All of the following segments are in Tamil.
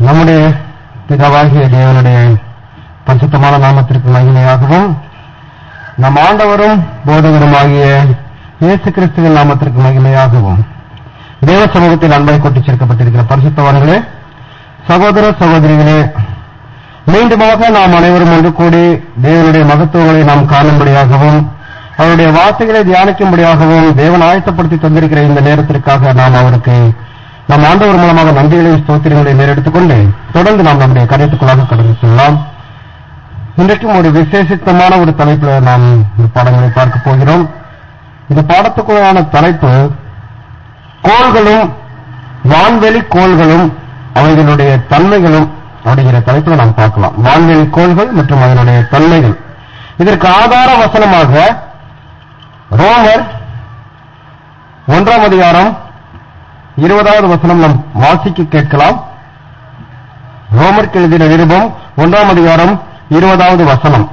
நம்முடைய பிதாவாகிய தேவனுடைய பரிசுத்தமான நாமத்திற்கு மகிமையாகவும் நம் ஆண்டவரும் போதகருமாகிய இயேசு கிறிஸ்துவின் நாமத்திற்கு மகிமையாகவும் தேவ சமூகத்தில் அன்பை கொட்டி சேர்க்கப்பட்டிருக்கிற பரிசுத்தவான்களே சகோதர சகோதரிகளே மீண்டுமாக நாம் அனைவரும் ஒன்று கூடி தேவனுடைய மகத்துவங்களை நாம் காணும்படியாகவும் அவருடைய வார்த்தைகளை தியானிக்கும்படியாகவும் தேவன் ஆயத்தப்படுத்தி தந்திருக்கிற இந்த நேரத்திற்காக நாம் அவருக்கு நம் ஆண்டவர் மூலமாக நன்றிகளை ஸ்தோத்திரங்களை நேரெடுத்துக் கொண்டு தொடர்ந்து நாம் நம்முடைய கருத்துக்குள்ளாக கடந்து செல்லலாம் இன்றைக்கும் ஒரு விசேஷித்தமான ஒரு தலைப்பில் நாம் இந்த பாடங்களை பார்க்க போகிறோம் இந்த பாடத்துக்குள்ளான தலைப்பு கோள்களும் வான்வெளி கோள்களும் அவைகளுடைய தன்மைகளும் அப்படிங்கிற தலைப்பில் நாம் பார்க்கலாம் வான்வெளி கோள்கள் மற்றும் அதனுடைய தன்மைகள் இதற்கு ஆதார வசனமாக ரோமர் ஒன்றாம் அதிகாரம் இருபதாவது வசனம் நாம் வாசிக்க கேட்கலாம் ரோமருக்கு எழுதின நிருபம் ஒன்றாம் அதிகாரம் இருபதாவது வசனம்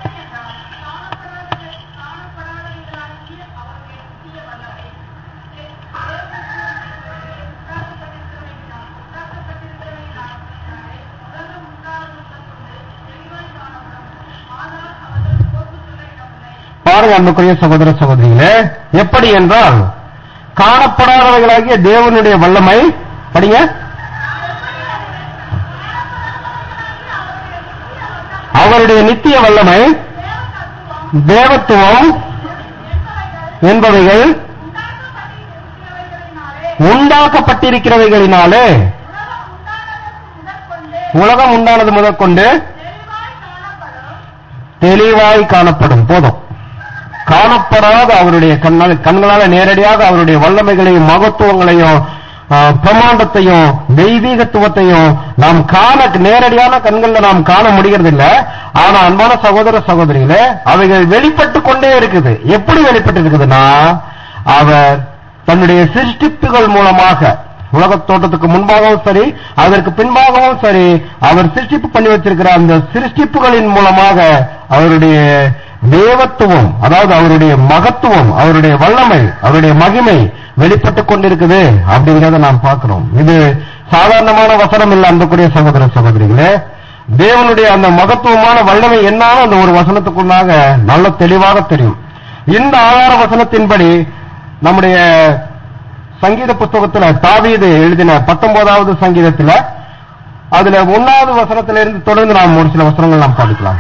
பாருங்க அன்புக்குரிய சகோதர சகோதரிகளே எப்படி என்றால் காணப்படாதவைகளாகிய தேவனுடைய வல்லமை படிங்க அவருடைய நித்திய வல்லமை தேவத்துவம் என்பவைகள் உண்டாக்கப்பட்டிருக்கிறவைகளினாலே உலகம் உண்டானது முதற்கொண்டு தெளிவாய் காணப்படும் போதும் காணப்படாத அவருடைய கண்ணால் கண்களால நேரடியாக அவருடைய வல்லமைகளையும் மகத்துவங்களையும் ஆ, பிரமாண்டத்தையும் தெய்வீகத்துவத்தையும் நாம் காண நேரடியான கண்கள்ல நாம் காண முடியறதில்ல ஆனா அன்பான சகோதர சகோதரிகளே அவைகள் வெளிப்பட்டு கொண்டே இருக்குது எப்படி வெளிப்பட்டு இருக்குதுன்னா அவர் தன்னுடைய சிருஷ்டிப்புகள் மூலமாக உலகத் தோட்டத்துக்கு முன்பாகவும் சரி அதற்கு பின்பாகவும் சரி அவர் சிருஷ்டிப்பு பண்ணி வச்சிருக்கிற அந்த சிருஷ்டிப்புகளின் மூலமாக அவருடைய தேவத்துவம் அதாவது அவருடைய மகத்துவம் அவருடைய வல்லமை அவருடைய மகிமை வெளிப்பட்டு கொண்டிருக்குது அப்படிங்கறத நாம் பார்க்கிறோம் இது சாதாரணமான வசனம் இல்ல அன்புக்குரிய சகோதர சகோதரிகளே தேவனுடைய அந்த மகத்துவமான வல்லமை என்னாலும் அந்த ஒரு வசனத்துக்குள்ளாக நல்ல தெளிவாக தெரியும் இந்த ஆதார வசனத்தின்படி நம்முடைய சங்கீத புஸ்தகத்துல தாவீது எழுதின பத்தொன்பதாவது சங்கீதத்துல அதுல ஒன்னாவது வசனத்திலிருந்து இருந்து தொடர்ந்து நாம் ஒரு சில வசனங்கள் நாம் படிக்கலாம்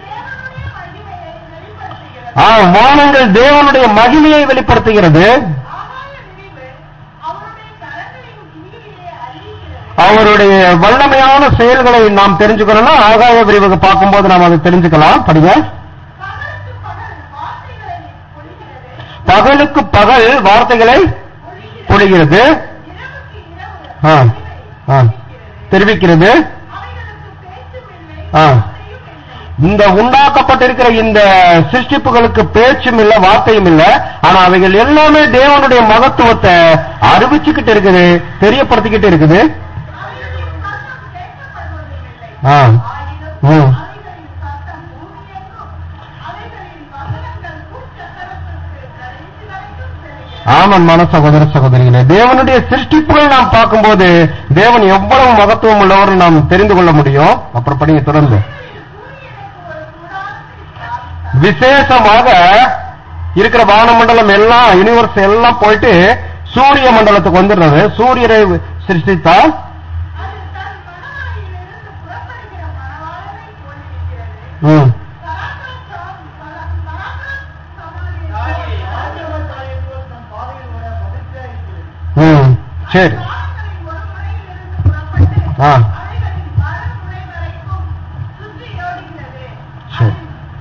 ஆ, வானங்கள் தேவனுடைய மகிமையை வெளிப்படுத்துகிறது அவருடைய வல்லமையான செயல்களை நாம் தெரிஞ்சுக்கணும்னா ஆகாய விரிவுக்கு பார்க்கும்போது நாம் அதை தெரிஞ்சுக்கலாம் படிங்க பகலுக்கு பகல் வார்த்தைகளை பொழிகிறது ஆ, ஆ, தெரிவிக்கிறது ஆ. இந்த உண்டாக்கப்பட்டிருக்கிற இந்த சிருஷ்டிப்புகளுக்கு பேச்சும் இல்ல வார்த்தையும் இல்ல ஆனா அவைகள் எல்லாமே தேவனுடைய மகத்துவத்தை அறிவிச்சுக்கிட்டு இருக்குது தெரியப்படுத்திக்கிட்டு இருக்குது ஆ. ம். ஆமன்மான சகோதர சகோதரிகளே தேவனுடைய சிருஷ்டிப்புகள் நாம் பார்க்கும்போது தேவன் எவ்வளவு மகத்துவம் உள்ளவர் நாம் தெரிந்து கொள்ள முடியும் அப்புறம் படிங்க தொடர்ந்து விசேஷமாக இருக்கிற வானமண்டலம் எல்லாம் யூனிவர்ஸ் எல்லாம் போயிட்டு சூரிய மண்டலத்துக்கு வந்துடுறது சூரியரை சிருஷ்டித்தால் ம், ம், சரி ஆ சரி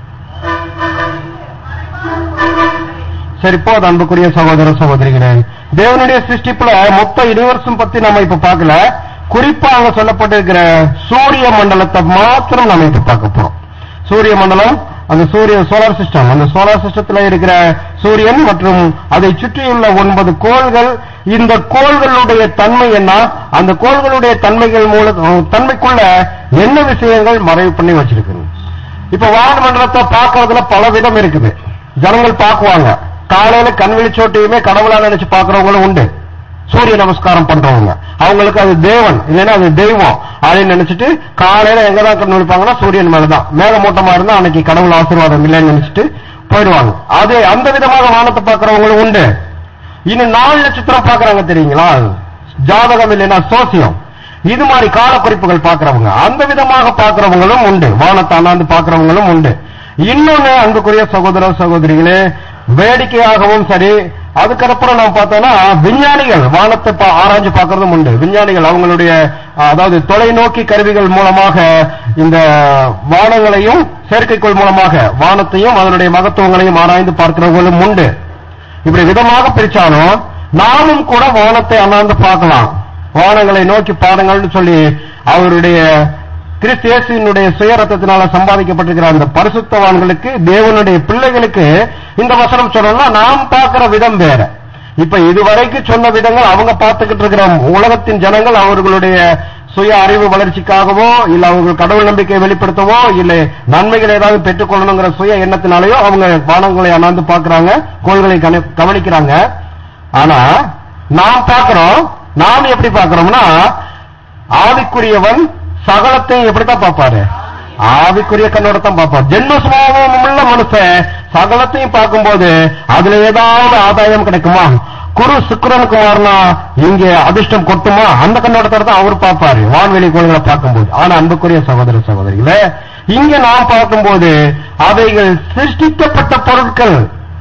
சரி போது அன்புக்குரிய சகோதர சகோதரிகளே தேவனுடைய சிருஷ்டிப்புல மொத்த யூனிவர்ஸும் பத்தி நம்ம இப்ப பார்க்கல குறிப்பா அங்க சொல்லப்பட்டிருக்கிற சூரிய மண்டலத்தை மாத்திரம் நம்ம இப்ப பார்க்க போறோம் சூரிய மண்டலம் அந்த சூரிய சோலார் சிஸ்டம் அந்த சோலார் சிஸ்டத்துல இருக்கிற சூரியன் மற்றும் அதை சுற்றியுள்ள ஒன்பது கோள்கள் இந்த கோள்களுடைய தன்மை என்ன அந்த கோள்களுடைய தன்மைகள் மூலம் தன்மைக்குள்ள என்ன விஷயங்கள் மறைவு பண்ணி வச்சிருக்கிறது இப்ப வானமண்டலத்தை பார்க்கறதுல பல விதம் இருக்குது ஜனங்கள் பார்க்குவாங்க காலையில கண் விழிச்சோட்டையுமே கடவுளா நினைச்சு பார்க்கறவங்களும் உண்டு சூரிய நமஸ்காரம் பண்றவங்க அவங்களுக்கு அது தேவன் இல்லைன்னா அது தெய்வம் அப்படின்னு நினைச்சிட்டு காலையில எங்கதான் கண் விழிப்பாங்கன்னா சூரியன் மேலதான் மேகமூட்டமா இருந்தா அன்னைக்கு கடவுள் ஆசீர்வாதம் இல்லைன்னு நினைச்சிட்டு போயிடுவாங்க அது அந்த விதமாக வானத்தை பார்க்கறவங்களும் உண்டு இன்னும் நாலு நட்சத்திரம் பார்க்கறாங்க தெரியுங்களா ஜாதகம் இல்லைன்னா சோசியம் இது மாதிரி கால குறிப்புகள் பார்க்கறவங்க அந்த விதமாக பார்க்கறவங்களும் உண்டு வானத்தை அண்ணாந்து பார்க்கறவங்களும் உண்டு இன்னொன்னு அன்புக்குரிய சகோதர சகோதரிகளே வேடிக்கையாகவும் சரி அதுக்கப்புறம் நாம் பார்த்தோம்னா விஞ்ஞானிகள் வானத்தை பா- ஆராய்ஞ்சு பார்க்கறதும் உண்டு விஞ்ஞானிகள் அவங்களுடைய அதாவது தொலைநோக்கி கருவிகள் மூலமாக இந்த வானங்களையும் செயற்கைக்கோள் மூலமாக வானத்தையும் அதனுடைய மகத்துவங்களையும் ஆராய்ந்து பார்க்கிறவங்களும் உண்டு இப்படி விதமாக பிரிச்சாலும் நாமும் கூட வானத்தை அண்ணாந்து பார்க்கலாம் வானங்களை நோக்கி பாருங்கள்னு சொல்லி அவருடைய கிறிஸ்து இயேசுவினுடைய சுயரத்தத்தினால சம்பாதிக்கப்பட்டிருக்கிற அந்த பரிசுத்தவான்களுக்கு தேவனுடைய பிள்ளைகளுக்கு இந்த வசனம் சொல்லணும்னா நாம் பார்க்கிற விதம் வேற இப்ப இதுவரைக்கும் சொன்ன விதங்கள் அவங்க பார்த்துக்கிட்டு இருக்கிற உலகத்தின் ஜனங்கள் அவர்களுடைய சுய அறிவு வளர்ச்சிக்காகவோ இல்ல அவங்க கடவுள் நம்பிக்கையை வெளிப்படுத்தவோ இல்ல நன்மைகள் ஏதாவது பெற்றுக்கொள்ளணுங்கிற சுய எண்ணத்தினாலேயோ அவங்க வானங்களை அண்ணாந்து பார்க்கறாங்க கோள்களை கண- கவனிக்கிறாங்க ஆனா நாம் பார்க்கிறோம் நாம் எப்படி பார்க்கிறோம்னா ஆவிக்குரியவன் சகலத்தையும் எப்படித்தான் பார்ப்பாரு ஆவிக்குரிய கண்ணோடத்தான் பார்ப்பார் ஜென்ம சுபாவம் உள்ள மனுஷன் சகலத்தையும் பார்க்கும்போது அதுல ஏதாவது ஆதாயம் கிடைக்குமா குரு சுக்கிரனுக்கு மாறினா இங்க அதிர்ஷ்டம் கொட்டுமா அந்த கண்ணோட்டத்தோட தான் அவர் பார்ப்பாரு வான்வெளி கோள்களை பார்க்கும்போது ஆனா அன்புக்குரிய சகோதர சகோதரிகளே இங்க நாம் பார்க்கும்போது அவைகள் சிருஷ்டிக்கப்பட்ட பொருட்கள்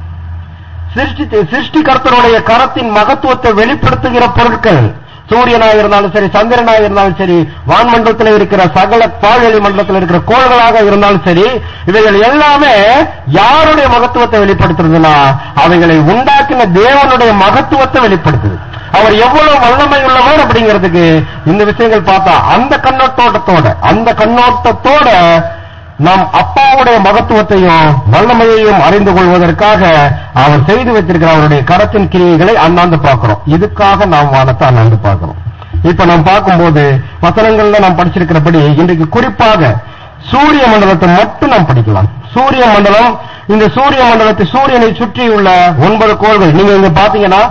சிருஷ்டி சிருஷ்டிகர்த்தருடைய கரத்தின் மகத்துவத்தை வெளிப்படுத்துகிற பொருட்கள் சூரியனாக இருந்தாலும் சரி சந்திரனாக இருந்தாலும் சரி வான்மண்டலத்தில் இருக்கிற சகல பால்வெளி மண்டலத்தில் இருக்கிற கோள்களாக இருந்தாலும் சரி இவைகள் எல்லாமே யாருடைய மகத்துவத்தை வெளிப்படுத்துறதுன்னா அவைகளை உண்டாக்கின தேவனுடைய மகத்துவத்தை வெளிப்படுத்துது அவர் எவ்வளவு வல்லமை உள்ளவர் அப்படிங்கிறதுக்கு இந்த விஷயங்கள் பார்த்தா அந்த கண்ணோட்டத்தோட அந்த கண்ணோட்டத்தோட நம் அப்பாவுடைய மகத்துவத்தையும் வல்லமையையும் அறிந்து கொள்வதற்காக அவர் செய்து வைத்திருக்கிற அவருடைய கரத்தின் கிரியைகளை அண்ணாந்து பார்க்கிறோம் இதுக்காக நாம் வானத்தை அண்ணாந்து பார்க்கிறோம் இப்ப நாம் பார்க்கும்போது வசனங்கள்ல நாம் படிச்சிருக்கிறபடி இன்றைக்கு குறிப்பாக சூரிய மண்டலத்தை மட்டும் நாம் படிக்கலாம் சூரிய மண்டலம் இந்த சூரிய மண்டலத்தை சூரியனை சுற்றியுள்ள ஒன்பது கோள்கள் நீங்க இங்க பாத்தீங்கன்னா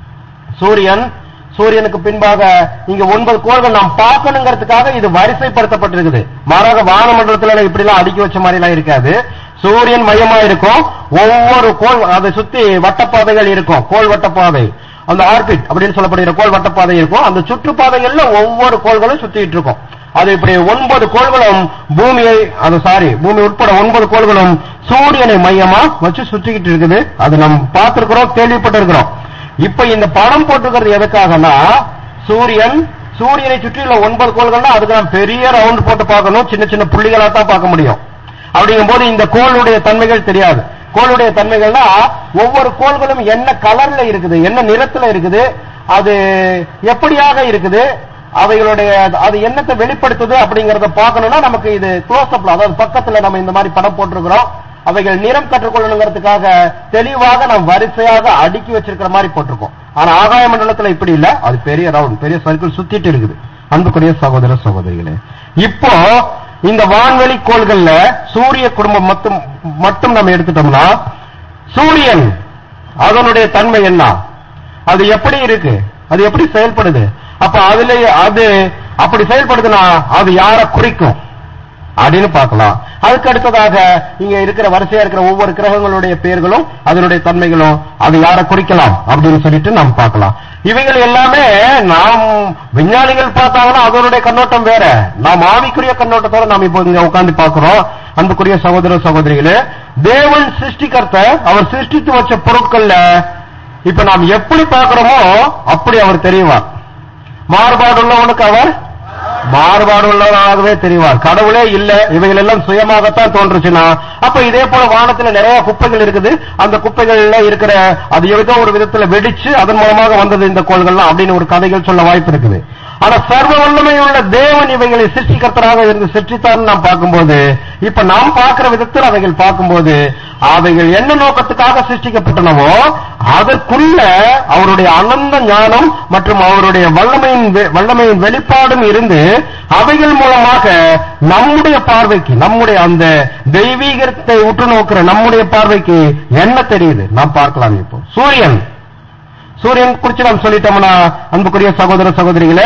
சூரியன் சூரியனுக்கு பின்பாக இங்க ஒன்பது கோள்கள் நாம் பார்க்கணுங்கிறதுக்காக இது வரிசைப்படுத்தப்பட்டிருக்குது மாறாக வானமண்டலத்துல இப்படி எல்லாம் அடுக்கி வச்ச மாதிரி எல்லாம் இருக்காது சூரியன் மையமா இருக்கும் ஒவ்வொரு கோள் அதை சுத்தி வட்டப்பாதைகள் இருக்கும் கோள் வட்டப்பாதை அந்த ஆர்பிட் அப்படின்னு சொல்லப்படுகிற கோள் வட்டப்பாதை இருக்கும் அந்த சுற்றுப்பாதைகள்ல ஒவ்வொரு கோள்களும் சுத்திட்டு இருக்கும் அது இப்படி ஒன்பது கோள்களும் பூமியை அது சாரி பூமி உட்பட ஒன்பது கோள்களும் சூரியனை மையமா வச்சு சுத்திக்கிட்டு இருக்குது அது நாம் பார்த்திருக்கிறோம் கேள்விப்பட்டிருக்கிறோம் இப்ப இந்த படம் போட்டுக்கிறது எதுக்காகனா சூரியன் சூரியனை சுற்றியுள்ள ஒன்பது கோள்கள்னா அதுக்கு நாம் பெரிய ரவுண்ட் போட்டு பார்க்கணும் சின்ன சின்ன புள்ளிகளா தான் பார்க்க முடியும் அப்படிங்கும் போது இந்த கோளுடைய தன்மைகள் தெரியாது கோளுடைய தன்மைகள்னா ஒவ்வொரு கோள்களும் என்ன கலர்ல இருக்குது என்ன நிறத்துல இருக்குது அது எப்படியாக இருக்குது அவைகளுடைய அது என்னத்தை வெளிப்படுத்துது அப்படிங்கறத பார்க்கணும்னா நமக்கு இது க்ளோஸ் அப்ல அதாவது பக்கத்துல நம்ம இந்த மாதிரி படம் போட்டிருக்கிறோம் அவைகள் நிறம் கற்றுக்கொள்ளணுங்கிறதுக்காக தெளிவாக நாம் வரிசையாக அடுக்கி வச்சிருக்கிற மாதிரி போட்டிருக்கோம் ஆனா ஆகாய மண்டலத்துல இப்படி இல்ல அது பெரிய ரவுண்ட் பெரிய சர்க்கிள் சுத்திட்டு இருக்குது அன்புக்குரிய சகோதர சகோதரிகளே இப்போ இந்த வான்வெளி கோள்கள்ல சூரிய குடும்பம் மட்டும் மட்டும் நம்ம எடுத்துட்டோம்னா சூரியன் அதனுடைய தன்மை என்ன அது எப்படி இருக்கு அது எப்படி செயல்படுது அப்ப அதுல அது அப்படி செயல்படுதுன்னா அது யாரை குறிக்கும் அப்படின்னு பார்க்கலாம் அதுக்கு அடுத்ததாக இங்க இருக்கிற வரிசையா இருக்கிற ஒவ்வொரு கிரகங்களுடைய பெயர்களும் அதனுடைய தன்மைகளும் அது யாரை குறிக்கலாம் அப்படின்னு சொல்லிட்டு நாம் பார்க்கலாம் இவைகள் எல்லாமே நாம் விஞ்ஞானிகள் பார்த்தாங்கன்னா அதனுடைய கண்ணோட்டம் வேற நாம் ஆவிக்குரிய கண்ணோட்டத்தோட நாம் இப்போ இங்க உட்கார்ந்து பார்க்கிறோம் அன்புக்குரிய சகோதர சகோதரிகளே தேவன் சிருஷ்டிகர்த்த அவர் சிருஷ்டித்து வச்ச பொருட்கள்ல இப்ப நாம் எப்படி பார்க்கிறோமோ அப்படி அவர் தெரியுவார் மாறுபாடு உள்ளவனுக்கு அவர் மாறுபாடு உள்ளவராகவே தெரிவார் கடவுளே இல்ல இவைகள் எல்லாம் சுயமாகத்தான் தோன்றுச்சுன்னா அப்ப இதே போல வானத்துல நிறைய குப்பைகள் இருக்குது அந்த குப்பைகள்ல இருக்கிற அது ஏதோ ஒரு விதத்துல வெடிச்சு அதன் மூலமாக வந்தது இந்த கோள்கள்லாம் அப்படின்னு ஒரு கதைகள் சொல்ல வாய்ப்பு இருக்குது ஆனா சர்வ வல்லமை உள்ள தேவன் இவைகளை சிருஷ்டிகர்த்தராக இருந்து சிருஷ்டித்தார்னு நாம் பார்க்கும்போது இப்ப நாம் பார்க்கிற விதத்தில் அவைகள் பார்க்கும்போது அவைகள் என்ன நோக்கத்துக்காக சிருஷ்டிக்கப்பட்டனவோ அதற்குள்ள அவருடைய அனந்த ஞானம் மற்றும் அவருடைய வல்லமையின் வெ- வல்லமையின் வெளிப்பாடும் இருந்து அவைகள் மூலமாக நம்முடைய பார்வைக்கு நம்முடைய அந்த தெய்வீகத்தை உற்று நோக்கிற நம்முடைய பார்வைக்கு என்ன தெரியுது நாம் பார்க்கலாம் இப்போ சூரியன் சூரியன் குறிச்சு நாம் சொல்லிட்டோம்னா அன்புக்குரிய சகோதர சகோதரிகளே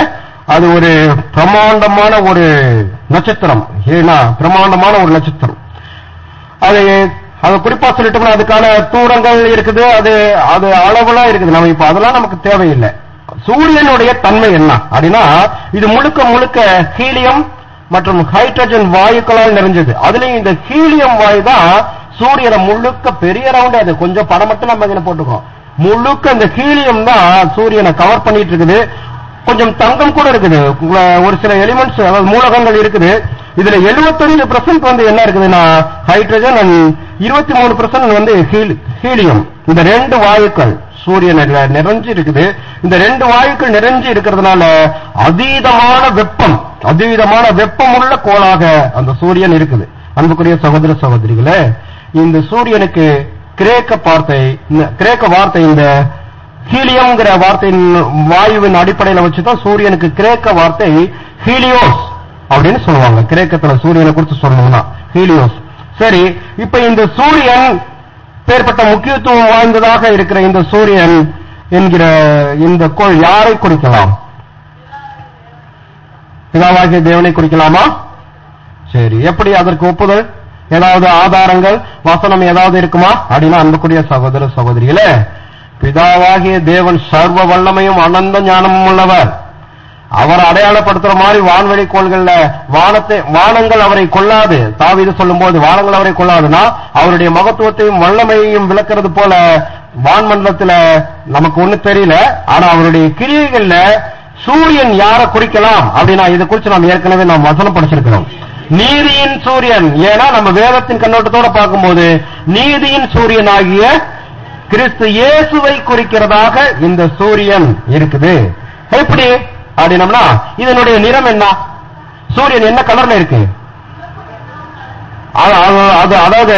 அது ஒரு பிரமாண்டமான ஒரு நட்சத்திரம் ஏன்னா பிரமாண்டமான ஒரு நட்சத்திரம் அது அது குறிப்பா சொல்லிட்டோம்னா அதுக்கான தூரங்கள் இருக்குது அது அது அளவுலாம் இருக்குது நம்ம இப்ப அதெல்லாம் நமக்கு தேவையில்லை சூரியனுடைய தன்மை என்ன அப்படின்னா இது முழுக்க முழுக்க ஹீலியம் மற்றும் ஹைட்ரஜன் வாயுக்களால் நிறைஞ்சது அதுலயும் இந்த ஹீலியம் வாயு தான் சூரியனை முழுக்க பெரிய ரவுண்ட் அது கொஞ்சம் படம் மட்டும் நம்ம இதுல போட்டுக்கிறோம் முழுக்க இந்த ஹீலியம் தான் சூரியனை கவர் பண்ணிட்டு இருக்குது கொஞ்சம் தங்கம் கூட இருக்குது உங்க- ஒரு சில எலிமெண்ட்ஸ் அதாவது மூலகங்கள் இருக்குது இதுல 75% பிரசன்ட் வந்து என்ன இருக்குதுன்னா ஹைட்ரஜன் அண்ட் இருபத்தி மூணு வந்து ஹீல்- ஹீலியம் இந்த ரெண்டு வாயுக்கள் சூரியனில் நிறைஞ்சு இருக்குது இந்த ரெண்டு வாயுக்கள் நிறைஞ்சு இருக்கிறதுனால அதீதமான வெப்பம் அதீதமான வெப்பமுள்ள கோளாக அந்த சூரியன் இருக்குது அன்புக்குரிய சகோதர சகோதரிகளே இந்த சூரியனுக்கு கிரேக்க வார்த்தை இந்த கிரேக்க வார்த்தை இந்த ஹீலியம்ங்கிற வார்த்தையின் வாயுவின் அடிப்படையில வச்சுதான் சூரியனுக்கு கிரேக்க வார்த்தை ஹீலியோஸ் அப்படின்னு சொல்லுவாங்க கிரேக்கத்துல சூரியனை குறித்து சொல்லணும்னா ஹீலியோஸ் சரி இப்ப இந்த சூரியன் பேர்பட்ட முக்கியத்துவம் வாய்ந்ததாக இருக்கிற இந்த சூரியன் என்கிற இந்த கோள் யாரை குறிக்கலாம் பிதாவாகிய தேவனை குறிக்கலாமா சரி எப்படி அதற்கு ஒப்புதல் ஏதாவது ஆதாரங்கள் வசனம் ஏதாவது இருக்குமா அப்படின்னா அன்புக்குரிய சகோதர சகோதரிகளே பிதாவாகிய தேவன் சர்வ வல்லமையும் அனந்த ஞானமும் உள்ளவர் அவர் அடையாளப்படுத்துற மாதிரி வான்வெளி கோள்கள்ல வானத்தை வானங்கள் அவரை கொள்ளாது தாவீது சொல்லும்போது வானங்கள் அவரை கொள்ளாதுன்னா அவருடைய மகத்துவத்தையும் வல்லமையையும் விளக்குறது போல வான்மண்டலத்துல நமக்கு ஒண்ணு தெரியல ஆனா அவருடைய கிரியைகள்ல சூரியன் யாரை குறிக்கலாம் அப்படின்னா இதை குறித்து நாம் ஏற்கனவே நாம் வசனம் படிச்சிருக்கிறோம் நீதியின் சூரியன் ஏன்னா நம்ம வேதத்தின் கண்ணோட்டத்தோட பார்க்கும்போது நீதியின் சூரியன் ஆகிய கிறிஸ்து இயேசுவை குறிக்கிறதாக இந்த சூரியன் இருக்குது எப்படி அப்படின்னம்னா இதனுடைய நிறம் என்ன சூரியன் என்ன கலர்ல இருக்கு அது- அது- அது அதாவது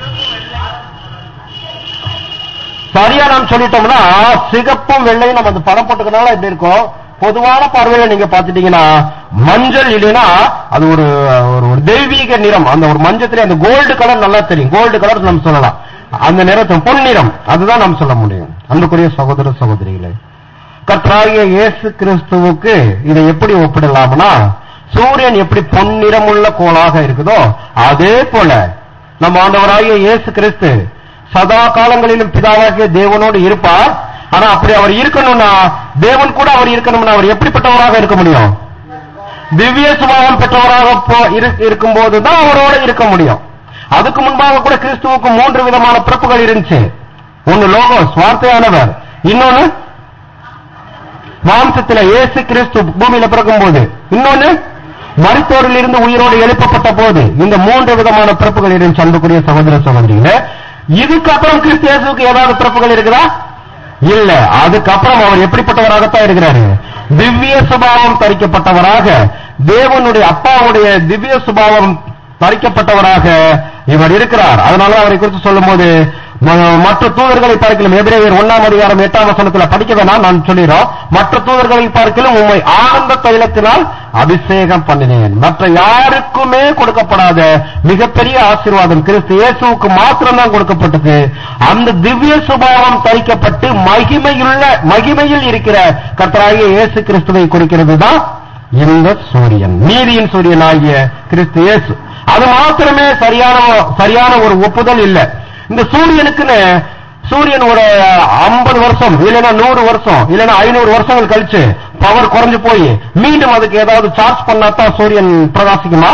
சரியா நாம் சொல்லிட்டோம்னா சிகப்பும் வெள்ளையும் நம்ம அந்த படம் போட்டுக்கனால இப்படி இருக்கும் பொதுவான பார்வையில நீங்க பாத்துட்டீங்கன்னா மஞ்சள் இல்லைன்னா அது ஒரு ஒரு ஒரு தெய்வீக நிறம் அந்த ஒரு மஞ்சத்துல அந்த கோல்டு கலர் நல்லா தெரியும் கோல்டு கலர் நம்ம சொல்லலாம் அந்த நிறத்தை பொன்னிறம் அதுதான் நாம் சொல்ல முடியும் அன்புக்குரிய சகோதர சகோதரிகளே கர்த்தராகிய இயேசு கிறிஸ்துவுக்கு இதை எப்படி ஒப்பிடலாம்னா சூரியன் எப்படி பொன்னிறமுள்ள கோளாக இருக்குதோ அதே போல நம்ம ஆண்டவராகிய இயேசு கிறிஸ்து சதா காலங்களிலும் பிதாவாகிய தேவனோடு இருப்பார் ஆனா அப்படி அவர் இருக்கணும்னா தேவன் கூட அவர் இருக்கணும்னா அவர் எப்படிப்பட்டவராக இருக்க முடியும் திவ்ய சுபாவம் பெற்றவராக போ- இரு- இருக்கும்போது தான் அவரோட இருக்க முடியும் அதுக்கு முன்பாக கூட கிறிஸ்துவுக்கு மூன்று விதமான பிறப்புகள் இருந்துச்சு ஒன்னு லோகோஸ் வார்த்தையானவர் இன்னொன்னு மாம்சத்துல இயேசு கிறிஸ்து பூமியில பிறக்கும் போது இன்னொன்னு மருத்துவரில் இருந்து உயிரோடு எழுப்பப்பட்ட போது இந்த மூன்று விதமான பிறப்புகள் இருந்துச்சு அன்புக்குரிய சகோதர சகோதரிகளே இதுக்கப்புறம் கிறிஸ்து இயேசுக்கு ஏதாவது பிறப்புகள் இருக்குதா இல்ல அதுக்கப்புறம் அவர் எப்படிப்பட்டவராகத்தான் இருக்கிறாரு திவ்ய சுபாவம் தரிக்கப்பட்டவராக தேவனுடைய அப்பாவுடைய திவ்ய சுபாவம் தரிக்கப்பட்டவராக இவர் இருக்கிறார் அதனால அவரை குறித்து சொல்லும்போது ம- மற்ற தூதர்களை பார்க்கலாம் எபிரேயர் ஒன்னாம் அதிகாரம் எட்டாம் வசனத்துல படிக்க வேணாம் நான் சொல்லிடுறோம் மற்ற தூதர்களை பார்க்கலாம் உண்மை ஆனந்த தைலத்தினால் அபிஷேகம் பண்ணினேன் மற்ற யாருக்குமே கொடுக்கப்படாத மிகப்பெரிய ஆசீர்வாதம் கிறிஸ்து இயேசுவுக்கு மாத்திரம்தான் கொடுக்கப்பட்டது அந்த திவ்ய சுபாவம் தரிக்கப்பட்டு மகிமையுள்ள மகிமையில் இருக்கிற கர்த்தராகிய இயேசு கிறிஸ்துவை குறிக்கிறது தான் இந்த சூரியன் நீதியின் சூரியன் ஆகிய கிறிஸ்து இயேசு அது மாத்திரமே சரியான சரியான ஒரு ஒப்புதல் இல்ல இந்த சூரியனுக்குன்னு சூரியன் ஒரு ஐம்பது வருஷம் இல்லைன்னா நூறு வருஷம் இல்லைன்னா ஐநூறு வருஷங்கள் கழிச்சு பவர் குறைஞ்சு போய் மீண்டும் அதுக்கு ஏதாவது சார்ஜ் பண்ணாதான் சூரியன் பிரகாசிக்குமா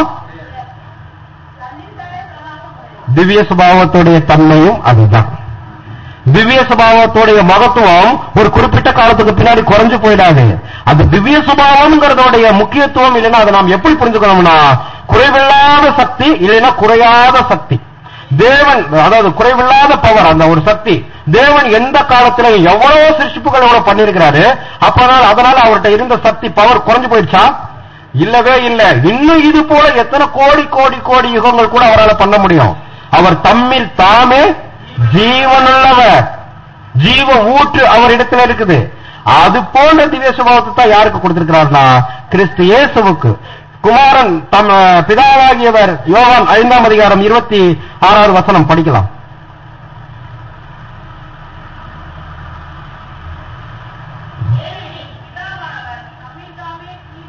திவ்ய சுபாவத்துடைய தன்மையும் அதுதான் திவ்ய சுபாவத்துடைய மகத்துவம் ஒரு குறிப்பிட்ட காலத்துக்கு பின்னாடி குறைஞ்சு போயிடாது அந்த திவ்ய சுபாவம்ங்கிறதோடைய முக்கியத்துவம் இல்லைன்னா அதை நாம் எப்படி புரிஞ்சுக்கணும்னா குறைவில்லாத சக்தி இல்லைன்னா குறையாத சக்தி தேவன் அதாவது குறைவில்லாத பவர் அந்த ஒரு சக்தி தேவன் எந்த காலத்துல எவ்வளவு சிருஷ்டிப்புகளோட பண்ணிருக்கிறாரு அப்பனால் அதனால அவர்கிட்ட இருந்த சக்தி பவர் குறைஞ்சு போயிடுச்சா இல்லவே இல்ல இன்னும் இது போல எத்தனை கோடி கோடி கோடி யுகங்கள் கூட அவரால் பண்ண முடியும் அவர் தம்மில் தாமே ஜீவனுள்ளவர் ஜீவ ஊற்று அவரிடத்துல இருக்குது அது போல திவ்ய சுபாவத்தை தான் யாருக்கு கொடுத்திருக்கிறார்னா கிறிஸ்து இயேசுவுக்கு குமாரன் தம் அஹ், பிதாவாகியவர் யோவான் ஐந்தாம் அதிகாரம் இருபத்தி ஆறாவது வசனம் படிக்கலாம் ஏனெனில் பிதாவானவர் தம்மைத்தாமே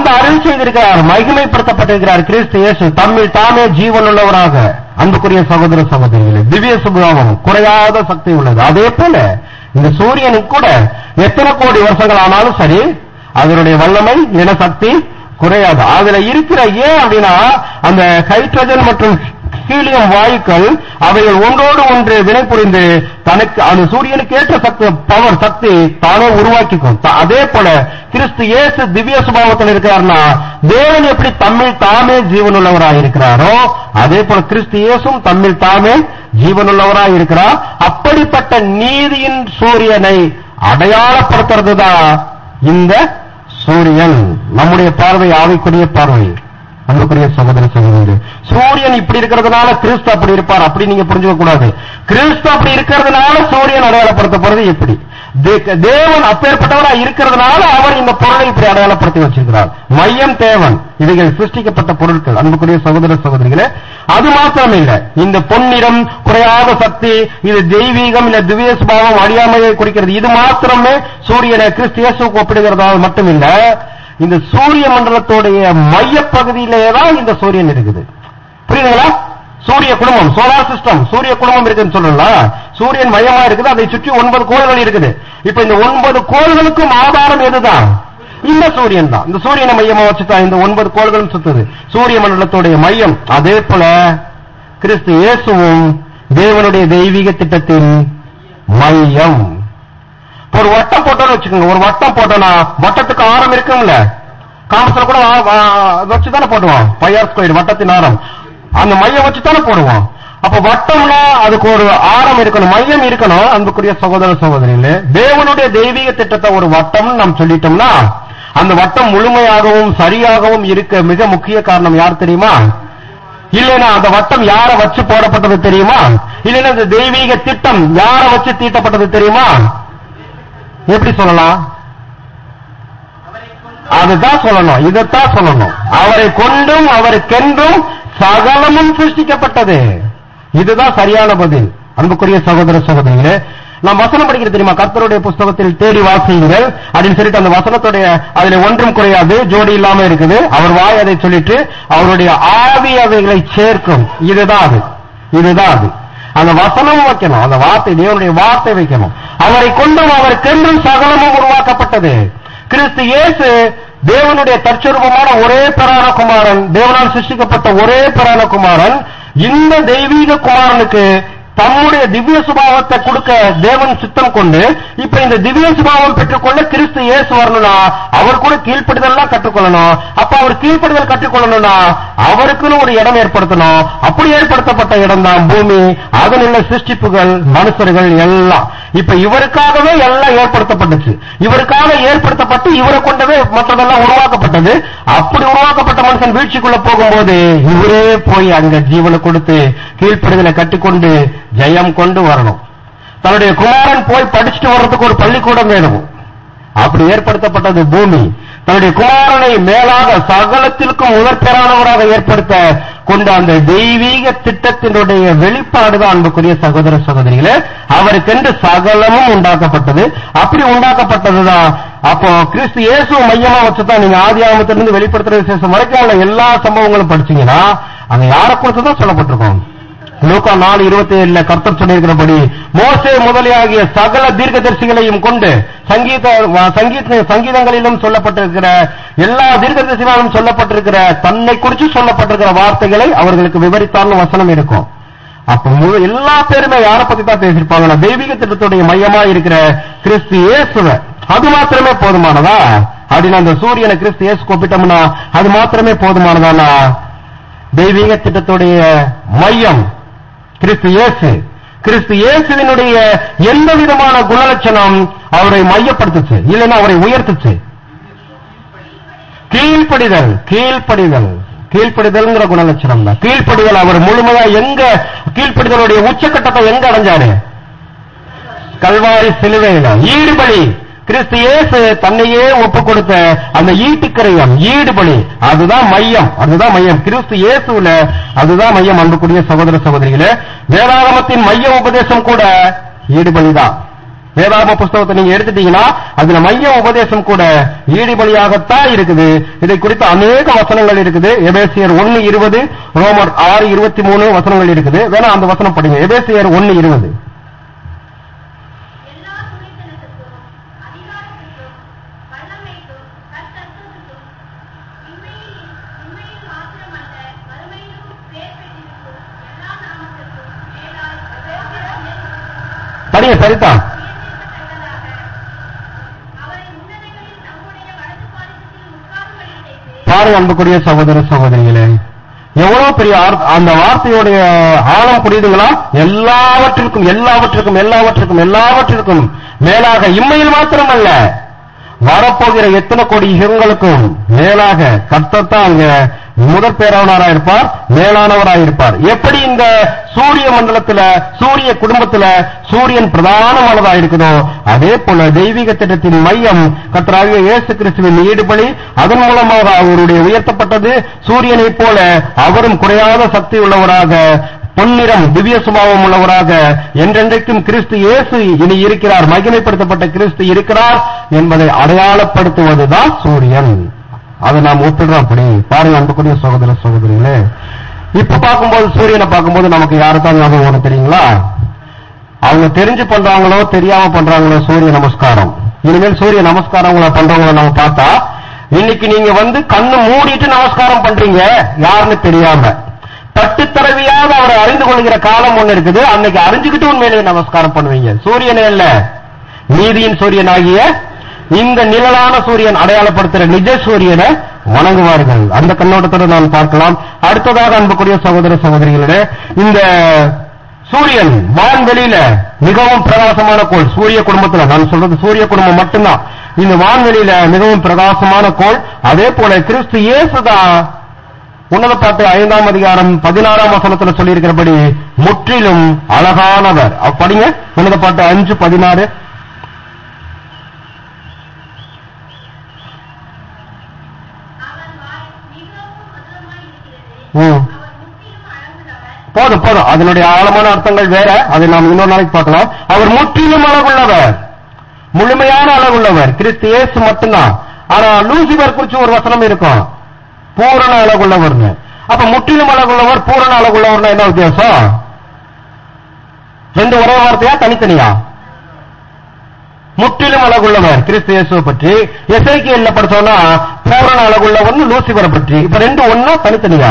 அந்த அருள் செய்திருக்கிறார் மகிமைப்படுத்தப்பட்டிருக்கிறார் கிறிஸ்து இயேசு தம்மில் தாமே ஜீவன் உள்ளவராக அன்புக்குரிய சகோதர சகோதரிகளே திவ்ய சுபாவம் குறையாத சக்தி உள்ளது அதே போல இந்த சூரியனுக்கு கூட எத்தனை கோடி வருஷங்கள் ஆனாலும் சரி அதனுடைய வல்லமை இன சக்தி குறையாது அதுல இருக்கிற ஏன் அப்படின்னா அந்த ஹைட்ரஜன் மற்றும் ஹீலியம் வாயுக்கள் அவைகள் ஒன்றோடு ஒன்று வினைபுரிந்து தனக்கு அந்த சூரியனுக்கு ஏற்ற சக்தி பவர் சக்தி தானே உருவாக்கிக்கும் த- அதே போல கிறிஸ்து இயேசு திவ்ய சுபாவத்தில் இருக்கிறார்னா தேவன் எப்படி தம்மில் தாமே ஜீவனுள்ளவராய் இருக்கிறாரோ அதே போல கிறிஸ்து இயேசும் தம்மில் தாமே ஜீவனுள்ளவராய் இருக்கிறார் அப்படிப்பட்ட நீதியின் சூரியனை அடையாளப்படுத்துறது தான் இந்த சூரியன் நம்முடைய பார்வை ஆவிக்குரிய பார்வை அன்புக்குரிய சகோதர சகோதரி சூரியன் இப்படி இருக்கிறதுனால கிறிஸ்து அப்படி இருப்பார் அப்படி நீங்க புரிஞ்சுக்க கூடாது கிறிஸ்து அப்படி இருக்கிறதுனால சூரியன் அடையாளப்படுத்தப்படுறது எப்படி தே- தேவன் அப்பேற்பட்டவரா இருக்கிறதுனால அவர் இந்த பொருளை இப்படி அடையாளப்படுத்தி வச்சிருக்கிறார் மையம் தேவன் இவைகள் சிருஷ்டிக்கப்பட்ட பொருட்கள் அன்புக்குரிய சகோதர சகோதரிகளே அது மாத்திரம் இல்ல இந்த பொன்னிறம் குறையாத சக்தி இது தெய்வீகம் இல்ல திவ்ய சுபாவம் அழியாமையை குறிக்கிறது இது மாத்திரமே சூரியனை கிறிஸ்து இயேசுவுக்கு ஒப்பிடுகிறதால் மட்டும் இல்ல இந்த சூரிய மண்டலத்துடைய மையப்பகுதியிலே தான் இந்த சூரியன் இருக்குது புரியுதுங்களா சூரிய குடும்பம் சோலார் சிஸ்டம் சூரிய குடும்பம் இருக்குன்னு சொல்றல சூரியன் மையமா இருக்குது அதை சுற்றி ஒன்பது கோள்கள் இருக்குது இப்ப இந்த ஒன்பது கோள்களுக்கும் ஆதாரம் எதுதான் இந்த சூரியன் தான் இந்த சூரியனை மையமா வச்சுதான் இந்த ஒன்பது கோள்களும் சுத்துது சூரிய மண்டலத்துடைய மையம் அதே போல கிறிஸ்து இயேசுவும் தேவனுடைய தெய்வீக திட்டத்தின் மையம் ஒரு வட்டம் போட்டோம்னு வச்சுக்கோங்க ஒரு வட்டம் போட்டோம்னா வட்டத்துக்கு ஆரம் இருக்கும்ல காமத்துல கூட வச்சு தானே போடுவோம் பையார் ஸ்கொயர் வட்டத்தின் ஆரம் அந்த மையம் வச்சு தானே போடுவோம் அப்ப வட்டம்னா அதுக்கு ஒரு ஆரம் இருக்கணும் மையம் இருக்கணும் அன்புக்குரிய சகோதர சகோதரிகளே தேவனுடைய தெய்வீக திட்டத்தை ஒரு வட்டம்னு நாம் சொல்லிட்டோம்னா அந்த வட்டம் முழுமையாகவும் சரியாகவும் இருக்க மிக முக்கிய காரணம் யார் தெரியுமா இல்லைன்னா அந்த வட்டம் யார வச்சு போடப்பட்டது தெரியுமா இல்லைன்னா இந்த தெய்வீக திட்டம் யார வச்சு தீட்டப்பட்டது தெரியுமா எப்படி சொல்லலாம் அதுதான் சொல்லணும் இதைத்தான் சொல்லணும் அவரை கொண்டும் அவருக்கென்றும் சகலமும் சிருஷ்டிக்கப்பட்டது இதுதான் சரியான பதில் அன்புக்குரிய சகோதர சகோதரிகளே நாம் வசனம் படிக்கிறது தெரியுமா கர்த்தருடைய புஸ்தகத்தில் தேடி வாசியுங்கள் அப்படின்னு சொல்லிட்டு அந்த வசனத்துடைய அதுல ஒன்றும் குறையாது ஜோடி இல்லாம இருக்குது அவர் வாய் அதை சொல்லிட்டு அவருடைய ஆவி அவைகளை சேர்க்கும் இதுதான் அது இதுதான் அது அந்த வசனம் வைக்கணும் அந்த வார்த்தை தேவனுடைய வார்த்தை வைக்கணும் அவரை கொண்டும் அவருக்கென்றும் சகலமும் உருவாக்கப்பட்டது கிறிஸ்து இயேசு தேவனுடைய தற்சரூபமான ஒரே பிரான குமாரன் தேவனால் சிருஷ்டிக்கப்பட்ட ஒரே பிரான குமாரன் இந்த தெய்வீக குமாரனுக்கு தம்முடைய திவ்ய சுபாவத்தை கொடுக்க தேவன் சித்தம் கொண்டு இப்ப இந்த திவ்ய சுபாவம் பெற்றுக்கொள்ள கிறிஸ்து இயேசு வரணும்னா அவர் கூட கீழ்ப்படிதல்லாம் கற்றுக்கொள்ளணும் அப்ப அவர் கீழ்ப்படிதல் கற்றுக்கொள்ளணும்னா அவருக்குன்னு ஒரு இடம் ஏற்படுத்தணும் அப்படி ஏற்படுத்தப்பட்ட இடம் தான் பூமி அதில் உள்ள சிருஷ்டிப்புகள் மனுஷர்கள் எல்லாம் இப்ப இவருக்காகவே எல்லாம் ஏற்படுத்தப்பட்டுச்சு இவருக்காக ஏற்படுத்தப்பட்டு இவரை கொண்டவே மற்றதெல்லாம் உருவாக்கப்பட்டது அப்படி உருவாக்கப்பட்ட மனுஷன் வீழ்ச்சிக்குள்ள போகும்போது இவரே போய் அங்க ஜீவனை கொடுத்து கீழ்ப்படிதலை கட்டிக்கொண்டு ஜெயம் கொண்டு வரணும் தன்னுடைய குமாரன் போய் படிச்சுட்டு வர்றதுக்கு ஒரு பள்ளிக்கூடம் வேணும் அப்படி ஏற்படுத்தப்பட்டது பூமி தன்னுடைய குமாரனை மேலாக சகலத்திற்கும் முதற்பெறானவராக ஏற்படுத்த கொண்ட அந்த தெய்வீக திட்டத்தினுடைய வெளிப்பாடுதான் அன்புக்குரிய சகோதர சகோதரிகளே அவருக்கென்று சகலமும் உண்டாக்கப்பட்டது அப்படி உண்டாக்கப்பட்டதுதான் அப்போ கிறிஸ்து இயேசு மையமா வச்சுதான் நீங்க ஆதி ஆமத்திலிருந்து வெளிப்படுத்துற விசேஷம் வரைக்கும் உள்ள எல்லா சம்பவங்களும் படிச்சீங்கன்னா அங்க யாரை குறித்து தான் சொல்லப்பட்டிருக்கோம் லூக்கா நாலு இருபத்தி ஏழுல கர்த்தர் சொல்லியிருக்கிறபடி மோசே முதலியாகிய சகல தீர்க்கதரிசிகளையும் கொண்டு சங்கீத வ- சங்கீத சங்கீதங்களிலும் சொல்லப்பட்டிருக்கிற எல்லா தீர்க்கதரிசிகளும் சொல்லப்பட்டிருக்கிற தன்னை குறித்து சொல்லப்பட்டிருக்கிற வார்த்தைகளை அவர்களுக்கு விவரித்தார்னு வசனம் இருக்கும் அப்ப முழு எல்லா பேருமே யாரை பத்தி தான் பேசியிருப்பாங்கன்னா தெய்வீக திட்டத்துடைய மையமா இருக்கிற கிறிஸ்து இயேசுவ அது மாத்திரமே போதுமானதா அப்படின்னு அந்த சூரியனை கிறிஸ்து இயேசு கூப்பிட்டோம்னா அது மாத்திரமே போதுமானதானா தெய்வீக திட்டத்துடைய மையம் கிறிஸ்து இயேசு கிறிஸ்து இயேசுவினுடைய எந்த விதமான குணலட்சணம் அவரை மையப்படுத்துச்சு இல்லைன்னா அவரை உயர்த்துச்சு கீழ்ப்படிதல் கீழ்ப்படிதல் கீழ்ப்படிதல்ங்கிற குணலட்சணம் தான் கீழ்ப்படிதல் அவர் முழுமையா எங்க கீழ்ப்படிதலுடைய உச்சக்கட்டத்தை எங்க அடைஞ்சாரு கல்வாரி சிலுவையில ஈடுபலி கிறிஸ்து இயேசு தன்னையே ஒப்பு கொடுத்த அந்த ஈட்டுக்கரையம் ஈடுபலி அதுதான் மையம் அதுதான் மையம் கிறிஸ்து இயேசுல அதுதான் மையம் அன்புக்குரிய சகோதர சகோதரிகளே வேதாகமத்தின் மைய உபதேசம் கூட ஈடுபலிதான் வேதாகம புஸ்தகத்தை நீங்க எடுத்துட்டீங்கன்னா அதுல மைய உபதேசம் கூட ஈடுபலியாகத்தான் இருக்குது இதை குறித்து அநேக வசனங்கள் இருக்குது எபேசியர் ஒன்னு இருபது ரோமர் ஆறு இருபத்தி மூணு வசனங்கள் இருக்குது வேணா அந்த வசனம் படிங்க எபேசியர் ஒன்னு இருபது எல்லா துணைத்தனத்துக்கும் அதிகாரத்துக்கும் வல்லமைக்கும் கர்த்தத்துவத்துக்கும் இன்மையில் இன்மையில் மாத்திரமல்ல மறுமையிலும் பேர் பெற்றிருக்கும் எல்லா நாமத்திற்கும் மேலாய் படிங்க சரிதான் உயர்ந்திருக்கத்தக்கதாக அவரை உன்னதங்களில் நம்முடைய வலது பாரிசத்தில் உட்காரும்படி செய்து பாருங்க அன்புக்குரிய சகோதர சகோதரிகளே எவ்வளவு பெரிய ஆர்- அந்த வார்த்தையுடைய ஆழம் புரியுதுங்களா எல்லாவற்றிற்கும் எல்லாவற்றிற்கும் எல்லாவற்றிற்கும் எல்லாவற்றிற்கும் மேலாக இம்மையில் மாத்திரமல்ல வரப்போகிற எத்தனை கோடி யுகங்களுக்கும் மேலாக கர்த்தர் தான் அங்க முதற் பேரானவராக இருப்பார் மேலானவராக இருப்பார் எப்படி இந்த சூரிய மண்டலத்துல சூரிய குடும்பத்துல சூரியன் பிரதானமானதா இருக்குதோ அதே போல தெய்வீக திட்டத்தின் மையம் கர்த்தராகிய இயேசு கிறிஸ்துவின் ஈடுபலி அதன் மூலமாக அவருடைய உயர்த்தப்பட்டது சூரியனைப் போல அவரும் குறையாத சக்தி உள்ளவராக பொன்னிறம் திவ்ய சுபாவம் உள்ளவராக என்றென்றைக்கும் கிறிஸ்து இயேசு இனி இருக்கிறார் மகிமைப்படுத்தப்பட்ட கிறிஸ்து இருக்கிறார் என்பதை அடையாளப்படுத்துவதுதான் சூரியன் அதை நாம் ஒப்பிடுறோம் அப்படி பாருங்க அன்புக்குரிய சகோதர சகோதரிகளே இப்ப பார்க்கும்போது சூரியனை பார்க்கும்போது நமக்கு யாரு தான் ஞாபகம் வரும் தெரியுங்களா அவங்க தெரிஞ்சு பண்றாங்களோ தெரியாம பண்றாங்களோ சூரிய நமஸ்காரம் இனிமேல் சூரிய நமஸ்காரங்களை பண்றவங்கள நம்ம பார்த்தா இன்னைக்கு நீங்க வந்து கண்ணு மூடிட்டு நமஸ்காரம் பண்றீங்க யாருன்னு தெரியாம தட்டுத்தரவியாக அவரை அறிந்து கொள்கிற காலம் ஒண்ணு இருக்குது அன்னைக்கு அறிஞ்சுக்கிட்டு உண்மையிலேயே நமஸ்காரம் பண்ணுவீங்க சூரியனே இல்ல நீதியின் சூரியனாகிய இந்த நிழலான சூரியன் அடையாளப்படுத்துற நிஜ சூரியனை வணங்குவார்கள் அந்த கண்ணோட்டத்தோட நாம் பார்க்கலாம் அடுத்ததாக அன்புக்குரிய சகோதர சகோதரிகளே இந்த சூரியன் வான்வெளியில மிகவும் பிரகாசமான கோள் சூரிய குடும்பத்துல நான் சொல்றது சூரிய குடும்பம் மட்டும்தான் இந்த வான்வெளியில மிகவும் பிரகாசமான கோள் அதே போல கிறிஸ்து இயேசுதான் உன்னத பாட்டு ஐந்தாம் அதிகாரம் பதினாறாம் வசனத்துல சொல்லியிருக்கிறபடி முற்றிலும் அழகானவர் அப்ப படிங்க உன்னத பாட்டு அஞ்சு பதினாறு அவர் வாய் மிகவும் மதுரமாய் இருக்கிறது ம். அவர் முற்றிலும் அழகுள்ளவர் போதும் போதும் அதனுடைய ஆழமான அர்த்தங்கள் வேற அதை நாம் இன்னொரு நாளைக்கு பார்க்கலாம் அவர் முற்றிலும் அழகுள்ளவர் முழுமையான அழகுள்ளவர் கிறிஸ்து இயேசு மட்டும்தான் ஆனா லூசிபர் குறிச்சு ஒரு வசனம் இருக்கும் பூரண அழகுள்ளவர்னு அப்ப முற்றிலும் அழகுள்ளவர் பூரண அழகுள்ளவர்னா என்ன வித்தியாசம் ரெண்டு ஒரே வார்த்தையா தனித்தனியா முற்றிலும் அழகுள்ளவர் கிறிஸ்து இயேசுவை பற்றி எசைக்கியல்ல படிச்சோம்னா பூரண அழகுள்ளவர்னு லூசிபரை பற்றி இப்ப ரெண்டு ஒண்ணா தனித்தனியா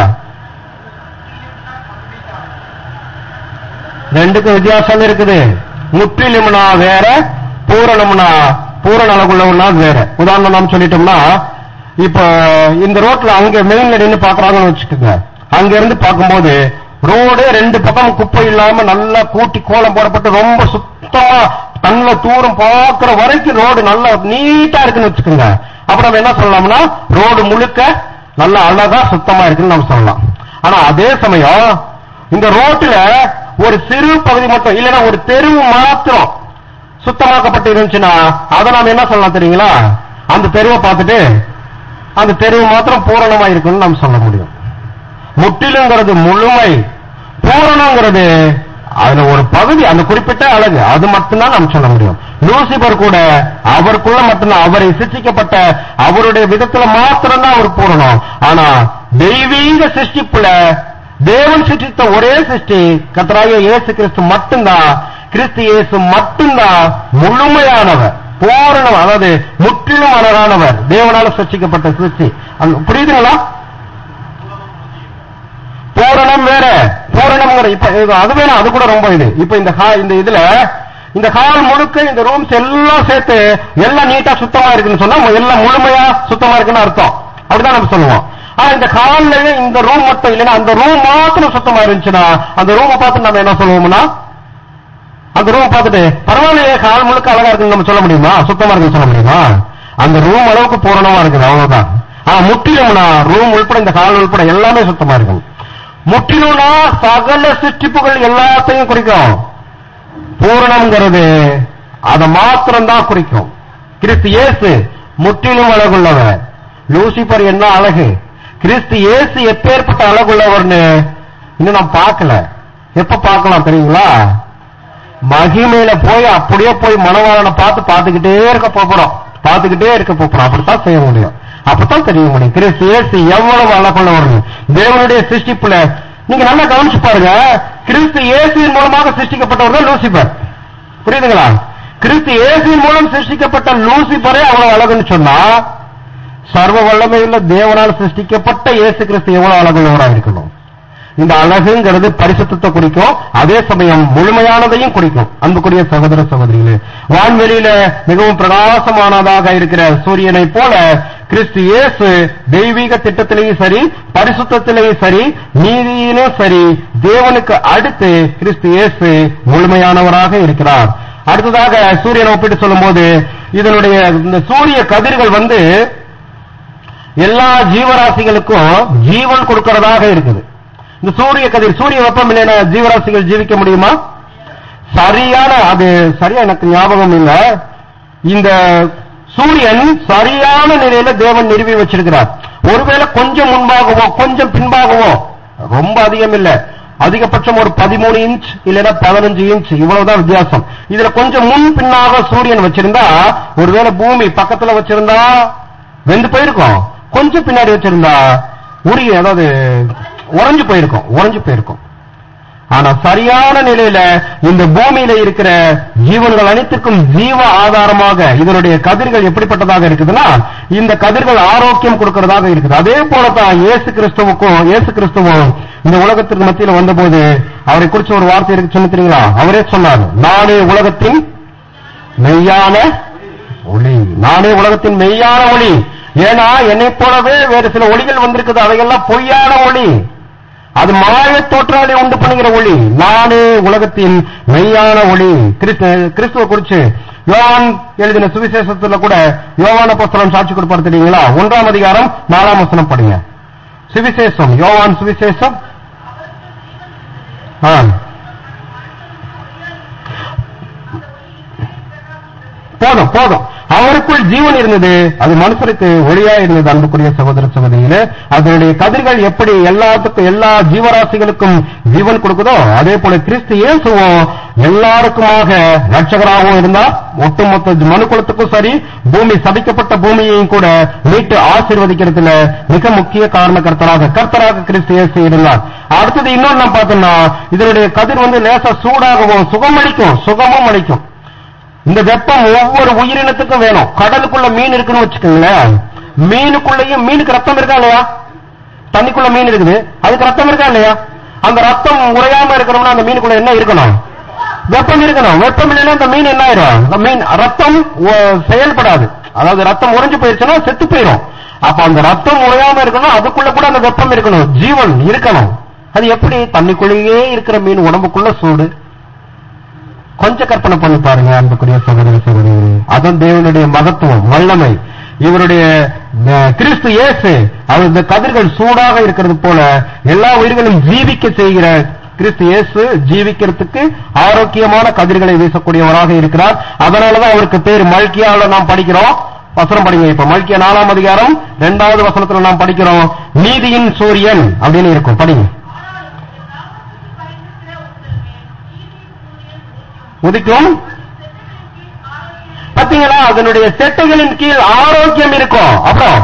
ரெண்டுக்கும் வித்தியாசம் இருக்குது முற்றிலும்னா வேற பூரணம்னா பூரண அளவுள்ளவனா வேற உதாரணம் நாம் சொல்லிட்டோம்னா இப்ப இந்த ரோட்ல அங்க மெயின்ல நின்னு பாக்குறாங்கன்னு வச்சுக்கோங்க அங்க இருந்து பார்க்கும்போது ரோடு ரெண்டு பக்கம் குப்பை இல்லாம நல்லா கூட்டி கோலம் போடப்பட்டு ரொம்ப சுத்தமா கண்ணுல தூரம் பார்க்கிற வரைக்கும் ரோடு நல்லா நீட்டா இருக்குன்னு வச்சுக்கோங்க அப்ப நம்ம என்ன சொல்லலாம்னா ரோடு முழுக்க நல்லா அழகா சுத்தமா இருக்குன்னு நம்ம சொல்லலாம் ஆனா அதே சமயம் இந்த ரோட்டுல ஒரு சிறு பகுதி மட்டும் இல்லைன்னா ஒரு தெருவு மாத்திரம் சுத்தமாக்கப்பட்டு இருந்துச்சுன்னா அதை நாம என்ன சொல்லலாம் தெரியுங்களா அந்த தெருவை பார்த்துட்டு அந்த தெருவு மாத்திரம் பூரணமா இருக்குன்னு நம்ம சொல்ல முடியும் முற்றிலுங்கிறது முழுமை பூரணங்கிறது அதுல ஒரு பகுதி அந்த குறிப்பிட்ட அழகு அது மட்டும்தான் நாம் சொல்ல முடியும் லூசிபர் கூட அவருக்குள்ள மட்டும்தான் அவரை சிருஷ்டிக்கப்பட்ட அவருடைய விதத்துல மாத்திரம்தான் அவர் பூரணம் ஆனா தெய்வீக சிருஷ்டிப்புல தேவன் சிருஷ்டித்த ஒரே சிருஷ்டி கத்தராகிய இயேசு கிறிஸ்து மட்டும்தான் கிறிஸ்து இயேசு மட்டும்தான் முழுமையானவர் பூரணம் அதாவது முற்றிலும் அழகானவர் தேவனால சிருஷ்டிக்கப்பட்ட சிருஷ்டி அந்த- புரியுதுங்களா பூரணம் வேற பூரணம்ங்கிற இப்ப இது அது வேணும் அது கூட ரொம்ப இது இப்ப இந்த ஹா இந்த இதுல இந்த ஹால் முழுக்க இந்த ரூம்ஸ் எல்லாம் சேர்த்து எல்லாம் நீட்டா சுத்தமா இருக்குன்னு சொன்னா எல்லாம் முழுமையா சுத்தமா இருக்குன்னு அர்த்தம் அப்படிதான் நம்ம சொல்லுவோம் ஆனா இந்த ஹால்லயே இந்த ரூம் மட்டும் இல்லைன்னா அந்த ரூம் மாத்திரம் சுத்தமா இருந்துச்சுன்னா அந்த ரூமை பார்த்து நம்ம என்ன சொல்லுவோம்னா அந்த ரூம் பார்த்துட்டு பரவாயில்லையே ஹால் முழுக்க அழகா இருக்குன்னு நம்ம சொல்ல முடியுமா சுத்தமா இருக்குன்னு சொல்ல முடியுமா அந்த ரூம் அளவுக்கு பூரணமா இருக்குது அவ்வளவுதான் ஆனா முற்றிலும்னா ரூம் உள்பட இந்த ஹால் உள்பட எல்லாமே சுத்தமா இருக்கும் முற்றிலும்னா சகல சிருஷ்டிப்புகள் எல்லாத்தையும் குறிக்கும் பூரணம்ங்கிறது அதை மாத்திரம் தான் குறிக்கும் கிறிஸ்து இயேசு முற்றிலும் அழகுள்ளவர் லூசிபர் என்ன அழகு கிறிஸ்து இயேசு எப்பேற்பட்ட அழகுள்ளவர்னு இன்னும் நாம் பார்க்கல எப்ப பார்க்கலாம் தெரியுங்களா மகிமையில போய் அப்படியே போய் மனவாளனை பார்த்து பார்த்துக்கிட்டே இருக்க போறோம் பார்த்துக்கிட்டே இருக்க போறோம் அப்படித்தான் செய்ய முடியும் அப்பதான் தெரிய முடியும் கிறிஸ்து இயேசு எவ்வளவு அழகுள்ளவர் தேவனுடைய சிருஷ்டிப்புல நீங்க நல்லா கவனிச்சு பாருங்க கிறிஸ்து இயேசுவின் மூலமாக சிருஷ்டிக்கப்பட்டவர் தான் லூசிபர் புரியுதுங்களா கிறிஸ்து இயேசுவின் மூலம் சிருஷ்டிக்கப்பட்ட லூசிபரே அவ்வளவு அழகுன்னு சொன்னா சர்வ வல்லமையுள்ள தேவனால் சிருஷ்டிக்கப்பட்ட இயேசு கிறிஸ்து எவ்வளவு அழகுள்ளவராக இருக்கணும் இந்த அழகுங்கிறது பரிசுத்தத்தை குறிக்கும் அதே சமயம் முழுமையானதையும் குறிக்கும் அன்புக்குரிய சகோதர சகோதரிகளே வான்வெளியில மிகவும் பிரகாசமானதாக இருக்கிற சூரியனை போல கிறிஸ்து இயேசு தெய்வீக திட்டத்திலேயும் சரி பரிசுத்தத்திலேயும் சரி நீதியிலும் சரி தேவனுக்கு அடுத்து கிறிஸ்து இயேசு முழுமையானவராக இருக்கிறார் அடுத்ததாக சூரியனை ஒப்பிட்டு சொல்லும்போது இதனுடைய இந்த சூரிய கதிர்கள் வந்து எல்லா ஜீவராசிகளுக்கும் ஜீவன் கொடுக்கிறதாக இருக்குது இந்த சூரிய கதிர் சூரிய வெப்பம் இல்லைன்னா ஜீவராசிகள் ஜீவிக்க முடியுமா சரியான அது சரியா எனக்கு ஞாபகம் இல்ல இந்த சூரியன் சரியான நிலையில தேவன் நிறுவி வச்சிருக்கிறார் ஒருவேளை கொஞ்சம் முன்பாகவோ கொஞ்சம் பின்பாகவோ ரொம்ப அதிகம் இல்ல அதிகபட்சம் ஒரு பதிமூணு இன்ச் இல்லைன்னா பதினஞ்சு இன்ச் இவ்வளவுதான் வித்தியாசம் இதுல கொஞ்சம் முன் பின்னாக சூரியன் வச்சிருந்தா ஒருவேளை பூமி பக்கத்துல வச்சிருந்தா வெந்து போயிருக்கும் கொஞ்சம் பின்னாடி வச்சிருந்தா உருகி அதாவது உறைஞ்சு போயிருக்கும் உறைஞ்சு போயிருக்கும் ஆனா சரியான நிலையில இந்த பூமியில இருக்கிற ஜீவன்கள் அனைத்துக்கும் ஜீவ ஆதாரமாக இதனுடைய கதிர்கள் எப்படிப்பட்டதாக இருக்குதுன்னா இந்த கதிர்கள் ஆரோக்கியம் கொடுக்கிறதாக இருக்குது அதே போலதான் இயேசு கிறிஸ்துவுக்கும் இயேசு கிறிஸ்துவும் இந்த உலகத்திற்கு மத்தியில வந்தபோது அவரை குறிச்சு ஒரு வார்த்தை இருக்கு சொன்ன தெரியுங்களா அவரே சொன்னார் நானே உலகத்தின் மெய்யான ஒளி நானே உலகத்தின் மெய்யான ஒளி ஏன்னா என்னை போலவே வேறு சில ஒளிகள் வந்திருக்குது அவைகள்லாம் பொய்யான ஒளி அது மாய தோற்றாலே உண்டு பண்ணுகிற ஒளி நானே உலகத்தின் மெய்யான ஒளி கிறிஸ்து கிறிஸ்துவ குறிச்சு யோவான் எழுதின சுவிசேஷத்துல கூட யோவான புஸ்தகம் சாட்சி கொடுப்பாரு தெரியுங்களா ஒன்றாம் அதிகாரம் நாலாம் வசனம் படிங்க சுவிசேஷம் யோவான் சுவிசேஷம் ஆ. போதும் போதும் அவருக்குள் ஜீவன் இருந்தது அது மனுஷருக்கு ஒளியா இருந்தது அன்புக்குரிய சகோதர சகோதரிகளே அதனுடைய கதிர்கள் எப்படி எல்லாத்துக்கும் எல்லா ஜீவராசிகளுக்கும் ஜீவன் கொடுக்குதோ அதே போல கிறிஸ்து இயேசுவும் எல்லாருக்குமாக ரட்சகராகவும் இருந்தார் ஒட்டுமொத்த மனுக்குலத்துக்கும் சரி பூமி சபிக்கப்பட்ட பூமியையும் கூட மீட்டு ஆசீர்வதிக்கிறதுல மிக முக்கிய காரணகர்த்தராக கர்த்தராக கிறிஸ்து இயேசு இருந்தார் அடுத்தது இன்னொன்னு நம்ம பார்த்தோம்னா இதனுடைய கதிர் வந்து லேசா சூடாகவும் சுகம் அளிக்கும் சுகமும் அளிக்கும் இந்த வெப்பம் ஒவ்வொரு உயிரினத்துக்கும் வேணும் கடலுக்குள்ள மீன் இருக்குன்னு வச்சுக்கோங்களேன் மீனுக்குள்ளேயும் மீனுக்கு ரத்தம் இருக்கா இல்லையா தண்ணிக்குள்ள மீன் இருக்குது அதுக்கு ரத்தம் இருக்கா இல்லையா அந்த ரத்தம் உறையாம இருக்கணும்னா அந்த மீனுக்குள்ள என்ன இருக்கணும் வெப்பம் இருக்கணும் வெப்பம் இல்லைன்னா அந்த மீன் என்ன ஆயிரும் அந்த மீன் ரத்தம் ஒ- செயல்படாது அதாவது ரத்தம் உறைஞ்சு போயிருச்சுன்னா செத்து போயிடும் அப்ப அந்த ரத்தம் உறையாம இருக்கணும் அதுக்குள்ள கூட அந்த வெப்பம் இருக்கணும் ஜீவன் இருக்கணும் அது எப்படி தண்ணிக்குள்ளேயே இருக்கிற மீன் உடம்புக்குள்ள சூடு கொஞ்சம் கற்பனை பண்ணி பாருங்க அன்புக்குரிய சகோதர சகோதரி அதான் தேவனுடைய மகத்துவம் வல்லமை இவருடைய அஹ், கிறிஸ்து இயேசு அவர் இந்த கதிர்கள் சூடாக இருக்கிறது போல எல்லா உயிர்களும் ஜீவிக்க செய்கிற கிறிஸ்து இயேசு ஜீவிக்கிறதுக்கு ஆரோக்கியமான கதிர்களை வீசக்கூடியவராக இருக்கிறார் அதனாலதான் அவருக்கு பேர் மல்கியால நாம் படிக்கிறோம் வசனம் படிங்க இப்ப மல்கியா நாலாம் அதிகாரம் இரண்டாவது வசனத்துல நாம் படிக்கிறோம் நீதியின் சூரியன் அப்படின்னு இருக்கும் படிங்க உதிக்கும் பாத்தீங்களா அதனுடைய செட்டைகளின் கீழ் ஆரோக்கியம் இருக்கும் அப்புறம்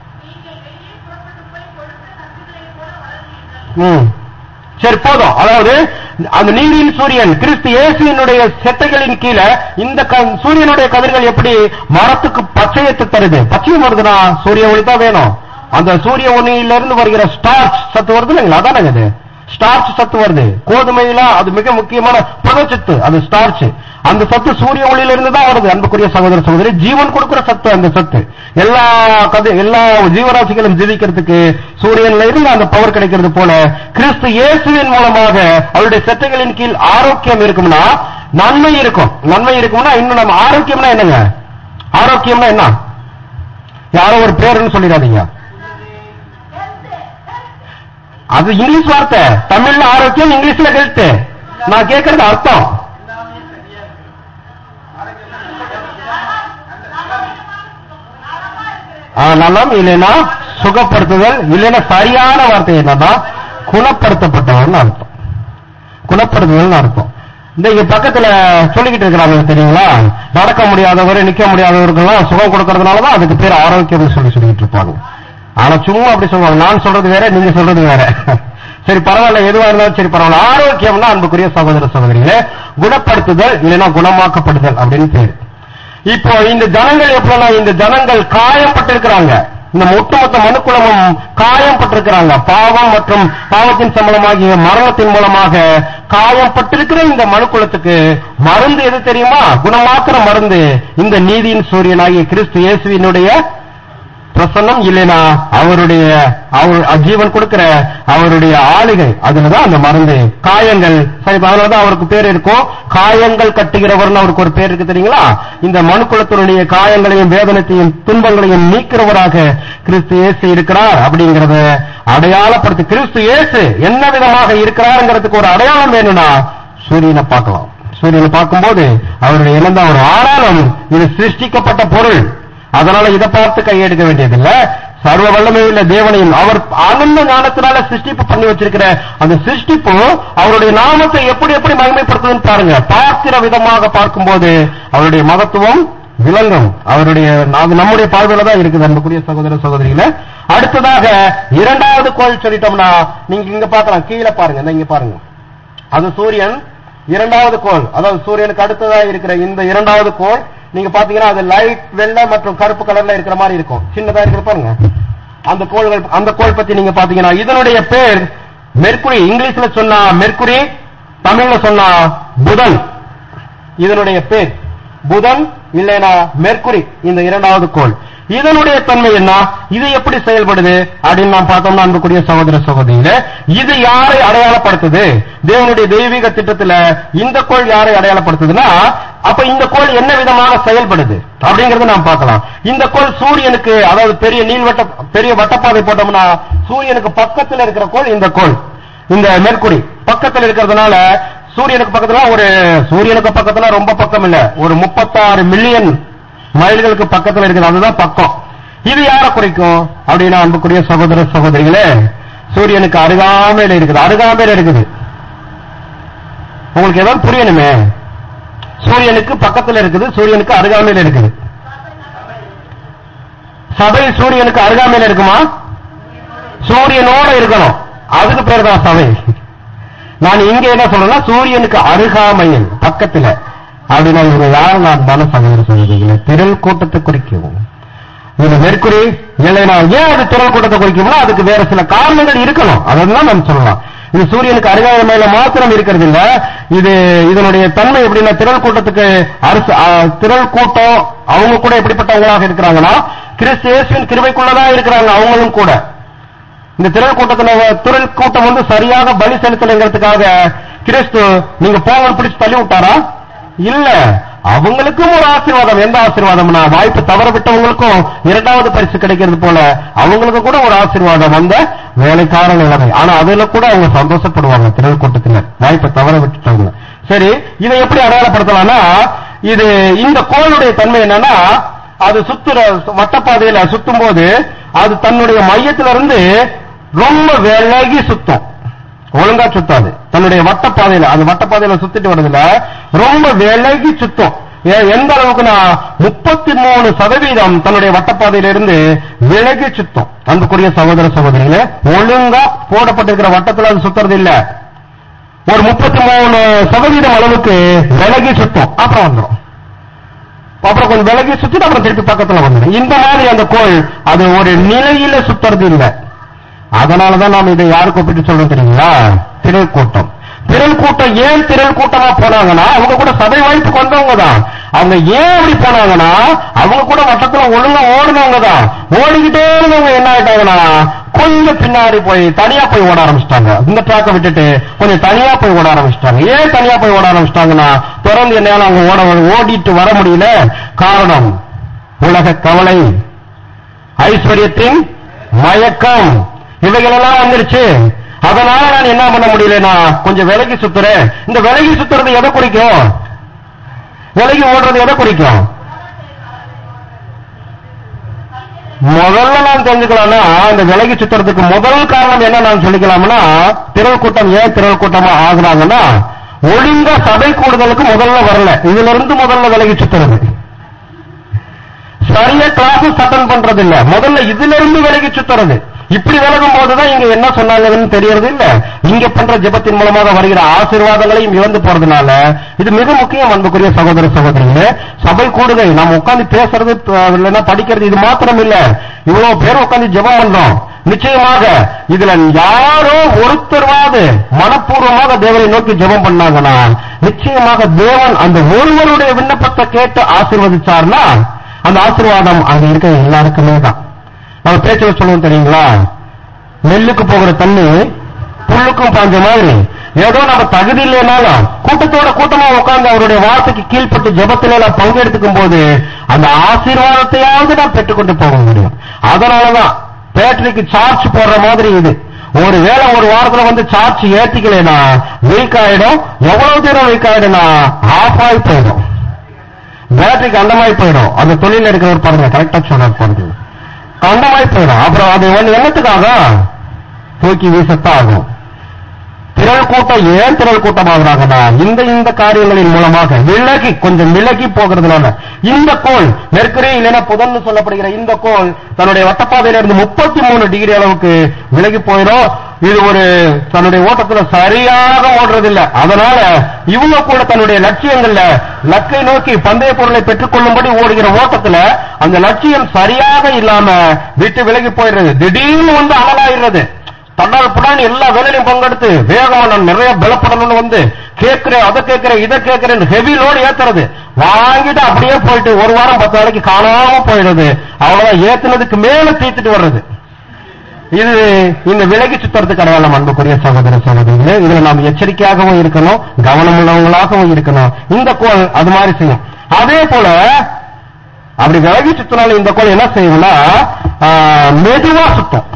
ம். சரி போதும் அதாவது அந்த நீரின் சூரியன் கிறிஸ்து இயேசுவினுடைய செட்டைகளின் கீழே இந்த க- சூரியனுடைய கதிர்கள் எப்படி மரத்துக்கு பச்சையத்தை தருது பச்சையம் வருதுன்னா சூரிய ஒளி தான் வேணும் அந்த சூரிய ஒளியில இருந்து வருகிற ஸ்டார்ச் சத்து வருது இல்லைங்களா அதானங்க இது ஸ்டார்ச் சத்து வருது கோதுமையில அது மிக முக்கியமான புரதச்சத்து அது ஸ்டார்ச் அந்த சத்து சூரிய ஒளியில இருந்து தான் வருது அன்புக்குரிய சகோதர சகோதரி ஜீவன் கொடுக்கிற சத்து அந்த சத்து எல்லா கதை எல்லா ஜீவராசிகளும் ஜீவிக்கிறதுக்கு சூரியன்ல இருந்து அந்த பவர் கிடைக்கிறது போல கிறிஸ்து இயேசுவின் மூலமாக அவருடைய சட்டைகளின் கீழ் ஆரோக்கியம் இருக்கும்னா நன்மை இருக்கும் நன்மை இருக்கும்னா இன்னும் நம்ம ஆரோக்கியம்னா என்னங்க ஆரோக்கியம்னா என்ன யாரோ ஒரு பேருன்னு சொல்லிடாதீங்க அது இங்கிலீஷ் வார்த்தை தமிழ்ல ஆரோக்கியம் இங்கிலீஷ்ல ஹெல்த் நான் கேட்கறது அர்த்தம் ஆ, நலம் இல்லைன்னா சுகப்படுத்துதல் இல்லைன்னா சரியான வார்த்தை என்னன்னா குணப்படுத்தப்பட்டவன் அர்த்தம் குணப்படுத்துதல் அர்த்தம் இந்த இங்க பக்கத்துல சொல்லிக்கிட்டு இருக்கிறாங்க தெரியுங்களா நடக்க முடியாதவர் நிக்க முடியாதவருக்கெல்லாம் சுகம் கொடுக்கறதுனாலதான் அதுக்கு பேர் ஆரோக்கியம்னு சொல்லி சொல்லிட்டு இருப்பாங்க ஆனா சும்மா அப்படி சொல்லுவாங்க நான் சொல்றது வேற நீங்க சொல்றது வேற சரி பரவாயில்ல எதுவா இருந்தாலும் சரி பரவாயில்ல ஆரோக்கியம்னா அன்புக்குரிய சகோதர சகோதரிகளே குணப்படுத்துதல் இல்லைன்னா குணமாக்கப்படுதல் அப்படின்னு பேரு இப்போ இந்த ஜனங்கள் எப்படின்னா இந்த ஜனங்கள் காயப்பட்டிருக்கிறாங்க இந்த ஒட்டுமொத்த மனுக்குலமும் காயப்பட்டிருக்கிறாங்க பாவம் மற்றும் பாவத்தின் சம்பளமாகிய மரணத்தின் மூலமாக காயப்பட்டிருக்கிற இந்த மனுக்குலத்துக்கு மருந்து எது தெரியுமா குணமாக்குற மருந்து இந்த நீதியின் சூரியனாகிய கிறிஸ்து இயேசுவினுடைய பிரசன்னம் இல்லைனா அவருடைய அவர் ஜீவன் கொடுக்கிற அவருடைய ஆளுகை அதுலதான் அந்த மருந்து காயங்கள் சரி அதனாலதான் அவருக்கு பேர் இருக்கும் காயங்கள் கட்டுகிறவர்னு அவருக்கு ஒரு பேர் இருக்கு தெரியுங்களா இந்த மனுக்குலத்தினுடைய காயங்களையும் வேதனத்தையும் துன்பங்களையும் நீக்கிறவராக கிறிஸ்து இயேசு இருக்கிறார் அப்படிங்கறத அடையாளப்படுத்தி கிறிஸ்து இயேசு என்ன விதமாக இருக்கிறாருங்கிறதுக்கு ஒரு அடையாளம் வேணும்னா சூரியனை பார்க்கலாம் சூரியனை பார்க்கும்போது அவருடைய இழந்த ஒரு ஆனாலும் இது சிருஷ்டிக்கப்பட்ட பொருள் அதனால இதை பார்த்து கையெடுக்க வேண்டியதில்ல சர்வ வல்லமையுள்ள தேவனையும் அவர் ஆனந்த ஞானத்தினால சிருஷ்டிப்பு பண்ணி வச்சிருக்கிற அந்த சிருஷ்டிப்பு அவருடைய நாமத்தை எப்படி எப்படி மகிமைப்படுத்துதுன்னு பாருங்க பார்க்கிற விதமாக பார்க்கும்போது அவருடைய மகத்துவம் விளங்கும் அவருடைய அது நம்முடைய பார்வையில தான் இருக்குது அன்புக்குரிய சகோதர சகோதரிகள அடுத்ததாக இரண்டாவது கோள் சொல்லிட்டோம்னா நீங்க இங்க பார்க்கலாம் கீழே பாருங்க இந்த இங்க பாருங்க அது சூரியன் இரண்டாவது கோள் அதாவது சூரியனுக்கு அடுத்ததா இருக்கிற இந்த இரண்டாவது கோள் நீங்க பாத்தீங்கன்னா அது லைட் வெள்ளை மற்றும் கருப்பு கலர்ல இருக்கிற மாதிரி இருக்கும் சின்னதா இருக்கிற பாருங்க அந்த கோள்கள் அந்த கோள் பத்தி நீங்க பாத்தீங்கன்னா இதனுடைய பேர் மெர்க்குரி இங்கிலீஷ்ல சொன்னா மெர்க்குரி தமிழ்ல சொன்னா புதன் இதனுடைய பேர் புதன் இல்லைனா மெர்க்குரி இந்த இரண்டாவது கோள் இதனுடைய தன்மை என்ன இது எப்படி செயல்படுது அப்படின்னு நாம் பார்த்தோம்னா அன்புக்குரிய சகோதர சகோதரிகளே இது யாரை அடையாளப்படுத்துது தேவனுடைய தெய்வீக திட்டத்துல இந்த கோள் யாரை அடையாளப்படுத்துதுன்னா அப்ப இந்த கோள் என்ன விதமாக செயல்படுது அப்படிங்கறத நாம் பார்க்கலாம் இந்த கோள் சூரியனுக்கு அதாவது பெரிய நீள்வட்ட பெரிய வட்டப்பாதை போட்டோம்னா சூரியனுக்கு பக்கத்துல இருக்கிற கோள் இந்த கோள் இந்த மெர்க்குரி பக்கத்துல இருக்கிறதுனால சூரியனுக்கு பக்கத்துல ஒரு சூரியனுக்கு பக்கத்துல ரொம்ப பக்கம் இல்ல ஒரு முப்பத்தாறு மில்லியன் மைல்களுக்கு பக்கத்துல இருக்குது அதுதான் பக்கம் இது யாரை குறிக்கும் அப்படின்னா அன்புக்குரிய சகோதர சகோதரிகளே சூரியனுக்கு அருகாமையில இருக்குது அருகாமையில இருக்குது உங்களுக்கு ஏதாவது புரியணுமே சூரியனுக்கு பக்கத்துல இருக்குது சூரியனுக்கு அருகாமையில இருக்குது சபை சூரியனுக்கு அருகாமையில இருக்குமா சூரியனோட இருக்கணும் அதுக்கு பேர் தான் சபை நான் இங்க என்ன சொல்றேன்னா சூரியனுக்கு அருகாமையில் பக்கத்துல அப்படின்னா இவங்க யார் நான் தானே சகோதர சொல்றீங்க திரள் கூட்டத்தை குறிக்கும் இது மெர்க்குரி இல்லைனா ஏன் அது திரள் கூட்டத்தை குறிக்கும்னா அதுக்கு வேற சில காரணங்கள் இருக்கணும் அதெல்லாம் நம்ம சொல்லலாம் இது சூரியனுக்கு அருகாமையில மாத்திரம் இருக்கிறது இல்ல இது இதனுடைய தன்மை எப்படின்னா திரள் கூட்டத்துக்கு அரசு ஆ, திரள் கூட்டம் அவங்க கூட எப்படிப்பட்டவங்களாக இருக்கிறாங்கன்னா கிறிஸ்து இயேசுவின் கிருபைக்குள்ளதான் இருக்கிறாங்க அவங்களும் கூட இந்த திரள் கூட்டத்துல திரள் கூட்டம் வந்து சரியாக பலி செலுத்தலைங்கிறதுக்காக கிறிஸ்து நீங்க போங்க பிடிச்சு தள்ளி விட்டாரா இல்ல அவங்களுக்கும் ஒரு ஆசீர்வாதம் எந்த ஆசீர்வாதம்னா வாய்ப்பு தவற விட்டவங்களுக்கும் இரண்டாவது பரிசு கிடைக்கிறது போல அவங்களுக்கு கூட ஒரு ஆசீர்வாதம் அந்த வேலைக்கார நிலைமை ஆனா அதுல கூட அவங்க சந்தோஷப்படுவாங்க திரள் கூட்டத்தினர் வாய்ப்பை தவற விட்டுட்டவங்க சரி இதை எப்படி அடையாளப்படுத்தலாம்னா இது இந்த கோளுடைய தன்மை என்னன்னா அது சுத்துற வட்டப்பாதையில சுத்தும் போது அது தன்னுடைய மையத்திலிருந்து ரொம்ப விலகி சுத்தும் ஒழுங்கா சுத்தாது தன்னுடைய வட்டப்பாதையில அது வட்டப்பாதையில சுத்திட்டு வருதுல ரொம்ப விலகி சுத்தும் ஏ- எந்த அளவுக்குன்னா முப்பத்தி மூணு சதவீதம் தன்னுடைய வட்டப்பாதையில இருந்து விலகி சுத்தும் அன்புக்குரிய சகோதர சகோதரிகளே ஒழுங்கா போடப்பட்டிருக்கிற வட்டத்துல அது சுத்துறது இல்ல ஒரு முப்பத்தி மூணு சதவீதம் அளவுக்கு விலகி சுத்தும் அப்புறம் வந்துடும் அப்புறம் கொஞ்சம் விலகி சுத்திட்டு அப்புறம் திருப்பி பக்கத்துல வந்துடும் இந்த மாதிரி அந்த கோள் அது ஒரு நிலையில சுத்துறது இல்ல அதனாலதான் நாம இதை யாருக்கு ஒப்பிட்டு சொல்றோம் தெரியுங்களா திரள் கூட்டம் திரள் கூட்டம் ஏன் திரள் கூட்டமா போனாங்கன்னா அவங்க கூட சபை வாய்ப்புக்கு வந்தவங்க தான் அவங்க ஏன் அப்படி போனாங்கன்னா அவங்க கூட வட்டத்துல ஒழுங்கா ஓடுனவங்க தான் ஓடிக்கிட்டே இருந்தவங்க என்ன ஆயிட்டாங்கன்னா கொஞ்சம் பின்னாடி போய் தனியா போய் ஓட ஆரம்பிச்சிட்டாங்க இந்த ட்ராக்கை விட்டுட்டு கொஞ்சம் தனியா போய் ஓட ஆரம்பிச்சிட்டாங்க ஏன் தனியா போய் ஓட ஆரம்பிச்சிட்டாங்கன்னா தொடர்ந்து என்னால அவங்க ஓட ஓடிட்டு வர முடியல காரணம் உலக கவலை ஐஸ்வர்யத்தின் மயக்கம் இவைகளெல்லாம் வந்துருச்சு அதனால நான் என்ன பண்ண முடியலனா கொஞ்சம் விலகி சுத்துறேன் இந்த விலகி சுத்துறது எதை குறிக்கும் விலகி ஓடுறது எதை குறிக்கும் முதல்ல நான் தெரிஞ்சுக்கலாம்னா இந்த விலகி சுத்துறதுக்கு முதல் காரணம் என்ன நான் சொல்லிக்கலாம்னா திரள் கூட்டம் ஏன் திரள் கூட்டமா ஆகுறாங்கன்னா ஒழுங்கா சபை கூடுதலுக்கு முதல்ல வரல இதுல இருந்து முதல்ல விலகி சுத்துறது சரியா கிளாஸஸ் அட்டன் பண்றது இல்ல முதல்ல இதுல இருந்து விலகி சுத்துறது இப்படி விலகும் போதுதான் இங்க என்ன சொன்னாங்கன்னு தெரியறது இல்ல இங்க பண்ற ஜெபத்தின் மூலமாக வருகிற ஆசீர்வாதங்களையும் இழந்து போறதுனால இது மிக முக்கியம் அன்புக்குரிய சகோதர சகோதரிகளே சபை கூடுகை நம்ம உட்கார்ந்து பேசுறது அஹ், இல்லைன்னா படிக்கிறது இது மாத்திரம் இல்ல இவ்வளவு பேர் உட்கார்ந்து ஜெபம் பண்றோம் நிச்சயமாக இதுல யாரோ ஒருத்தர்வாது மனப்பூர்வமாக தேவனை நோக்கி ஜெபம் பண்ணாங்கன்னா நிச்சயமாக தேவன் அந்த ஒருவருடைய விண்ணப்பத்தை கேட்டு ஆசீர்வதிச்சார்னா அந்த ஆசீர்வாதம் அங்க இருக்க எல்லாருக்குமே தான் நம்ம பேச்சு சொல்லுவோம் தெரியுங்களா நெல்லுக்கு போகிற தண்ணி புல்லுக்கும் பாஞ்ச மாதிரி ஏதோ நம்ம தகுதி இல்லைனாலும் கூட்டத்தோட கூட்டமா உட்கார்ந்து அவருடைய வார்த்தைக்கு கீழ்ப்பட்டு ஜெபத்தில எல்லாம் பங்கெடுத்துக்கும் போது அந்த ஆசீர்வாதத்தையாவது நாம் பெற்றுக்கொண்டு போக முடியும் அதனாலதான் பேட்டரிக்கு சார்ஜ் போடுற மாதிரி இது ஒரு வேளை ஒரு வாரத்துல வந்து சார்ஜ் ஏத்திக்கலைன்னா வீக் ஆயிடும் எவ்வளவு தூரம் வீக் ஆயிடும்னா ஆஃப் ஆகி போயிடும் பேட்டரிக்கு அந்தமாய் போயிடும் அந்த தொழில இருக்கிறவர் பாருங்க கரெக்டா சொன்னார் பாருங்க அந்தமாய் போயிடும் அப்புறம் அது ஒண்ணு என்னத்துக்காக தூக்கி வீசத்தான் ஆகும் திரள் கூட்டம் ஏன் திரள் கூட்டம் ஆகுறாங்கன்னா இந்த இந்த காரியங்களின் மூலமாக விலகி கொஞ்சம் விலகி போகிறதுனால இந்த கோள் மெர்க்குரி இல்லைன்னா புதன்னு சொல்லப்படுகிற இந்த கோள் தன்னுடைய வட்டப்பாதையில இருந்து முப்பத்தி மூணு டிகிரி அளவுக்கு விலகி போயிடும் இது ஒரு தன்னுடைய ஓட்டத்துல சரியாக ஓடுறது இல்ல அதனால இவங்க கூட தன்னுடைய லட்சியங்கள்ல லக்கை நோக்கி பந்தய பொருளை பெற்றுக்கொள்ளும்படி ஓடுகிற ஓட்டத்துல அந்த லட்சியம் சரியாக இல்லாம விட்டு விலகி போயிடுறது திடீர்னு வந்து அனலாயிடுறது தன்னால் புடான் எல்லா வேலையிலும் பங்கெடுத்து வேகமா நான் நிறைய பலப்படணும்னு வந்து கேட்கிறேன் அதை கேட்கிறேன் இதை கேட்கிறேன் ஹெவி லோடு ஏத்துறது வாங்கிட்டு அப்படியே போயிட்டு ஒரு வாரம் பத்து நாளைக்கு காணாம போயிடுது அவ்வளவுதான் ஏத்துனதுக்கு மேல தீத்துட்டு வர்றது இது இந்த விலகி சுத்துறதுக்கு அடையாளம் அன்புக்குரிய சகோதர சகோதரிகளே இதுல நாம் எச்சரிக்கையாகவும் இருக்கணும் கவனம் உள்ளவங்களாகவும் இருக்கணும் இந்த கோள் அது மாதிரி செய்யும் அதே போல அப்படி விலகி சுத்தினாலும் இந்த கோள் என்ன செய்யும்னா ஆஹ், மெதுவா சுத்தும்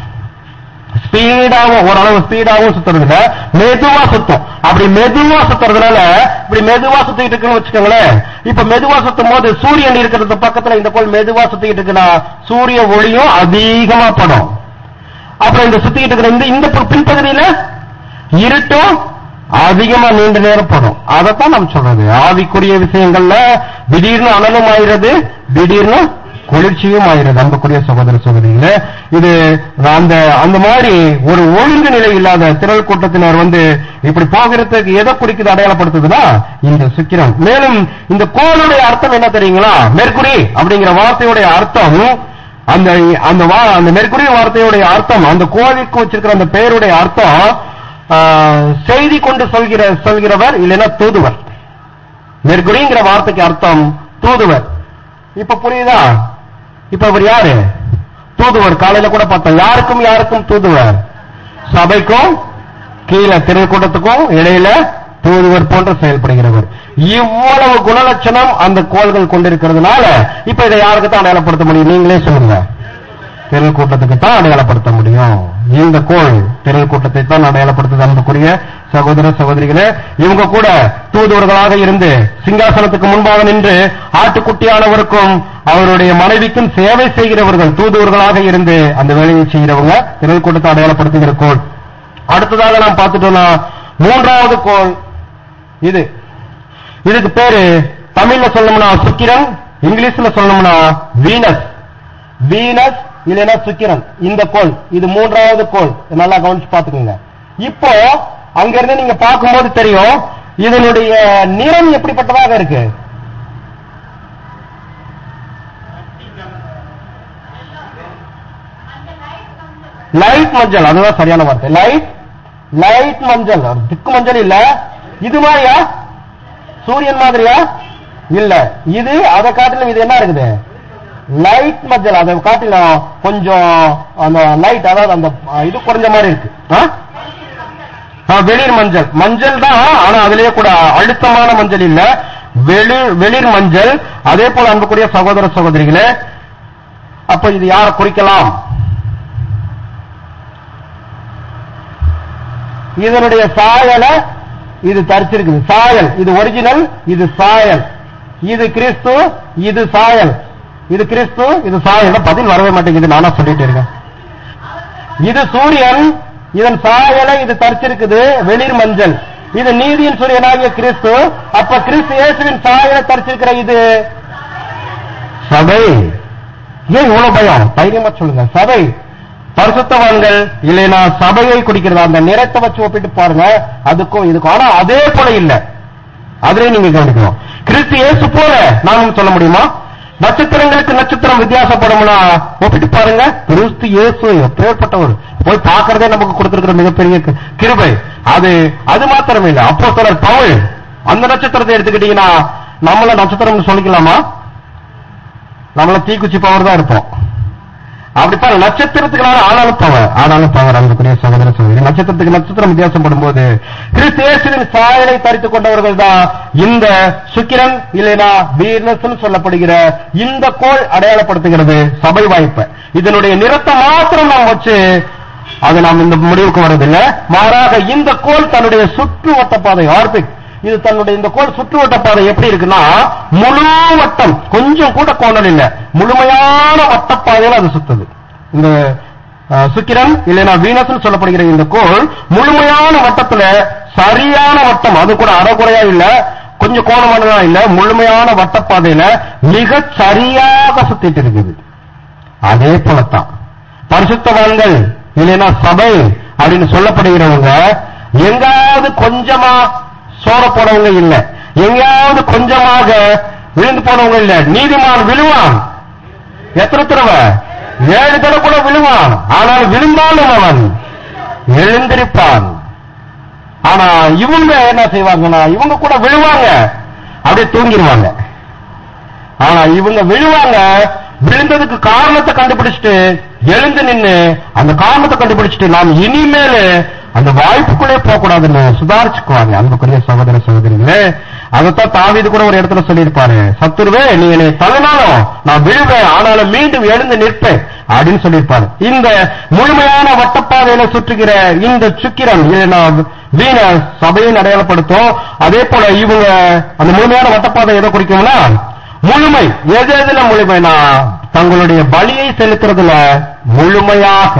ஸ்பீடாவும் ஓரளவு ஸ்பீடாவும் சுத்துறது இல்ல மெதுவா சுத்தும் அப்படி மெதுவா சுத்துறதுனால இப்படி மெதுவா சுத்திட்டு இருக்குன்னு வச்சுக்கோங்களேன் இப்ப மெதுவா சுத்தும் போது சூரியன் இருக்கிறது பக்கத்துல இந்த கோள் மெதுவா சுத்திட்டு இருக்குன்னா சூரிய ஒளியும் அதிகமா படும் அப்புறம் இந்த சுத்திட்டு இருக்கிற இந்த இந்த பு- பின்பகுதியில இருட்டும் அதிகமா நீண்ட நேரம் படும் அதைத்தான் நாம் சொல்றது ஆவிக்குரிய விஷயங்கள்ல திடீர்னு அனலும் ஆயிடுறது திடீர்னு குளிர்ச்சியும் ஆயிடுது அன்புக்குரிய சகோதர சகோதரிகளே இது அந்த அந்த மாதிரி ஒரு ஒழுங்கு நிலை இல்லாத திரள் கூட்டத்தினர் வந்து இப்படி போகிறதுக்கு எதை குறிக்குது அடையாளப்படுத்துதுன்னா இந்த சுக்கிரம் மேலும் இந்த கோளுடைய அர்த்தம் என்ன தெரியுங்களா மெர்குரி அப்படிங்கிற வார்த்தையுடைய அர்த்தம் அந்த அந்த வா- அந்த மெர்குரி வார்த்தையுடைய அர்த்தம் அந்த கோவிலுக்கு வச்சிருக்கிற அந்த பெயருடைய அர்த்தம் ஆ, செய்தி கொண்டு சொல்கிற சொல்கிறவர் இல்லைன்னா தூதுவர் மெர்குரிங்கிற வார்த்தைக்கு அர்த்தம் தூதுவர் இப்ப புரியுதா இப்ப அவர் யாரு தூதுவர் காலையில கூட பார்த்தோம் யாருக்கும் யாருக்கும் தூதுவர் சபைக்கும் கீழே திருக்கூட்டத்துக்கும் இடையில தூதுவர் போன்று செயல்படுகிறவர் இவ்வளவு குணலட்சணம் அந்த கோள்கள் கொண்டிருக்கிறதுனால இப்ப இதை யாருக்கு தான் அடையாளப்படுத்த முடியும் நீங்களே சொல்லுங்க திரள் கூட்டத்துக்கு தான் அடையாளப்படுத்த முடியும் இந்த கோள் திரள் கூட்டத்தை தான் அடையாளப்படுத்துது அன்புக்குரிய சகோதர சகோதரிகளே இவங்க கூட தூதுவர்களாக இருந்து சிங்காசனத்துக்கு முன்பாக நின்று ஆட்டுக்குட்டியானவருக்கும் அவருடைய மனைவிக்கும் சேவை செய்கிறவர்கள் தூதுவர்களாக இருந்து அந்த வேலையை செய்கிறவங்க திரள் கூட்டத்தை அடையாளப்படுத்துகிற கோள் அடுத்ததாக நாம் பார்த்துட்டோம்னா மூன்றாவது கோள் இது இதுக்கு பேரு தமிழ்ல சொல்லணும்னா சுக்கிரன் இங்கிலீஷ்ல சொல்லணும்னா வீனஸ் வீனஸ் இல்லைன்னா சுக்கிரன் இந்த கோள் இது மூன்றாவது கோள் நல்லா கவனிச்சு பாத்துக்கோங்க இப்போ அங்க இருந்து நீங்க பார்க்கும்போது தெரியும் இதனுடைய நிறம் எப்படிப்பட்டதாக இருக்கு லைட் மஞ்சள் அதுதான் சரியான வார்த்தை லைட் லைட் மஞ்சள் திக்கு மஞ்சள் இல்ல இது மாதிரியா சூரியன் மாதிரியா இல்ல இது அதை காட்டிலும் இது என்ன இருக்குது லைட் மஞ்சள் அதை காட்டிலும் கொஞ்சம் அந்த லைட் அதாவது அந்த அஹ், இது குறைஞ்ச மாதிரி இருக்கு ஆ? ஆ, வெளிர் மஞ்சள் மஞ்சள் தான் ஆனா அதுலயே கூட அழுத்தமான மஞ்சள் இல்ல வெளிர் வெளிர் மஞ்சள் அதே போல அன்புக்குரிய சகோதர சகோதரிகளே அப்ப இது யாரை குறிக்கலாம் இதனுடைய சாயலை இது தரிச்சிருக்குது சாயல் இது ஒரிஜினல் இது சாயல் இது கிறிஸ்து இது சாயல் இது கிறிஸ்து இது சாயல் பதில் வரவே மாட்டேங்குது நானா சொல்லிட்டு இருக்கேன் இது சூரியன் இதன் சாயலை இது தரிச்சிருக்குது வெளிர் மஞ்சள் இது நீதியின் சூரியனாகிய கிறிஸ்து அப்ப கிறிஸ்து இயேசுவின் சாயலை தரிச்சிருக்கிற இது சபை ஏன் இவ்வளவு பயம் தைரியமா சொல்லுங்க சபை பரிசுத்தவான்கள் இல்லைனா சபையை குடிக்கிறது அந்த நிறத்தை வச்சு ஒப்பிட்டு பாருங்க அதுக்கும் இதுக்கும் ஆனா அதே போல இல்ல அதுலயும் நீங்க கவனிக்கணும் கிறிஸ்து இயேசு போல நாமும் சொல்ல முடியுமா நட்சத்திரங்களுக்கு நட்சத்திரம் வித்தியாசப்படும்னா ஒப்பிட்டு பாருங்க கிறிஸ்து இயேசு எப்பேற்பட்டவர் போய் பார்க்கறதே நமக்கு கொடுத்திருக்கிற மிகப்பெரிய கி- கிருபை அது அது மாத்திரம் இல்ல அப்போ தொடர் பவுல் அந்த நட்சத்திரத்தை எடுத்துக்கிட்டீங்கன்னா நம்மள நட்சத்திரம்னு சொல்லிக்கலாமா நம்மள தீக்குச்சி பவர் தான் இருப்போம் அப்படி பாருங்க நட்சத்திரத்துக்குனால ஆனாலும் பவர் ஆனாலும் பவர் அன்புக்குரிய சகோதர சகோதரி நட்சத்திரத்துக்கு நட்சத்திரம் வித்தியாசப்படும் போது கிறிஸ்து இயேசுவின் சாயலை தரித்துக் கொண்டவர்கள் தான் இந்த சுக்கிரன் இல்லைனா வீர்னஸ் சொல்லப்படுகிற இந்த கோள் அடையாளப்படுத்துகிறது சபை வாய்ப்பை இதனுடைய நிறத்தை மாத்திரம் நாம் வச்சு அது நாம் இந்த முடிவுக்கு வரதில்லை மாறாக இந்த கோள் தன்னுடைய சுற்று வட்ட பாதை ஆர்பிட் இது தன்னுடைய இந்த கோள் சுற்றுவட்ட பாதை எப்படி இருக்குன்னா முழு வட்டம் கொஞ்சம் கூட கோணல் இல்ல முழுமையான வட்டப்பாதையில அது சுத்துது இந்த அஹ், சுக்கிரன் இல்லைன்னா வீனஸ் சொல்லப்படுகிற இந்த கோள் முழுமையான வட்டத்துல சரியான வட்டம் அது கூட அறகுறையா இல்ல கொஞ்சம் கோணமானதா இல்ல முழுமையான வட்டப்பாதையில மிக சரியாக சுத்திட்டு இருக்குது அதே போலத்தான் பரிசுத்தவான்கள் இல்லைன்னா சபை அப்படின்னு சொல்லப்படுகிறவங்க எங்காவது கொஞ்சமா சோற போனவங்க இல்ல எங்கேயாவது கொஞ்சமாக விழுந்து போனவங்க இல்ல நீதிமான் விழுவான் எத்தனை தடவை ஏழு தடவை கூட விழுவான் ஆனால் விழுந்தாலும் அவன் எழுந்திருப்பான் ஆனா இவங்க என்ன செய்வாங்கன்னா இவங்க கூட விழுவாங்க அப்படியே தூங்கிடுவாங்க ஆனா இவங்க விழுவாங்க விழுந்ததுக்கு காரணத்தை கண்டுபிடிச்சிட்டு எழுந்து நின்னு அந்த காரணத்தை கண்டுபிடிச்சிட்டு நாம் இனிமேல் அந்த வாய்ப்புக்குள்ளே போக கூடாதுன்னு சுதாரிச்சுக்குவாங்க அன்புக்குரிய சகோதர சகோதரிகளே அதைத்தான் தாவீது கூட ஒரு இடத்துல சொல்லியிருப்பாரு சத்துருவே நீ என்னை தள்ளினாலும் நான் விழுவேன் ஆனாலும் மீண்டும் எழுந்து நிற்பேன் அப்படின்னு சொல்லியிருப்பாரு இந்த முழுமையான வட்டப்பாதையில சுற்றுகிற இந்த சுக்கிரன் இல்லைன்னா வீண சபையின் அடையாளப்படுத்தும் அதே போல இவங்க அந்த முழுமையான வட்டப்பாதை எதை குறிக்கும்னா முழுமை எது எதுல முழுமைனா தங்களுடைய பலியை செலுத்துறதுல முழுமையாக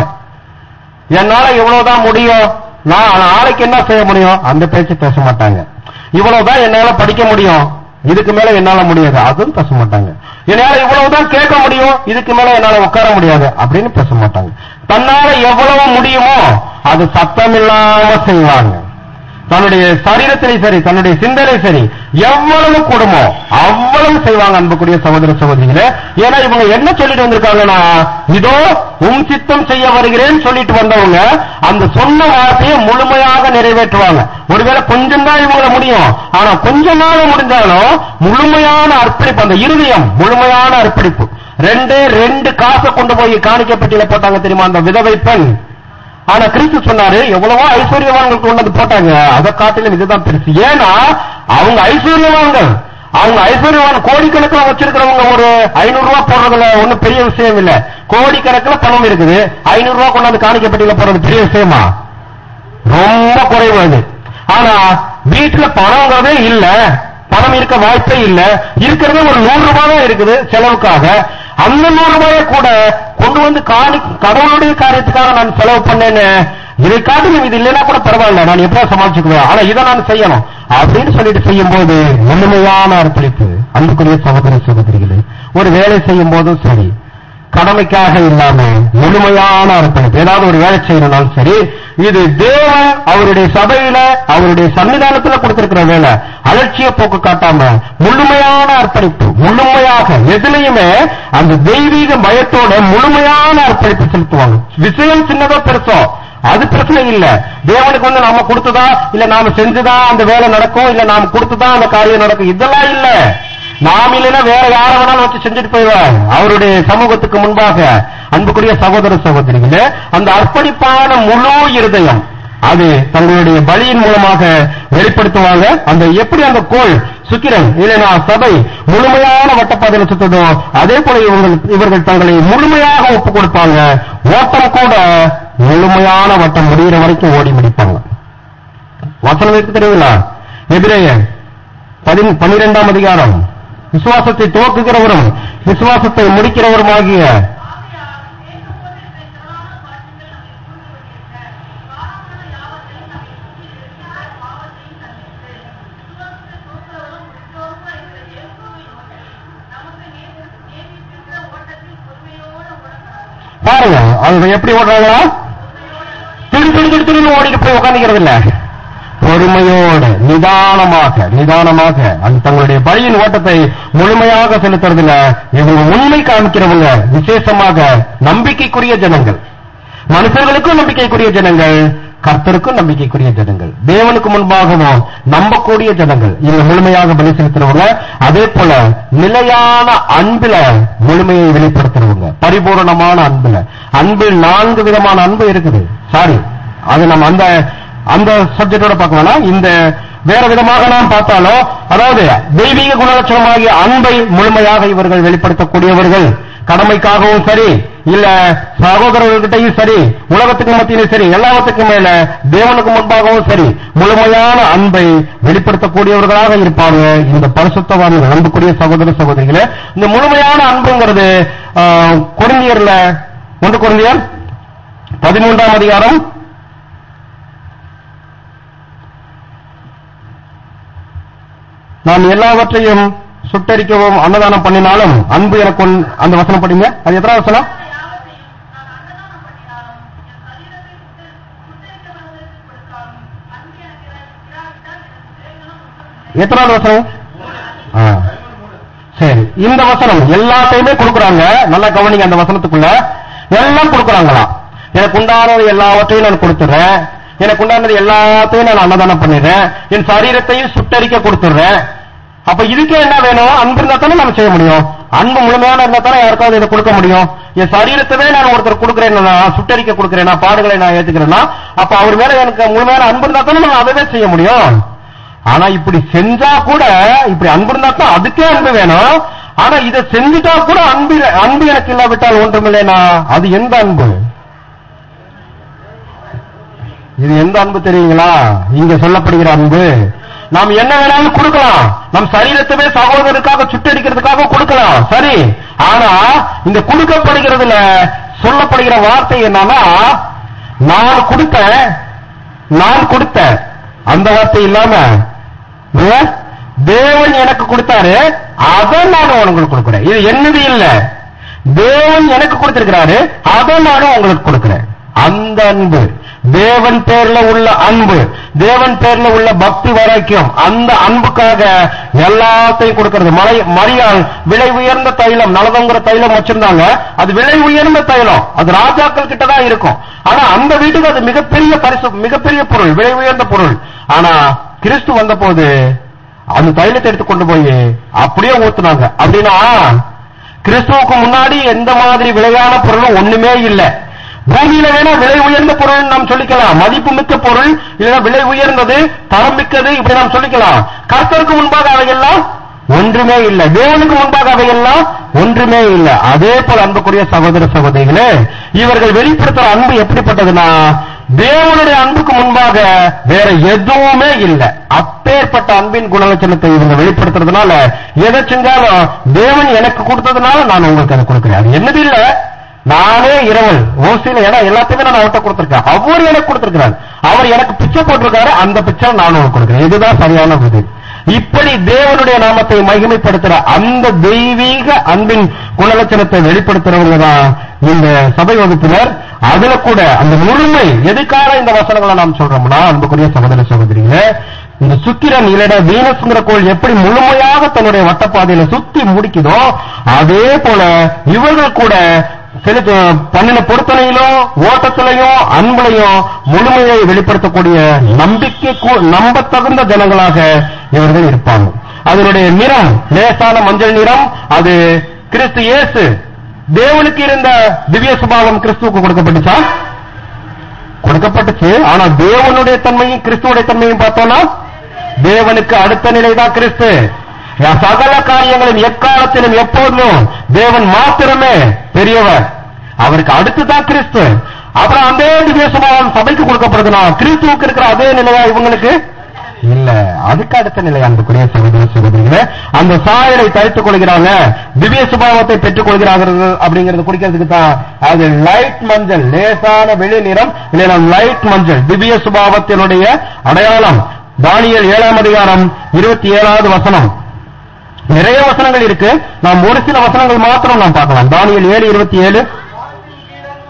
என்னால இவ்வளவுதான் முடியும் நான் நாளைக்கு என்ன செய்ய முடியும் அந்த பேச்சு பேச மாட்டாங்க இவ்வளவுதான் என்னால படிக்க முடியும் இதுக்கு மேல என்னால முடியாது அதுவும் பேச மாட்டாங்க என்னால இவ்வளவுதான் கேட்க முடியும் இதுக்கு மேல என்னால உட்கார முடியாது அப்படின்னு பேச மாட்டாங்க தன்னால எவ்வளவு முடியுமோ அது சத்தமில்லாம செய்வாங்க தன்னுடைய சரீரத்திலையும் சரி தன்னுடைய சிந்தனை சரி எவ்வளவு கூடுமோ அவ்வளவு செய்வாங்க அன்புக்குரிய சகோதர சகோதரிகளே ஏன்னா இவங்க என்ன சொல்லிட்டு வந்திருக்காங்கன்னா இதோ உம் சித்தம் செய்ய வருகிறேன்னு சொல்லிட்டு வந்தவங்க அந்த சொன்ன வார்த்தையை முழுமையாக நிறைவேற்றுவாங்க ஒருவேளை கொஞ்சம் தான் இவங்கள முடியும் ஆனா கொஞ்ச நாள் முடிஞ்சாலும் முழுமையான அர்ப்பணிப்பு அந்த இருதயம் முழுமையான அர்ப்பணிப்பு ரெண்டு ரெண்டு காசை கொண்டு போய் காணிக்கப்பட்டியில போட்டாங்க தெரியுமா அந்த விதவை பெண் ஆனா கிறிஸ்து சொன்னாரு எவ்வளவோ ஐஸ்வர்யவான்கள் கொண்டு வந்து போட்டாங்க அதை காட்டிலும் இதுதான் பெருசு ஏன்னா அவங்க ஐஸ்வர்யவான்கள் அவங்க ஐஸ்வர்யவான் கோடிக்கணக்கில் வச்சிருக்கிறவங்க ஒரு ஐநூறு ரூபாய் போடுறதுல ஒண்ணும் பெரிய விஷயம் இல்ல கோடிக்கணக்கில் பணம் இருக்குது ஐநூறு ரூபாய் கொண்டு வந்து காணிக்கப்பட்டியில போடுறது பெரிய விஷயமா ரொம்ப குறைவு அது ஆனா வீட்டுல பணங்கிறதே இல்ல பணம் இருக்க வாய்ப்பே இல்ல இருக்கிறது ஒரு நூறு ரூபாய் தான் இருக்குது செலவுக்காக அந்த நூறு ரூபாயை கூட கொண்டு வந்து காணி கடவுளுடைய காரியத்துக்காக நான் செலவு பண்ணேன்னு இதை காட்டிலும் இது இல்லைன்னா கூட பரவாயில்ல நான் எப்போ சமாளிச்சுக்குவேன் ஆனா இதை நான் செய்யணும் அப்படின்னு சொல்லிட்டு செய்யும் போது முழுமையான அர்ப்பணிப்பு அன்புக்குரிய சகோதர சகோதரிகளே ஒரு வேலை செய்யும் போதும் சரி கடமைக்காக இல்லாம முழுமையான அர்ப்பணிப்பு ஏதாவது ஒரு வேலை செய்யணும்னாலும் சரி இது தேவன் அவருடைய சபையில அவருடைய சன்னிதானத்துல கொடுத்திருக்கிற வேலை அலட்சிய போக்கு காட்டாம முழுமையான அர்ப்பணிப்பு முழுமையாக எதுலையுமே அந்த தெய்வீக பயத்தோட முழுமையான அர்ப்பணிப்பு செலுத்துவாங்க விஷயம் சின்னதோ பெருசோ அது பிரச்சனை இல்ல தேவனுக்கு வந்து நாம கொடுத்ததா இல்ல நாம செஞ்சுதான் அந்த வேலை நடக்கும் இல்ல நாம கொடுத்துதான் அந்த காரியம் நடக்கும் இதெல்லாம் இல்ல நாம் இல்லைன்னா வேற யார வேணாலும் வச்சு செஞ்சுட்டு போயிடுவார் அவருடைய சமூகத்துக்கு முன்பாக அன்புக்குரிய சகோதர சகோதரிகளே அந்த அர்ப்பணிப்பான முழு இருதயம் அது தங்களுடைய பலியின் மூலமாக வெளிப்படுத்துவாங்க அந்த எப்படி அந்த கோள் சுக்கிரன் இல்லைனா சபை முழுமையான வட்டப்பாதையில் சுத்ததோ அதே போல இவர்கள் இவர்கள் தங்களை முழுமையாக ஒப்புக் கொடுப்பாங்க ஓட்டம் கூட முழுமையான வட்டம் முடிகிற வரைக்கும் ஓடி முடிப்பாங்க வசனம் இருக்கு தெரியுங்களா எதிரேயன் பதின் பன்னிரெண்டாம் அதிகாரம் விசுவாசத்தை துவக்குகிறவரும் விசுவாசத்தை முடிக்கிறவருமாகிய ஆகையால் கேட்கும்போது திரளான காட்சிகள் நம்மை சூழ்ந்து வருகின்ற காரணமான யாவற்றையும் நம்மை சுற்றி இருக்கிற பாவத்தையும் பாருங்க அவங்க எப்படி ஓடுறாங்களா திரு திரு திரு திருன்னு ஓடிட்டு போய் உட்காந்துக்கிறது இல்ல பொறுமையோடு நிதானமாக நிதானமாக அந்த தங்களுடைய பலியின் ஓட்டத்தை முழுமையாக செலுத்துறதுல இவங்க உண்மை காமிக்கிறவங்க விசேஷமாக நம்பிக்கைக்குரிய ஜனங்கள் மனுஷர்களுக்கும் நம்பிக்கைக்குரிய ஜனங்கள் கர்த்தருக்கும் நம்பிக்கைக்குரிய ஜனங்கள் தேவனுக்கு முன்பாகவும் நம்பக்கூடிய ஜனங்கள் இவங்க முழுமையாக பலி செலுத்துறவங்க அதே போல நிலையான அன்புல முழுமையை வெளிப்படுத்துறவங்க பரிபூரணமான அன்புல அன்பில் நான்கு விதமான அன்பு இருக்குது சாரி அது நம்ம அந்த அந்த சப்ஜெக்டோட பார்க்க வேணாம் இந்த வேற விதமாக நாம் பார்த்தாலும் அதாவது தெய்வீக குணலட்சணமாகிய அன்பை முழுமையாக இவர்கள் வெளிப்படுத்தக்கூடியவர்கள் கடமைக்காகவும் சரி இல்ல சகோதரர்கள்கிட்டையும் சரி உலகத்துக்கு மத்தியிலும் சரி எல்லாத்துக்கும் மேல தேவனுக்கு முன்பாகவும் சரி முழுமையான அன்பை வெளிப்படுத்தக்கூடியவர்களாக இருப்பாங்க இந்த பரிசுத்தவான்கள் அன்புக்குரிய சகோதர சகோதரிகளே இந்த முழுமையான அன்புங்கிறது குழந்தையர்ல ஒன்று குழந்தையர் பதிமூன்றாம் அதிகாரம் நான் எல்லாவற்றையும் சுட்டரிக்கவும் அன்னதானம் பண்ணினாலும் அன்பு எனக்கு ஒன்- அந்த வசனம் படிங்க அது எத்தனை வசனம் யாவற்றையும் நான் அன்னதானம் பண்ணினாலும் என் சரீரத்தை சுட்டு சுட்டரிக்கப்படுவதற்கு கொடுத்தாலும் அன்பு எனக்கு இராவிட்டால் எனக்கு பிரயோஜனம் ஒன்றுமில்லை. எத்தனாவது வசனம் ஆ. சரி இந்த வசனம் எல்லாத்தையுமே கொடுக்குறாங்க நல்லா கவனிங்க அந்த வசனத்துக்குள்ள எல்லாம் கொடுக்குறாங்களாம் எனக்கு உண்டானது எல்லாவற்றையும் நான் கொடுத்துறேன் எனக்கு உண்டானது எல்லாத்தையும் நான் அன்னதானம் பண்ணிடுறேன் என் சரீரத்தையும் சுட்டரிக்க கொடுத்துடுறேன் அப்ப இதுக்கே என்ன வேணும் அன்பு இருந்தா தானே நம்ம செய்ய முடியும் அன்பு முழுமையான இருந்தா தானே யாருக்காவது இதை கொடுக்க முடியும் என் சரீரத்தவே நான் ஒருத்தர் கொடுக்குறேன் நான் சுட்டரிக்க கொடுக்குறேன் நான் பாடுகளை நான் ஏத்துக்கிறேன்னா அப்ப அவர் மேல எனக்கு முழுமையான அன்பு இருந்தா தானே நான் அதவே செய்ய முடியும் ஆனா இப்படி செஞ்சா கூட இப்படி அன்பு இருந்தா தான் அதுக்கே அன்பு வேணும் ஆனா இதை செஞ்சுட்டா கூட அன்பு அன்பு எனக்கு இல்லாவிட்டால் ஒன்றுமில்லைனா அது எந்த அன்பு இது எந்த அன்பு தெரியுங்களா இங்க சொல்லப்படுகிற அன்பு நாம் என்ன வேணாலும் கொடுக்கலாம் நம் சரீரத்தவே சகோதரருக்காக சுட்டடிக்கிறதுக்காக கொடுக்கலாம் சரி ஆனா இந்த கொடுக்கப்படுகிறதுல சொல்லப்படுகிற வார்த்தை என்னன்னா நான் கொடுத்தேன் நான் கொடுத்தேன் அந்த வார்த்தை இல்லாம ஏ? தேவன் எனக்கு கொடுத்தாரு அதை நான் உங்களுக்கு கொடுக்கிறேன் இது என்னது இல்ல தேவன் எனக்கு கொடுத்திருக்கிறாரு அதை நானும் உங்களுக்கு கொடுக்கிறேன் அந்த அன்பு தேவன் பேர்ல உள்ள அன்பு தேவன் பேர்ல உள்ள பக்தி வரைக்கும் அந்த அன்புக்காக எல்லாத்தையும் கொடுக்கிறது மலை மரியாள் விலை உயர்ந்த தைலம் நலதங்கிற தைலம் வச்சிருந்தாங்க அது விலை உயர்ந்த தைலம் அது ராஜாக்கள் கிட்ட தான் இருக்கும் ஆனா அந்த வீட்டுக்கு அது மிகப்பெரிய பரிசு மிகப்பெரிய பொருள் விலை உயர்ந்த பொருள் ஆனா கிறிஸ்து வந்த போது அந்த தைலத்தை எடுத்து கொண்டு போய் அப்படியே ஊத்துனாங்க அப்படின்னா கிறிஸ்துவுக்கு முன்னாடி எந்த மாதிரி விலையான பொருளும் ஒண்ணுமே இல்ல பூமியில வேணா விலை உயர்ந்த பொருள் நாம் சொல்லிக்கலாம் மதிப்பு மிக்க பொருள் இல்லைன்னா விலை உயர்ந்தது தரம் மிக்கது இப்படி நாம் சொல்லிக்கலாம் கர்த்தருக்கு முன்பாக அவையெல்லாம் ஒன்றுமே இல்ல தேவனுக்கு முன்பாக அவையெல்லாம் ஒன்றுமே இல்ல அதே போல அன்புக்குரிய சகோதர சகோதரிகளே இவர்கள் வெளிப்படுத்துற அன்பு எப்படிப்பட்டதுன்னா தேவனுடைய அன்புக்கு முன்பாக வேற எதுவுமே இல்ல அப்பேற்பட்ட அன்பின் குணலட்சணத்தை இவங்க வெளிப்படுத்துறதுனால எதை செஞ்சாலும் தேவன் எனக்கு கொடுத்ததுனால நான் உங்களுக்கு அதை கொடுக்கிறேன் அது என்னது இல்ல நானே இரவல் ஓசியில ஏன்னா எல்லாத்தையுமே நான் அவர்கிட்ட கொடுத்திருக்கேன் அவர் எனக்கு கொடுத்திருக்கிறார் அவர் எனக்கு பிச்சை போட்டிருக்காரு அந்த பிச்சை நான் உங்களுக்கு கொடுக்கிறேன் இதுதான் சரியான விதி இப்படி தேவனுடைய நாமத்தை மகிமைப்படுத்துற அந்த தெய்வீக அன்பின் குணலட்சணத்தை வெளிப்படுத்துறவங்க தான் இந்த சபை வகுப்பினர் அதுல கூட அந்த முழுமை எதுக்காக இந்த வசனங்களை நாம் சொல்றோம்னா அன்புக்குரிய சகோதர சகோதரிகளே இந்த சுக்கிரன் இல்லைனா வீனஸ்ங்கிற கோள் எப்படி முழுமையாக தன்னுடைய வட்டப்பாதையில சுத்தி முடிக்குதோ அதே போல இவர்கள் கூட செலுத்த பண்ணின பொருத்தனையிலும் ஓட்டத்திலையும் அன்புலையும் முழுமையை வெளிப்படுத்தக்கூடிய நம்பிக்கை கூ- நம்பத்தகுந்த ஜனங்களாக இவர்கள் இருப்பாங்க அதனுடைய நிறம் லேசான மஞ்சள் நிறம் அது கிறிஸ்து இயேசு தேவனுக்கு இருந்த திவ்ய சுபாவம் கிறிஸ்துவுக்கு கொடுக்கப்பட்டுச்சா கொடுக்கப்பட்டுச்சு ஆனா தேவனுடைய தன்மையும் கிறிஸ்துவுடைய தன்மையும் பார்த்தோம்னா தேவனுக்கு அடுத்த நிலைதான் கிறிஸ்து சகல காரியங்களும் எக்காலத்திலும் எப்போதும் தேவன் மாத்திரமே பெரியவர் அவருக்கு அடுத்துதான் கிறிஸ்து அப்புறம் அந்த திவ்ய சுபாவம் சபைக்கு கொடுக்கப்படுதுனா கிறிஸ்துவுக்கு இருக்கிற அதே நிலையா இவங்களுக்கு இல்ல அதுக்கு அடுத்த நிலை அன்புக்குரிய சகோதர சகோதரிகளே அந்த சாயலை தரித்துக் கொள்கிறாங்க திவ்ய சுபாவத்தை பெற்றுக் கொள்கிறார்கள் அப்படிங்கறது குடிக்கிறதுக்கு தான் அது லைட் மஞ்சள் லேசான வெளி நிறம் இல்லைனா லைட் மஞ்சள் திவ்ய சுபாவத்தினுடைய அடையாளம் தானியல் ஏழாம் அதிகாரம் இருபத்தி ஏழாவது வசனம் நிறைய வசனங்கள் இருக்கு நாம் ஒரு சில வசனங்கள் மாத்திரம் நாம் பார்க்கலாம் தானியல் ஏழு இருபத்தி ஏழு வானத்தின் கீழன்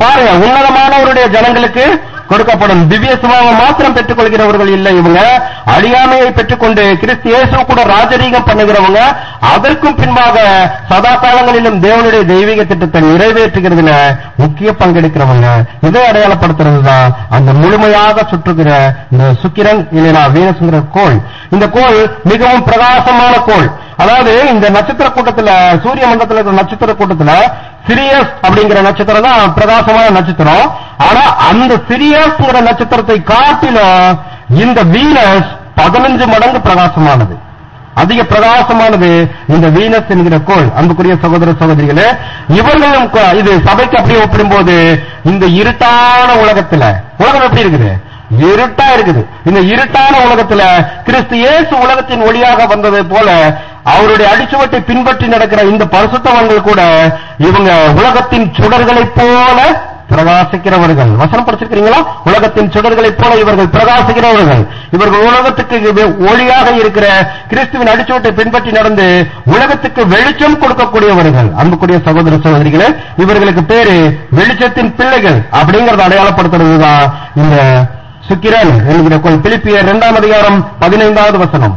பாருங்க உன்னதமானவருடைய ஜனங்களுக்கு கொடுக்கப்படும் திவ்ய சுபாவம் மாத்திரம் பெற்றுக் கொள்கிறவர்கள் இல்லை இவங்க அழியாமையை பெற்றுக்கொண்டு கிறிஸ்து இயேசு கூட ராஜரீகம் பண்ணுகிறவங்க அதற்கும் பின்பாக சதா காலங்களிலும் தேவனுடைய தெய்வீக திட்டத்தை நிறைவேற்றுகிறதுல முக்கிய பங்கெடுக்கிறவங்க இதை அடையாளப்படுத்துறது தான் அந்த முழுமையாக சுற்றுகிற இந்த சுக்கிரன் இல்லைனா வீனஸ்ங்கிற கோள் இந்த கோள் மிகவும் பிரகாசமான கோள் அதாவது இந்த நட்சத்திர கூட்டத்துல சூரிய மண்டலத்துல இருக்கிற நட்சத்திர கூட்டத்துல சிரியஸ் அப்படிங்கிற நட்சத்திரம் தான் பிரகாசமான நட்சத்திரம் ஆனா அந்த சிரியஸ்ங்கிற நட்சத்திரத்தை காட்டிலும் இந்த வீனஸ் பதினஞ்சு மடங்கு பிரகாசமானது அதிக பிரகாசமானது இந்த வீனஸ் என்கிற கோள் அன்புக்குரிய சகோதர சகோதரிகளே இவர்களும் க- இது சபைக்கு அப்படியே ஒப்பிடும்போது இந்த இருட்டான உலகத்துல உலகம் எப்படி இருக்குது இருட்டா இருக்குது இந்த இருட்டான உலகத்துல கிறிஸ்து இயேசு உலகத்தின் ஒளியாக வந்தது போல அவருடைய அடிச்சுவட்டை பின்பற்றி நடக்கிற இந்த பரிசுத்தவங்கள் கூட இவங்க உலகத்தின் சுடர்களைப் போல பிரகாசிக்கிறவர்கள் வசனம் படிச்சிருக்கிறீங்களா உலகத்தின் சுடர்களைப் போல இவர்கள் பிரகாசிக்கிறவர்கள் இவர்கள் உலகத்துக்கு இது ஒளியாக இருக்கிற கிறிஸ்துவின் அடிச்சுவட்டை பின்பற்றி நடந்து உலகத்துக்கு வெளிச்சம் கொடுக்கக்கூடியவர்கள் அன்புக்குரிய சகோதர சகோதரிகளே இவர்களுக்கு பேரு வெளிச்சத்தின் பிள்ளைகள் அப்படிங்கறத அடையாளப்படுத்துறதுதான் இந்த சுக்கிரன் என்கிற கோல் பிலிப்பியர் இரண்டாம் அதிகாரம் பதினைந்தாவது வசனம்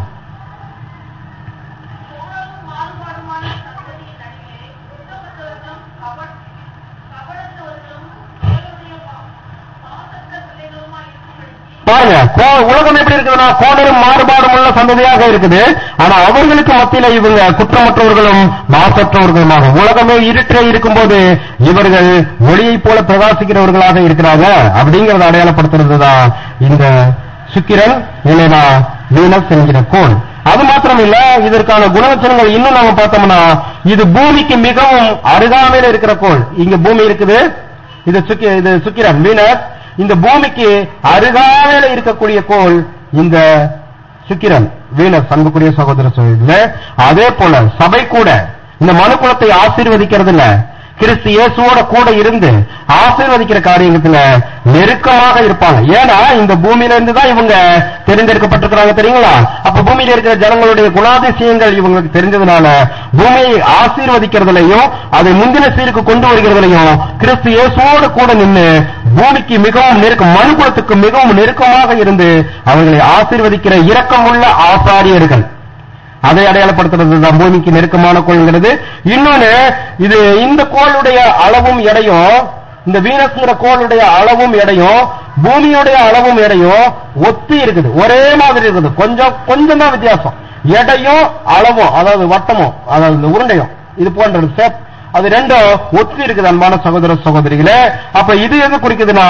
கோணலும் மாறுபாடுமான சந்ததியின் நடுவே குற்றமற்றவர்களும் கபட் கபடற்றவர்களும் தேவனுடைய பா- பாசத்த பிள்ளைகளுமாய் இருக்கும்படிக்கு பாருங்க கோ- உலகம் எப்படி இருக்குதுன்னா கோணரும் மாறுபாடும் உள்ள சந்ததியாக இருக்குது ஆனா அவர்களுக்கு மத்தியில இவங்க குற்றமற்றவர்களும் மாசற்றவர்களுமாக உலகமே இருட்டே இருக்கும்போது இவர்கள் ஒளியைப் போல பிரகாசிக்கிறவர்களாக இருக்கிறாங்க அப்படிங்கறத அடையாளப்படுத்துறது தான் இந்த சுக்கிரன் இல்லைனா வீனஸ் என்கிற கோள் அது மாத்திரம் இல்ல இதற்கான குணலட்சணங்கள் இன்னும் நாம பார்த்தோம்னா இது பூமிக்கு மிகவும் அருகாமையில் இருக்கிற கோள் இங்க பூமி இருக்குது இது சுக்கி இது சுக்கிரன் வீனஸ் இந்த பூமிக்கு அருகாமையில இருக்கக்கூடிய கோள் இந்த சுக்கிரன் வீனஸ் அன்புக்குரிய சகோதர சகோதரிகளே அதே போல சபை கூட இந்த மனுக்குலத்தை ஆசீர்வதிக்கிறது இல்ல கிறிஸ்து இயேசுவோட கூட இருந்து ஆசீர்வதிக்கிற காரியத்துல நெருக்கமாக இருப்பாங்க ஏன்னா இந்த பூமியில இருந்து தான் இவங்க தெரிந்தெடுக்கப்பட்டிருக்கிறாங்க தெரியுங்களா அப்ப பூமியில இருக்கிற ஜனங்களுடைய குணாதிசயங்கள் இவங்களுக்கு தெரிஞ்சதுனால பூமியை ஆசீர்வதிக்கிறதுலையும் அதை முந்தின சீருக்கு கொண்டு வருகிறதுலையும் கிறிஸ்து இயேசுவோடு கூட நின்னு பூமிக்கு மிகவும் நெருக்கம் மனுக்குலத்துக்கு மிகவும் நெருக்கமாக இருந்து அவர்களை ஆசீர்வதிக்கிற இரக்கமுள்ள ஆசாரியர்கள் அதை அடையாளப்படுத்துறது தான் பூமிக்கு நெருக்கமான கோள்ங்கிறது இன்னொன்னு இது இந்த கோளுடைய அளவும் எடையும் இந்த வீனஸ்ங்கிற கோளுடைய அளவும் எடையும் பூமியுடைய அளவும் எடையும் ஒத்து இருக்குது ஒரே மாதிரி இருக்குது கொஞ்சம் கொஞ்சம் தான் வித்தியாசம் எடையும் அளவும் அதாவது வட்டமும் அதாவது இந்த உருண்டையும் இது போன்றது சேப் அது ரெண்டும் ஒத்து இருக்குது அன்பான சகோதர சகோதரிகளே அப்ப இது எது குறிக்குதுன்னா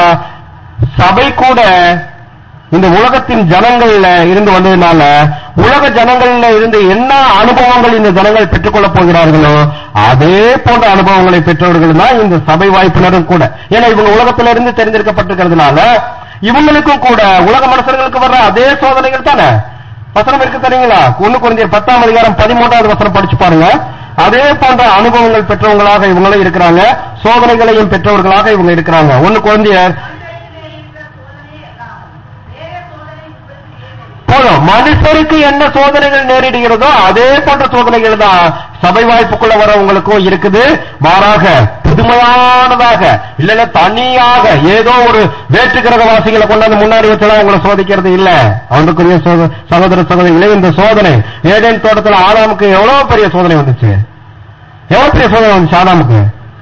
சபை கூட இந்த உலகத்தின் ஜனங்கள்ல இருந்து வந்ததுனால உலக ஜனங்கள்ல இருந்து என்ன அனுபவங்கள் இந்த ஜனங்கள் பெற்றுக்கொள்ளப் போகிறார்களோ அதே போன்ற அனுபவங்களை பெற்றவர்கள் தான் இந்த சபை வாய்ப்பினரும் கூட ஏன்னா இவங்க உலகத்தில இருந்து தெரிந்திருக்கப்பட்டிருக்கிறதுனால இவங்களுக்கும் கூட உலக மனுஷர்களுக்கு வர்ற அதே சோதனைகள் தானே வசனம் இருக்கு தெரியுங்களா ஒண்ணு குறைஞ்ச பத்தாம் அதிகாரம் பதிமூன்றாவது வசனம் படிச்சு பாருங்க அதே போன்ற அனுபவங்கள் பெற்றவங்களாக இவங்களும் இருக்கிறாங்க சோதனைகளையும் பெற்றவர்களாக இவங்க இருக்கிறாங்க ஒண்ணு குழந்தையர் மனிதரிலே இருக்கிற சோதனை எல்லாம் வேற சோதனை உங்களுக்கு ஏதேனும் போதும் மனுஷருக்கு என்ன சோதனைகள் நேரிடுகிறதோ அதே போன்ற சோதனைகள் தான் சபை வாய்ப்புக்குள்ள வரவங்களுக்கும் இருக்குது மாறாக புதுமையானதாக இல்லைன்னா தனியாக ஏதோ ஒரு வேற்று கிரகவாசிகளை கொண்டாந்து முன்னாடி வச்செல்லாம் உங்களை சோதிக்கிறது இல்ல அவனுக்குரிய சோத- சகோதர சகோதரிகளே இந்த சோதனை ஏதேன் தோட்டத்துல ஆதாமுக்கு எவ்வளவு பெரிய சோதனை வந்துச்சு எவ்வளவு பெரிய சோதனை வந்துச்சு ஆதாமுக்கு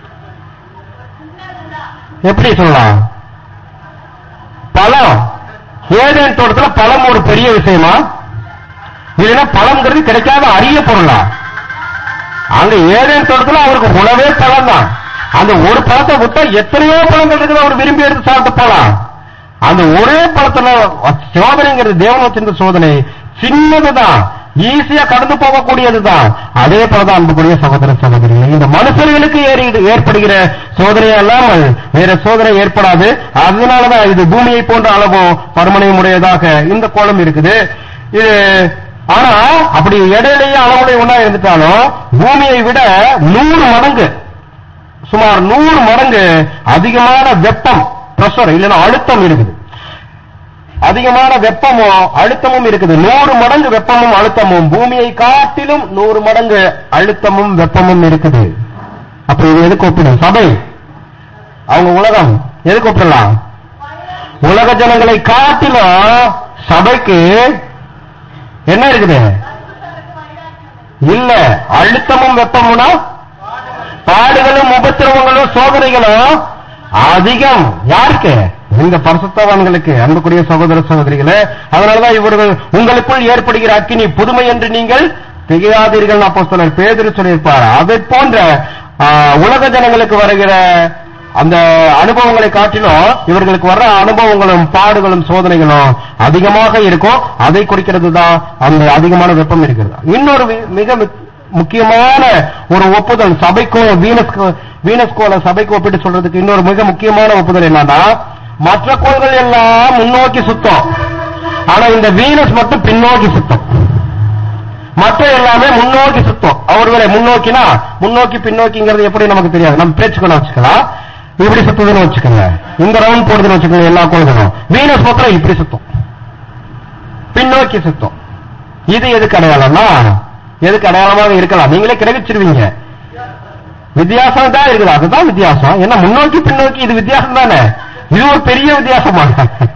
எப்படி சொல்லலாம் பழம் ஏதேன் தோட்டத்துல பழம் ஒரு பெரிய விஷயமா இல்லைன்னா பழம்ங்கிறது கிடைக்காத அரிய பொருளா அங்க ஏதேன் தோட்டத்துல அவருக்கு உணவே பழம் தான் அந்த ஒரு பழத்தை விட்டா எத்தனையோ பழங்கள் இருக்குது அவர் விரும்பி எடுத்து சாப்பிட்டு போலாம் அந்த ஒரே பழத்துல சோதனைங்கிறது தேவன் வச்சிருந்த சோதனை சின்னதுதான் ஈஸியா கடந்து போகக்கூடியதுதான் அதே போலதான் அன்புக்குரிய சகோதர சகோதரிகள் இந்த மனுஷர்களுக்கு ஏறி- ஏற்படுகிற சோதனை அல்லாமல் வேற சோதனை ஏற்படாது அதனாலதான் இது பூமியை போன்ற அளவும் பருமனையும் உடையதாக இந்த கோலம் இருக்குது இது ஆனா அப்படி இடையிலேயே அளவுடைய ஒன்றா இருந்துட்டாலும் பூமியை விட நூறு மடங்கு சுமார் நூறு மடங்கு அதிகமான வெப்பம் பிரஷர் இல்லைன்னா அழுத்தம் இருக்குது அதிகமான வெப்பமும் அழுத்தமும் இருக்குது நூறு மடங்கு வெப்பமும் அழுத்தமும் பூமியை காட்டிலும் நூறு மடங்கு அழுத்தமும் வெப்பமும் இருக்குது அப்ப இது எதுக்கு ஒப்பிடும் சபை அவங்க உலகம் எது கூப்பிடலாம் உலக ஜனங்களை காட்டிலும் சபைக்கு என்ன இருக்குது இல்ல அழுத்தமும் வெப்பமும்னா பாடுகளும் உபத்திரவங்களும் சோதனைகளும் அதிகம் யாருக்கு இந்த பரிசுத்தவான்களுக்கு அன்புக்குரிய சகோதர சகோதரிகளே அதனாலதான் இவர்கள் உங்களுக்குள் ஏற்படுகிற அக்கினி புதுமை என்று நீங்கள் திகையாதீர்கள் அப்போஸ்தலர் பேதுரு சொல்லியிருப்பார் அதை போன்ற ஆ, உலக ஜனங்களுக்கு வருகிற அந்த அனுபவங்களை காட்டிலும் இவர்களுக்கு வர்ற அனுபவங்களும் பாடுகளும் சோதனைகளும் அதிகமாக இருக்கும் அதை குறிக்கிறது தான் அந்த அதிகமான வெப்பம் இருக்கிறது இன்னொரு வி- மிக முக்- முக்கியமான ஒரு ஒப்புதல் சபைக்கும் வீனஸ் வீனஸ்கோல சபைக்கு ஒப்பிட்டு சொல்றதுக்கு இன்னொரு மிக முக்கியமான ஒப்புதல் என்னன்னா மற்ற கோள்கள் எல்லாம் முன்னோக்கி சுத்தம் ஆனா இந்த வீனஸ் மட்டும் பின்னோக்கி சுத்தம் மற்ற எல்லாமே முன்னோக்கி சுத்தம் அவர்களை முன்னோக்கினா முன்னோக்கி பின்னோக்கிங்கிறது எப்படி நமக்கு தெரியாது நம்ம பேச்சுக்கணும் வச்சுக்கலாம் இப்படி சுத்துதுன்னு வச்சுக்கோங்க இந்த ரவுண்ட் போடுதுன்னு வச்சுக்கோங்க எல்லா கோள்களும் வீனஸ் மாத்திரம் இப்படி சுத்தம் பின்னோக்கி சுத்தம் இது எதுக்கு அடையாளம்னா எதுக்கு அடையாளமாக இருக்கலாம் நீங்களே கிரகிச்சிருவீங்க வித்தியாசம் தான் இருக்குது அதுதான் வித்தியாசம் ஏன்னா முன்னோக்கி பின்னோக்கி இது வித்தியாசம் தானே இது ஒரு பெரிய வித்தியாசமா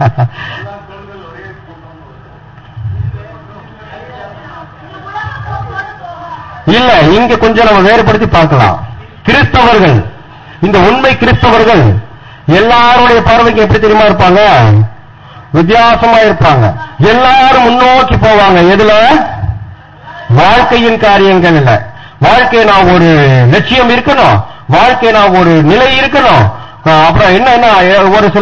இல்ல இங்க கொஞ்சம் நம்ம வேறுபடுத்தி பார்க்கலாம் கிறிஸ்தவர்கள் இந்த உண்மை கிறிஸ்தவர்கள் எல்லாருடைய பார்வைக்கு எப்படி தெரியுமா இருப்பாங்க வித்தியாசமா இருப்பாங்க எல்லாரும் முன்னோக்கி போவாங்க எதுல வாழ்க்கையின் காரியங்கள் இல்ல வாழ்க்கை நான் ஒரு லட்சியம் இருக்கணும் வாழ்க்கை நான் ஒரு நிலை இருக்கணும் அஹ் அப்புறம் என்னன்னா ஒரு சில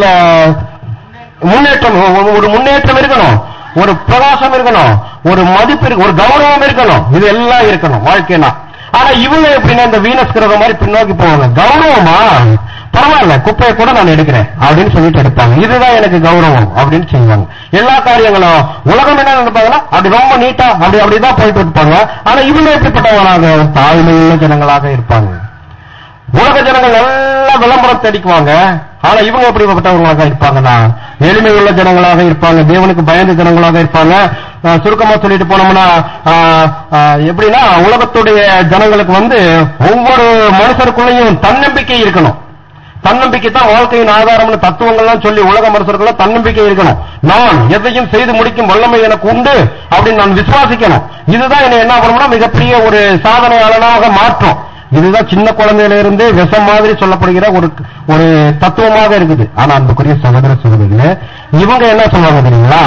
முன்னேற்றம் ஒரு- ஒரு முன்னேற்றம் இருக்கணும் ஒரு பிரகாசம் இருக்கணும் ஒரு மதிப்பு இருக்கு ஒரு கௌரவம் இருக்கணும் இது எல்லாம் இருக்கணும் வாழ்க்கைனா ஆனா இவங்க எப்படின்னா இந்த வீனஸ் கிரகம் மாதிரி பின்னோக்கி போவாங்க கௌரவமா பரவாயில்ல குப்பையை கூட நான் எடுக்கிறேன் அப்படின்னு சொல்லிட்டு எடுப்பாங்க இதுதான் எனக்கு கௌரவம் அப்படின்னு செய்வாங்க எல்லா காரியங்களும் உலகம் என்ன நினைப்பாங்கன்னா அப்படி ரொம்ப நீட்டா அப்படி அப்படிதான் போயிட்டு இருப்பாங்க ஆனா இவங்க எப்படிப்பட்டவங்களாக தாழ்மையுள்ள ஜனங்களாக இருப்பாங்க உலக ஜனங்கள் நல்லா விளம்பரம் தேடிக்குவாங்க ஆனா இவங்க எப்படிப்பட்டவங்களாக இருப்பாங்கன்னா எளிமையுள்ள ஜனங்களாக இருப்பாங்க தேவனுக்கு பயந்த ஜனங்களாக இருப்பாங்க அஹ் சுருக்கமா சொல்லிட்டு போனோம்னா அஹ், அஹ், எப்படின்னா உலகத்துடைய ஜனங்களுக்கு வந்து ஒவ்வொரு மனுஷருக்குள்ளேயும் தன்னம்பிக்கை இருக்கணும் தன்னம்பிக்கை தான் வாழ்க்கையின் ஆதாரம்னு தத்துவங்கள்லாம் சொல்லி உலக மனுஷர்கள் தன்னம்பிக்கை இருக்கணும் நான் எதையும் செய்து முடிக்கும் வல்லமை எனக்கு உண்டு அப்படின்னு நான் விசுவாசிக்கணும் இதுதான் என்ன என்ன பண்ணணும்னா மிகப்பெரிய ஒரு சாதனையாளனாக மாற்றும் இதுதான் சின்ன குழந்தையில இருந்து விஷம் மாதிரி சொல்லப்படுகிற ஒரு ஒரு தத்துவமாக இருக்குது ஆனா அன்புக்குரிய சகோதர சகோதரிகளே இவங்க என்ன சொல்லுவாங்க தெரியுங்களா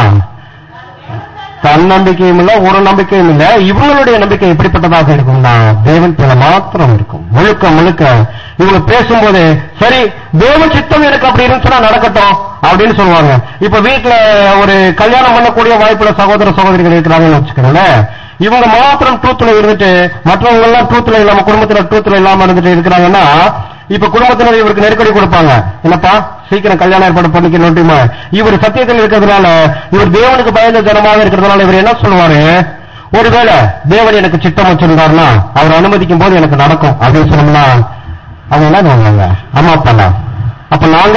தன்னம்பிக்கையும் இல்ல ஒரு நம்பிக்கையும் இல்ல இவங்களுடைய நம்பிக்கை எப்படிப்பட்டதாக இருக்கும்னா தேவன் பேர மாத்திரம் இருக்கும் முழுக்க முழுக்க இவங்க பேசும்போது சரி தேவ சித்தம் எனக்கு அப்படி இருந்துச்சுன்னா நடக்கட்டும் அப்படின்னு சொல்லுவாங்க இப்ப வீட்டுல ஒரு கல்யாணம் பண்ணக்கூடிய வாய்ப்புள்ள சகோதர சகோதரிகள் இருக்கிறாங்கன்னு வச்சுக்கோங்களேன் இவங்க மாத்திரம் ட்ரூத்ல இருந்துட்டு மற்றவங்க எல்லாம் ட்ரூத்ல இல்லாம குடும்பத்துல ட்ரூத்ல இல்லாம இருந்துட்டு இருக்கிறாங்கன்னா இப்ப குடும்பத்தினர் இவருக்கு நெருக்கடி கொடுப்பாங்க என்னப்பா சீக்கிரம் கல்யாணம் ஏற்பாடு பண்ணிக்கணும் இவர் சத்தியத்தில் இருக்கிறதுனால இவர் தேவனுக்கு பயந்த ஜனமாக இருக்கிறதுனால இவர் என்ன சொல்லுவாரு ஒருவேளை தேவன் எனக்கு சித்தம் வச்சிருந்தாருன்னா அவர் அனுமதிக்கும் போது எனக்கு நடக்கும் அப்படின்னு சொன்னோம்னா அவங்க என்ன பண்ணுவாங்க அம்மா அப்பா அப்ப நாங்க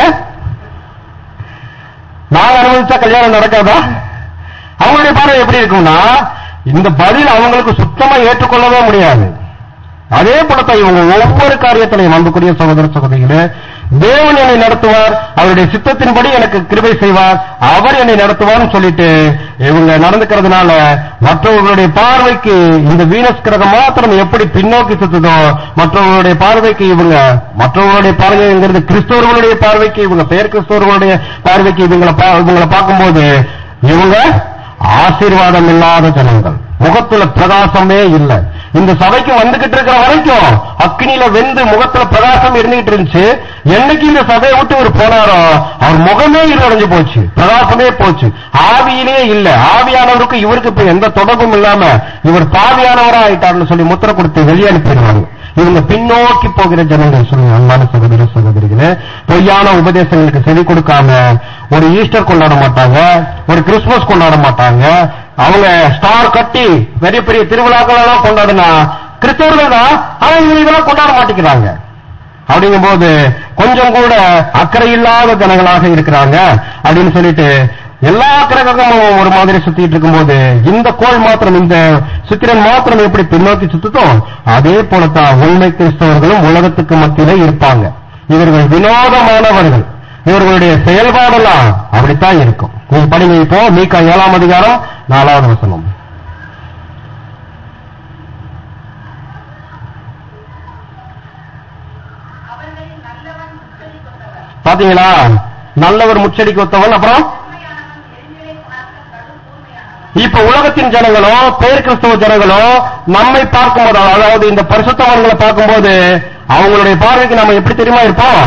நாங்க அனுமதிச்சா கல்யாணம் நடக்காதா அவங்களுடைய பார்வை எப்படி இருக்கும்னா இந்த பதில் அவங்களுக்கு சுத்தமா ஏற்றுக்கொள்ளவே முடியாது அதே போலத்தான் இவங்க ஒவ்வொரு காரியத்திலையும் அன்புக்குரிய சகோதர சகோதரிகளே தேவன் என்னை நடத்துவார் அவருடைய சித்தத்தின்படி எனக்கு கிருபை செய்வார் அவர் என்னை நடத்துவார்னு சொல்லிட்டு இவங்க நடந்துக்கிறதுனால மற்றவர்களுடைய பார்வைக்கு இந்த வீனஸ் கிரகம் மாத்திரம் எப்படி பின்னோக்கி சுத்துதோ மற்றவர்களுடைய பார்வைக்கு இவங்க மற்றவர்களுடைய பார்வைங்கிறது கிறிஸ்தவர்களுடைய பார்வைக்கு இவங்க பெயர் கிறிஸ்தவர்களுடைய பார்வைக்கு இவங்களை பா- இவங்களை பார்க்கும்போது இவங்க ஆசீர்வாதம் இல்லாத ஜனங்கள் முகத்துல பிரகாசமே இல்லை இந்த சபைக்கு வந்துகிட்டு இருக்கிற வரைக்கும் அக்னியில வெந்து முகத்துல பிரகாசம் இருந்துகிட்டு இருந்துச்சு என்னைக்கு இந்த சபையை விட்டு இவர் போனாரோ அவர் முகமே இருளடைஞ்சு போச்சு பிரகாசமே போச்சு ஆவியிலே இல்ல ஆவியானவருக்கு இவருக்கு இப்ப எந்த தொடர்பும் இல்லாம இவர் பாவியானவரா ஆயிட்டார்னு சொல்லி முத்திரை கொடுத்து வெளியே அனுப்பிடுவாங்க இவங்க பின்னோக்கி போகிற ஜனங்கள் சொல்லுங்க அன்பான சகோதர சகோதரிகளே பொய்யான உபதேசங்களுக்கு செவி கொடுக்காம ஒரு ஈஸ்டர் கொண்டாட மாட்டாங்க ஒரு கிறிஸ்துமஸ் கொண்டாட மாட்டாங்க அவங்க ஸ்டார் கட்டி பெரிய பெரிய திருவிழாக்கள் எல்லாம் கொண்டாடுனா கிறிஸ்தவர்கள் தான் ஆனா இவங்க இதெல்லாம் கொண்டாட மாட்டேங்கிறாங்க அப்படிங்கும்போது கொஞ்சம் கூட அக்கறை இல்லாத ஜனங்களாக இருக்கிறாங்க அப்படின்னு சொல்லிட்டு எல்லா கிரகமும் ஒரு மாதிரி சுத்திட்டு இருக்கும்போது இந்த கோள் மாத்திரம் இந்த சுக்கிரன் மாத்திரம் எப்படி பின்னோக்கி சுத்துதோ அதே போலத்தான் உண்மை கிறிஸ்தவர்களும் உலகத்துக்கு மத்தியில இருப்பாங்க இவர்கள் வினோதமானவர்கள் இவர்களுடைய செயல்பாடெல்லாம் அப்படித்தான் இருக்கும் நீங்க படிங்க இப்போ மீகா ஏழாம் அதிகாரம் நாலாவது வசனம் அவர்களில் நல்லவன் முச்சடி கொண்டவர் பாத்தீங்களா நல்லவர் முச்சடிக்கு ஒத்தவன் அப்புறம் உண்மையானவன் எரிஞ்சலை குணாக்க கடும் கூர்மையானவன் இப்ப உலகத்தின் ஜனங்களோ பேர் கிறிஸ்தவ ஜனங்களோ நம்மை பார்க்கும்போது அதாவது இந்த பரிசுத்தவான்களை பார்க்கும்போது அவங்களுடைய பார்வைக்கு நாம எப்படி தெரியுமா இருப்போம்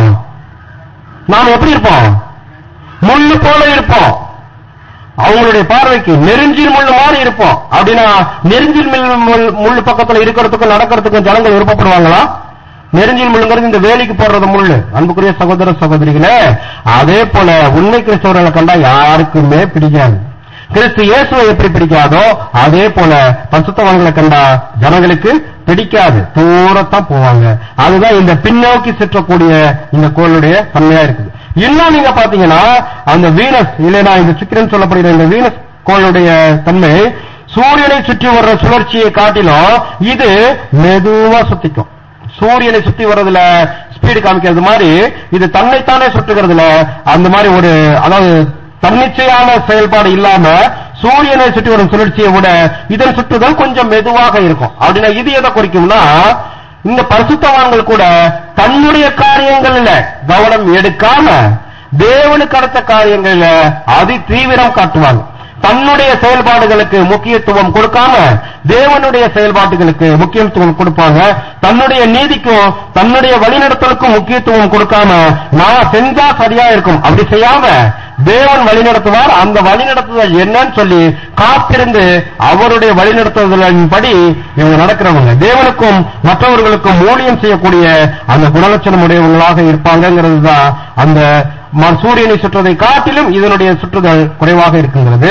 நாம எப்படி இருப்போம் முள்ளு போல இருப்போம் அவங்களுடைய பார்வைக்கு நெருஞ்சில் முள்ளு மாதிரி இருப்போம் அப்படின்னா நெருஞ்சில் முள் முள்- முள்ளு பக்கத்துல இருக்கிறதுக்கும் நடக்கிறதுக்கும் ஜனங்கள் விருப்பப்படுவாங்களா நெருஞ்சில் முள்ளுங்கிறது இந்த வேலைக்கு போடுறது முள்ளு அன்புக்குரிய சகோதர சகோதரிகளே அதே போல உண்மை கிறிஸ்தவர்களை கண்டா யாருக்குமே பிடிக்காது கிறிஸ்து இயேசுவை எப்படி பிடிக்காதோ அதே போல பரிசுத்தவான்களை கண்டா ஜனங்களுக்கு பிடிக்காது தூரத்தான் போவாங்க அதுதான் இந்த பின்னோக்கி சுற்றக்கூடிய இந்த கோளுடைய தன்மையா இருக்குது இன்னும் நீங்க பாத்தீங்கன்னா அந்த வீனஸ் இல்லைனா இந்த சுக்கிரன் சொல்லப்படுகிற இந்த வீனஸ் கோளுடைய தன்மை சூரியனை சுற்றி வர்ற சுழற்சியை காட்டிலும் இது மெதுவா சுத்திக்கும் சூரியனை சுத்தி வர்றதுல ஸ்பீடு காமிக்கிறது மாதிரி இது தன்னைத்தானே சுற்றுகிறதுல அந்த மாதிரி ஒரு அதாவது தன்னிச்சையான செயல்பாடு இல்லாம சூரியனை சுற்றி வரும் சுழற்சியை விட இதன் சுற்றுதல் கொஞ்சம் மெதுவாக இருக்கும் அப்படின்னா இது எதை குறிக்கும்னா இந்த பரிசுத்தவான்கள் கூட தன்னுடைய காரியங்கள்ல கவனம் எடுக்காம தேவனுக்கு அடுத்த காரியங்கள்ல அதி தீவிரம் காட்டுவாங்க தன்னுடைய செயல்பாடுகளுக்கு முக்கியத்துவம் கொடுக்காம தேவனுடைய செயல்பாடுகளுக்கு முக்கியத்துவம் கொடுப்பாங்க தன்னுடைய நீதிக்கும் தன்னுடைய வழிநடத்தலுக்கும் முக்கியத்துவம் கொடுக்காம நான் செஞ்சா சரியா இருக்கும் அப்படி செய்யாம தேவன் வழிநடத்துவார் அந்த வழிநடத்துதல் என்னன்னு சொல்லி காத்திருந்து அவருடைய வழிநடத்துதலின்படி இவங்க நடக்கிறவங்க தேவனுக்கும் மற்றவர்களுக்கும் ஊழியம் செய்யக்கூடிய அந்த குணலட்சணம் உடையவங்களாக இருப்பாங்கிறது தான் அந்த ம- சூரியனை சுற்றுவதை காட்டிலும் இதனுடைய சுற்றுதல் குறைவாக இருக்கின்றது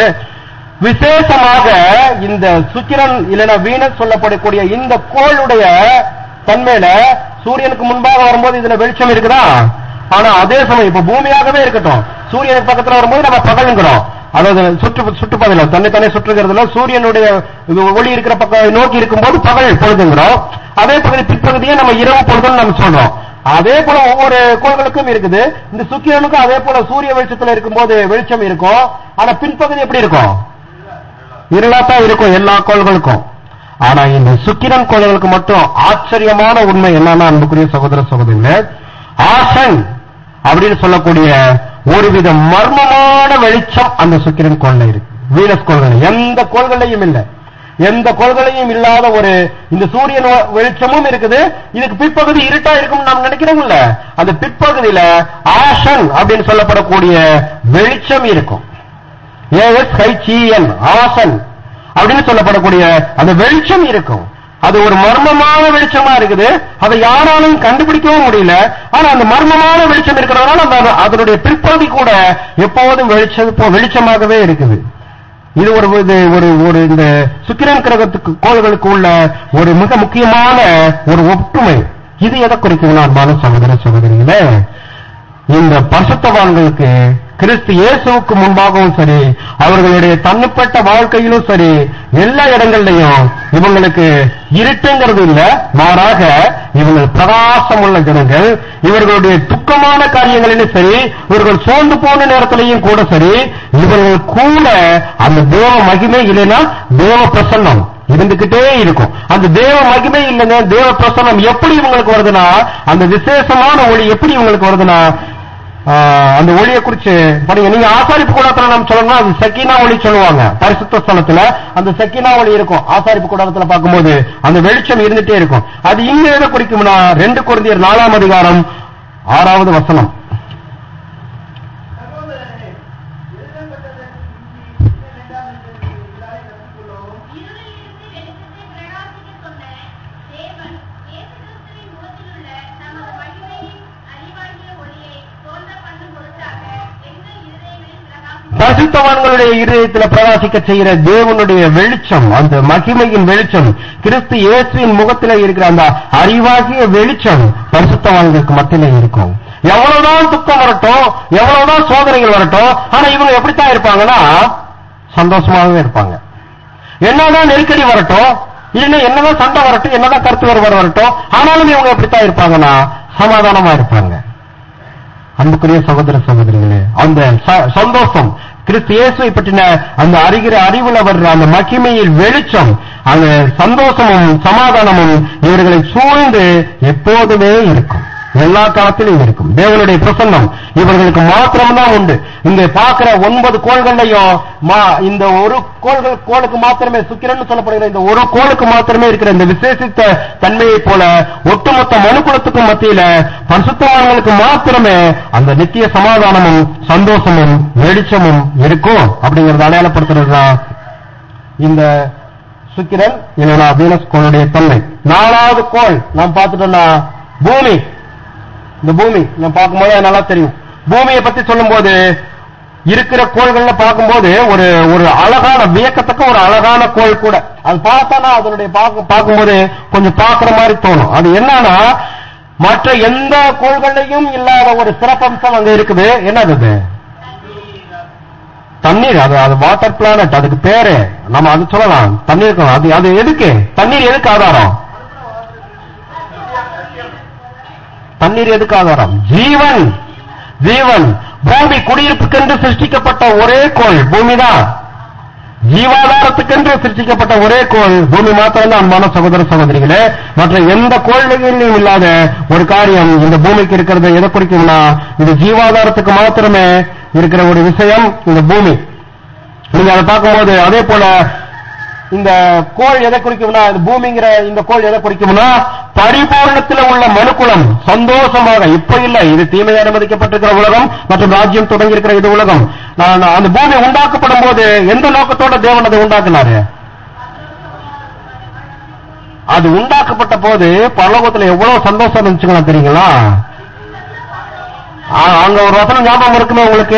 விசேஷமாக இந்த சுக்கிரன் இல்லைன்னா வீனஸ் சொல்லப்படக்கூடிய இந்த கோளுடைய தன்மையில சூரியனுக்கு முன்பாக வரும்போது இதுல வெளிச்சம் இருக்குதா ஆனா அதே சமயம் இப்ப பூமியாகவே இருக்கட்டும் சூரியனுக்கு பக்கத்துல வரும்போது நம்ம பகலுங்கிறோம் அதாவது சுற்று சுற்றுப்பதில் தன்னை தானே சுற்றுகிறதுல சூரியனுடைய இது ஒளி இருக்கிற பக்கம் நோக்கி இருக்கும்போது பகல் பொழுதுங்கிறோம் அதே பகுதி பிற்பகுதியை நம்ம இரவு பொழுதுன்னு நம்ம சொல்றோம் அதே போல ஒவ்வொரு கோள்களுக்கும் இருக்குது இந்த சுக்கிரனுக்கும் அதே போல சூரிய வெளிச்சத்துல இருக்கும்போது வெளிச்சம் இருக்கும் ஆனா பின்பகுதி எப்படி இருக்கும் இருளாத்தான் இருக்கும் எல்லா கோள்களுக்கும் ஆனா இந்த சுக்கிரன் கோள்களுக்கு மட்டும் ஆச்சரியமான உண்மை என்னன்னா அன்புக்குரிய சகோதர சகோதரிகளே ஆசன் அப்படின்னு சொல்லக்கூடிய ஒருவித மர்மமான வெளிச்சம் அந்த சுக்கிரன் கோள்ல இருக்கு வீனஸ் கோள்கள் எந்த கோள்களையும் இல்லை எந்த கோள்களையும் இல்லாத ஒரு இந்த சூரியன் வ- வெளிச்சமும் இருக்குது இதுக்கு பிற்பகுதி இருட்டா இருக்கும் நாம் நினைக்கிறோம்ல அந்த பிற்பகுதியில ஆசன் அப்படின்னு சொல்லப்படக்கூடிய வெளிச்சம் இருக்கும் ஏஎஸ் ஹைச்சிஎன் ஆசன் அப்படின்னு சொல்லப்படக்கூடிய அந்த வெளிச்சம் இருக்கும் அது ஒரு மர்மமான வெளிச்சமா இருக்குது அதை யாராலும் கண்டுபிடிக்கவும் முடியல ஆனா அந்த மர்மமான வெளிச்சம் இருக்கிறதுனால அந்த அதனுடைய பிற்பகுதி கூட எப்போதும் வெளிச்சம் இப்போ வெளிச்சமாகவே இருக்குது இது ஒரு இது ஒரு ஒரு இந்த சுக்கிரன் கிரகத்துக்கு கோள்களுக்கு உள்ள ஒரு மிக முக்கியமான ஒரு ஒற்றுமை இது எதை குறிக்குதுன்னா அன்பான சகோதர சகோதரிகளே இந்த பரிசுத்தவான்களுக்கு கிறிஸ்து இயேசுவுக்கு முன்பாகவும் சரி அவர்களுடைய தனிப்பட்ட வாழ்க்கையிலும் சரி எல்லா இடங்கள்லையும் இவங்களுக்கு இருட்டுங்கிறது இல்ல மாறாக இவங்கள் பிரகாசம் உள்ள ஜனங்கள் இவர்களுடைய துக்கமான காரியங்களிலும் சரி இவர்கள் சோர்ந்து போன நேரத்திலையும் கூட சரி இவர்கள் கூட அந்த தேவ மகிமை இல்லைன்னா தேவ பிரசன்னம் இருந்துகிட்டே இருக்கும் அந்த தேவ மகிமை இல்லைங்க தேவ பிரசன்னம் எப்படி இவங்களுக்கு வருதுன்னா அந்த விசேஷமான ஒளி எப்படி இவங்களுக்கு வருதுன்னா ஆஹ், அந்த ஒளியை குறிச்சு பாருங்க நீங்க ஆசாரிப்பு கூடத்துல நம்ம சொல்லணும்னா அது சக்கீனா ஒளி சொல்லுவாங்க பரிசுத்த ஸ்தலத்துல அந்த சக்கீனா ஒளி இருக்கும் ஆசாரிப்பு கூடத்துல பார்க்கும்போது அந்த வெளிச்சம் இருந்துட்டே இருக்கும் அது இங்க எதை குறிக்கும்னா ரெண்டு குழந்தையர் நாலாம் அதிகாரம் ஆறாவது வசனம் சகோதரரே, எழுதப்பட்டதற்கு மிஞ்சி என்ன வேண்டாம் என்று எல்லாரை கற்றுக்கொள்ளவும் இருளிலிருந்து வெளிச்சத்தை பிரகாசிக்கச் சொன்ன தேவன் இயேசு கிறிஸ்துவின் முகத்திலுள்ள நமது மகிமையின் அறிவாகிய ஒளியை தோன்ற பண்ணும் பொருட்டாக எங்கள் இருதயங்களில் பிரகாசிக்க பரிசுத்தவான்களுடைய இருதயத்தில் பிரகாசிக்க செய்கிற தேவனுடைய வெளிச்சம் அந்த மகிமையின் வெளிச்சம் கிறிஸ்து இயேசுவின் முகத்தில் இருக்கிற அந்த அறிவாகிய வெளிச்சம் பரிசுத்தவான்களுக்கு மத்தியிலே இருக்கும் எவ்வளவுதான் துக்கம் வரட்டும் எவ்வளவுதான் சோதனைகள் வரட்டும் ஆனா இவங்க எப்படித்தான் இருப்பாங்கன்னா சந்தோஷமாகவே இருப்பாங்க என்னதான் நெருக்கடி வரட்டும் இல்லைன்னா என்னதான் சண்டை வரட்டும் என்னதான் கருத்து வேறுபாடு வரட்டும் ஆனாலும் இவங்க எப்படித்தான் இருப்பாங்கன்னா சமாதானமா இருப்பாங்க அன்புக்குரிய சகோதர சகோதரிகளே அந்த ச- சந்தோஷம் கிறிஸ்து இயேசுவை பற்றின அந்த அறிகிற அறிவில் அவர் அந்த மகிமையில் வெளிச்சம் அந்த சந்தோஷமும் சமாதானமும் இவர்களை சூழ்ந்து எப்போதுமே இருக்கும் எல்லா காலத்திலும் இருக்கும் தேவனுடைய பிரசன்னம் இவர்களுக்கு மாத்திரம்தான் உண்டு இங்க பார்க்கிற ஒன்பது கோள்கள்லையும் மா- இந்த ஒரு கோள்கள் கோளுக்கு மாத்திரமே சுக்கிரன்னு சொல்லப்படுகிற இந்த ஒரு கோளுக்கு மாத்திரமே இருக்கிற இந்த விசேஷித்த தன்மையை போல ஒட்டுமொத்த மனுக்குலத்துக்கும் மத்தியில பரிசுத்தவான்களுக்கு மாத்திரமே அந்த நித்திய சமாதானமும் சந்தோஷமும் வெளிச்சமும் இருக்கும் அப்படிங்கறத அடையாளப்படுத்துறது தான் இந்த சுக்கிரன் இல்லைனா வீனஸ் கோளுடைய தன்மை நாலாவது கோள் நாம் பார்த்துட்டோம்னா பூமி இந்த பூமி நம்ம பார்க்கும்போது அது நல்லா தெரியும் பூமியை பத்தி சொல்லும்போது இருக்கிற கோள்கள்ல பார்க்கும்போது ஒரு ஒரு அழகான வியக்கத்தக்க ஒரு அழகான கோள் கூட அது பார்த்தானா அதனுடைய பார்க்க- பார்க்கும்போது கொஞ்சம் பார்க்கிற மாதிரி தோணும் அது என்னன்னா மற்ற எந்த கோள்கள்லையும் இல்லாத ஒரு சிறப்பம்சம் அங்க இருக்குது என்னது அது தண்ணீர் அது அது வாட்டர் பிளானட் அதுக்கு பேரு நம்ம அது சொல்லலாம் தண்ணீர் அது அது எதுக்கு தண்ணீர் எதுக்கு ஆதாரம் தண்ணீர் எதுக்கு ஆதாரம் ஜீவன் ஜீவன் பூமி குடியிருப்புக்கென்று சிருஷ்டிக்கப்பட்ட ஒரே கோள் பூமிதான் ஜீவாதாரத்துக்கென்று சிருஷ்டிக்கப்பட்ட ஒரே கோள் பூமி மாத்திரம்தான் அன்பான சகோதர சகோதரிகளே மற்ற எந்த கோள்களிலும் இல்லாத ஒரு காரியம் இந்த பூமிக்கு இருக்கிறது எதை குறிக்கும்னா இது ஜீவாதாரத்துக்கு மாத்திரமே இருக்கிற ஒரு விஷயம் இந்த பூமி நீங்க அதை பார்க்கும்போது அதே போல இந்த கோள் எதை குறிக்கும்னா இந்த பூமிங்கிற இந்த கோள் எதை குறிக்கும்னா பரிபூர்ணத்தில் உள்ள மனுக்குலம் சந்தோஷமாக இப்ப இல்ல இது தீமை அனுமதிக்கப்பட்டிருக்கிற உலகம் மற்றும் ராஜ்யம் தொடங்கி இருக்கிற இது உலகம் நான் அந்த பூமி உண்டாக்கப்படும் போது எந்த நோக்கத்தோட தேவன் அதை உண்டாக்குனாரு அது உண்டாக்கப்பட்ட போது பரலோகத்துல எவ்வளவு சந்தோஷம் இருந்துச்சுங்களா தெரியுங்களா ஆ, அங்க ஒரு வசனம் ஞாபகம் இருக்குமே உங்களுக்கு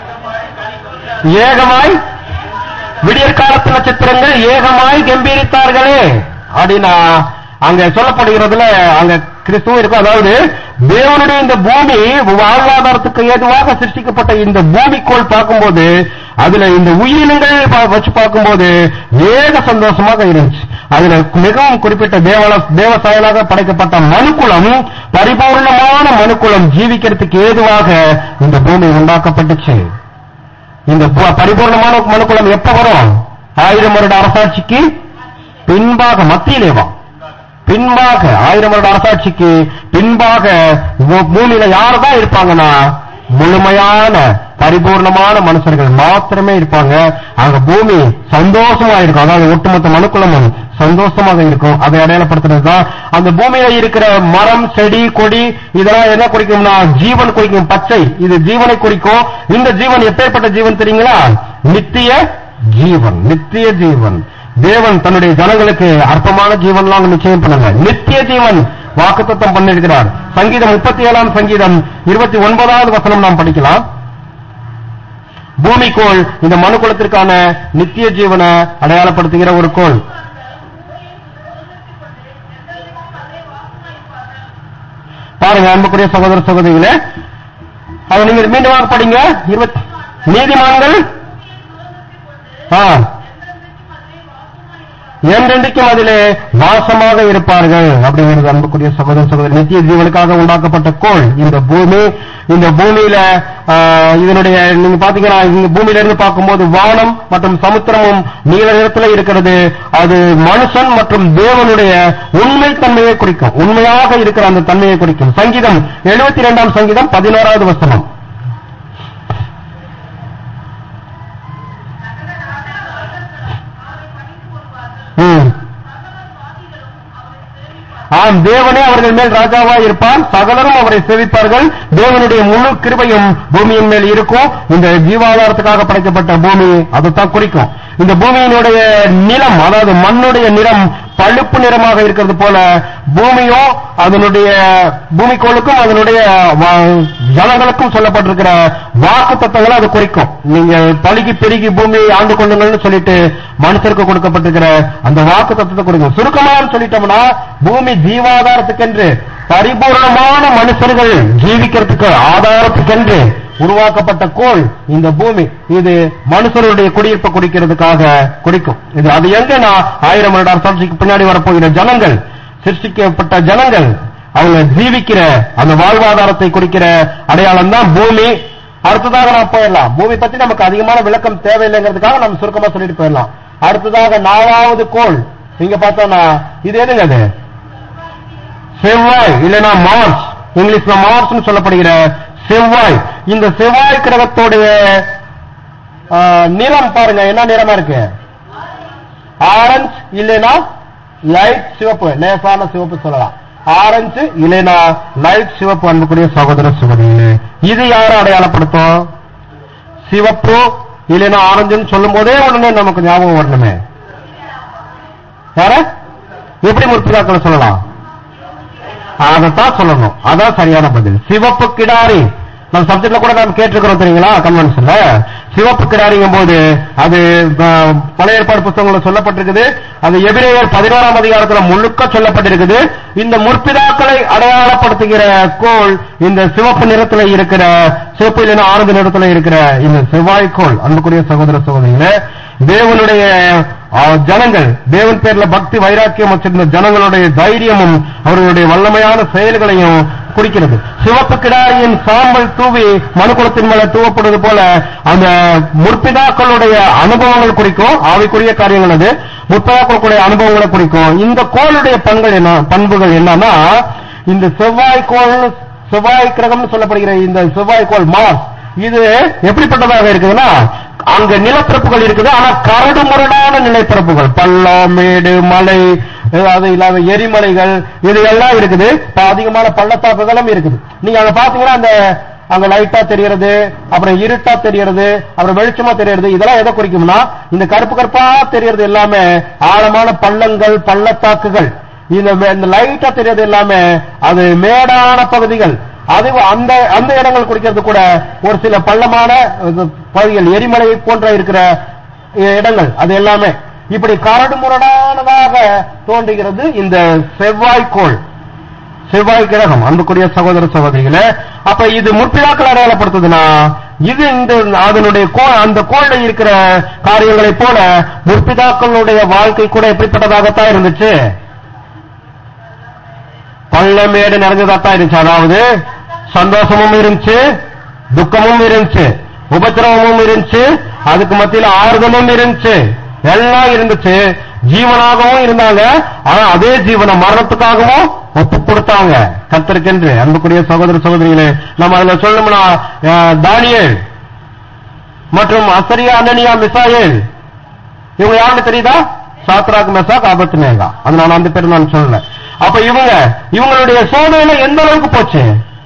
ஏகமாய் விடியற் காலத்து நட்சத்திரங்கள் ஏகமாய் கம்பீரித்தார்களே அப்படின்னா அங்க சொல்லப்படுகிறதுல அங்க கிறிஸ்துவ இருக்கும் அதாவது தேவனுடைய இந்த பூமி வாழ்வாதாரத்துக்கு ஏதுவாக சிருஷ்டிக்கப்பட்ட இந்த பூமிக்கோள் பார்க்கும்போது அதுல இந்த உயிரினங்கள் பா- வச்சு பார்க்கும்போது ஏக சந்தோஷமாக இருந்துச்சு அதுல மிகவும் குறிப்பிட்ட தேவல தேவ செயலாக படைக்கப்பட்ட மனுக்குலம் பரிபூர்ணமான மனுக்குலம் ஜீவிக்கிறதுக்கு ஏதுவாக இந்த பூமி உண்டாக்கப்பட்டுச்சு இந்த பு- பரிபூர்ணமான மனுக்குலம் எப்ப வரும் ஆயிரம் வருட அரசாட்சிக்கு பின்பாக மத்தியிலே வா பின்பாக ஆயிரம் வருட அரசாட்சிக்கு பின்பாக பூ- பூமியில யாருதான் இருப்பாங்கன்னா முழுமையான பரிபூர்ணமான மனுஷர்கள் மாத்திரமே இருப்பாங்க அங்க பூமி சந்தோஷமா இருக்கும் அதாவது ஒட்டுமொத்த மனுக்குலமும் சந்தோஷமாக இருக்கும் அதை அடையாளப்படுத்துறது தான் அந்த பூமியில இருக்கிற மரம் செடி கொடி இதெல்லாம் என்ன குறிக்கும்னா ஜீவன் குறிக்கும் பச்சை இது ஜீவனை குறிக்கும் இந்த ஜீவன் எப்பேற்பட்ட ஜீவன் தெரியுங்களா நித்திய ஜீவன் நித்திய ஜீவன் தேவன் தன்னுடைய ஜனங்களுக்கு அற்பமான ஜீவன்லாம் நிச்சயம் பண்ணல நித்திய ஜீவன் வாக்குத்தத்தம் பண்ணிருக்கிறார் சங்கீதம் முப்பத்தி ஏழாம் சங்கீதம் இருபத்தி ஒன்பதாவது வசனம் நாம் படிக்கலாம் பூமிக்கோள் இந்த மனுக்குலத்திற்கான நித்திய ஜீவனை அடையாளப்படுத்துகிற ஒரு கோள் பாருங்க அன்புக்குரிய சகோதர சகோதரிகளே அதை நீங்க மீண்டும் வாங்க படிங்க இருபத்தி நீதிமான்கள் ஆ என்றென்றைக்கும் அதிலே வாசமாக இருப்பார்கள் அப்படிங்கிறது அன்புக்குரிய சகோதர சகோதரி நித்திய ஜீவனுக்காக உண்டாக்கப்பட்ட கோள் இந்த பூமி இந்த பூமியில ஆ, இதனுடைய நீங்க பாத்தீங்கன்னா இந்த பூமியில இருந்து பார்க்கும்போது வானம் மற்றும் சமுத்திரமும் நீல நிறத்துல இருக்கிறது அது மனுஷன் மற்றும் தேவனுடைய உண்மை தன்மையை குறிக்கும் உண்மையாக இருக்கிற அந்த தன்மையை குறிக்கும் சங்கீதம் எழுபத்தி இரண்டாம் சங்கீதம் பதினோராவது வசனம் ம் ஆம் தேவனே அவர்கள் மேல் ராஜாவாய் இருப்பான் சகலரும் அவரை சேவிப்பார்கள் தேவனுடைய முழு கிருபையும் பூமியின் மேல் இருக்கும் இந்த ஜீவாதாரத்துக்காக படைக்கப்பட்ட பூமி அதுதான் குறிக்கும் இந்த பூமியினுடைய நிலம் அதாவது மண்ணுடைய நிறம் பழுப்பு நிறமாக இருக்கிறது போல பூமியோ அதனுடைய பூமிக்கோளுக்கும் அதனுடைய வா- ஜனங்களுக்கும் சொல்லப்பட்டிருக்கிற வாக்கு தத்தங்களை அது குறிக்கும் நீங்க பழுகி பெருகி பூமியை ஆண்டு கொள்ளுங்கள்னு சொல்லிட்டு மனுஷருக்கு கொடுக்கப்பட்டிருக்கிற அந்த வாக்கு தத்தத்தை குறிக்கும் சுருக்கமாக சொல்லிட்டோம்னா பூமி ஜீவாதாரத்துக்கென்று பரிபூர்ணமான மனுஷர்கள் ஜீவிக்கிறதுக்கு ஆதாரத்துக்கென்று உருவாக்கப்பட்ட கோள் இந்த பூமி இது மனுஷருடைய குடியிருப்பை குடிக்கிறதுக்காக குடிக்கும் இது அது எங்கன்னா ஆயிரம் வருட அரசாட்சிக்கு பின்னாடி வரப்போகிற ஜனங்கள் சிருஷ்டிக்கப்பட்ட ஜனங்கள் அவங்க ஜீவிக்கிற அந்த வாழ்வாதாரத்தை குறிக்கிற அடையாளம் தான் பூமி அடுத்ததாக நாம் போயிடலாம் பூமி பத்தி நமக்கு அதிகமான விளக்கம் தேவையில்லைங்கிறதுக்காக நம்ம சுருக்கமா சொல்லிட்டு போயிடலாம் அடுத்ததாக நாலாவது கோள் இங்க பார்த்தோம்னா இது எதுங்க அது செவ்வாய் இல்லைன்னா மார்ஸ் இங்கிலீஷ்ல மார்ஸ் சொல்லப்படுகிற செவ்வாய் இந்த செவ்வாய் கிரகத்தோடைய ஆ, நிறம் பாருங்க என்ன நிறமா இருக்கு ஆரஞ்சு இல்லைன்னா லைட் சிவப்பு லேசான சிவப்பு சொல்லலாம் ஆரஞ்சு இல்லைன்னா லைட் சிவப்பு அன்புக்குரிய சகோதர சகோதரிகளே இது யாரும் அடையாளப்படுத்தும் சிவப்பு இல்லைன்னா ஆரஞ்சுன்னு சொல்லும் போதே உடனே நமக்கு ஞாபகம் வரணுமே யார எப்படி முற்பிதாக்களை சொல்லலாம் அதைத்தான் சொல்லணும் அதான் சரியான பதில் சிவப்பு கிடாரி நம்ம சப்ஜெக்ட்ல கூட நம்ம கேட்டிருக்கிறோம் தெரியுங்களா கன்வென்ஷன்ல சிவப்பு கிடாரிங்கும் போது அது அஹ், பழைய ஏற்பாடு புத்தகங்களில் சொல்லப்பட்டிருக்குது அது எபிரேயர் பதினோராம் அதிகாரத்துல முழுக்க சொல்லப்பட்டிருக்குது இந்த முற்பிதாக்களை அடையாளப்படுத்துகிற கோள் இந்த சிவப்பு நிறத்துல இருக்கிற சிவப்பு இல்லைன்னா ஆரஞ்சு நிறத்துல இருக்கிற இந்த செவ்வாய் கோள் அன்புக்குரிய சகோதர சகோதரிகளே தேவனுடைய அஹ், ஜனங்கள் தேவன் பேர்ல பக்தி வைராக்கியம் வச்சிருந்த ஜனங்களுடைய தைரியமும் அவர்களுடைய வல்லமையான செயல்களையும் குறிக்கிறது சிவப்பு கிடாரியின் சாம்பல் தூவி மனுக்குலத்தின் மேல தூவப்படுவது போல அந்த முற்பிதாக்களுடைய அனுபவங்கள் குறிக்கும் ஆவிக்குரிய காரியங்கள் அது முற்பிதாக்களுடைய அனுபவங்களை குறிக்கும் இந்த கோளுடைய பண்கள் என்ன பண்புகள் என்னன்னா இந்த செவ்வாய் கோள் செவ்வாய் கிரகம்னு சொல்லப்படுகிற இந்த செவ்வாய் கோள் மார்ஸ் இது எப்படிப்பட்டதாக இருக்குதுன்னா அங்க நிலப்பரப்புகள் இருக்குது ஆனா கரடு முரடான நிலப்பரப்புகள் பள்ளம் மேடு மலை அது இல்லாத எரிமலைகள் இது எல்லாம் இருக்குது இப்ப அதிகமான பள்ளத்தாக்குகளும் இருக்குது நீங்க அங்க பாத்தீங்கன்னா அந்த அங்க லைட்டா தெரியறது அப்புறம் இருட்டா தெரியறது அப்புறம் வெளிச்சமா தெரியறது இதெல்லாம் எதை குறிக்கும்னா இந்த கருப்பு கருப்பா தெரியறது எல்லாமே ஆழமான பள்ளங்கள் பள்ளத்தாக்குகள் இந்த மே- இந்த லைட்டா தெரியறது எல்லாமே அது மேடான பகுதிகள் அது அந்த அந்த இடங்கள் குறிக்கிறது கூட ஒரு சில பள்ளமான இது, பகுதிகள் எரிமலை போன்ற இருக்கிற இ- இடங்கள் அது எல்லாமே இப்படி கரடு முரடானதாக தோன்றுகிறது இந்த செவ்வாய்க்கோள் செவ்வாய் கிரகம் அன்புக்குரிய சகோதர சகோதரிகளே அப்ப இது முற்பிதாக்கள் அடையாளப்படுத்துதுன்னா இது இந்த அதனுடைய கோள் அந்த கோள்ல இருக்கிற காரியங்களைப் போல முற்பிதாக்களுடைய வாழ்க்கை கூட எப்படிப்பட்டதாகத்தான் இருந்துச்சு பள்ளமேடு நிறைஞ்சதாத்தான் இருந்துச்சு அதாவது சந்தோஷமும் இருந்துச்சு துக்கமும் இருந்துச்சு உபத்திரவமும் இருந்துச்சு அதுக்கு மத்தியில ஆறுதலும் இருந்துச்சு எல்லாம் இருந்துச்சு ஜீவனாகவும் இருந்தாங்க ஆனா அதே ஜீவனை மரணத்துக்காகவும் ஒப்பு கொடுத்தாங்க கத்திருக்கென்று அன்புக்குரிய சகோதர சகோதரிகளே நம்ம அதுல சொல்லணும்னா அஹ், தானியேல் மற்றும் அசரியா அனனியா மிசாயேல் இவங்க யாருன்னு தெரியுதா சாத்ராக் மெசாக் ஆபத்னேகா அது நான் அந்த பேர் நான் சொல்லல அப்ப இவங்க இவங்களுடைய சோதனையில எந்த அளவுக்கு போச்சு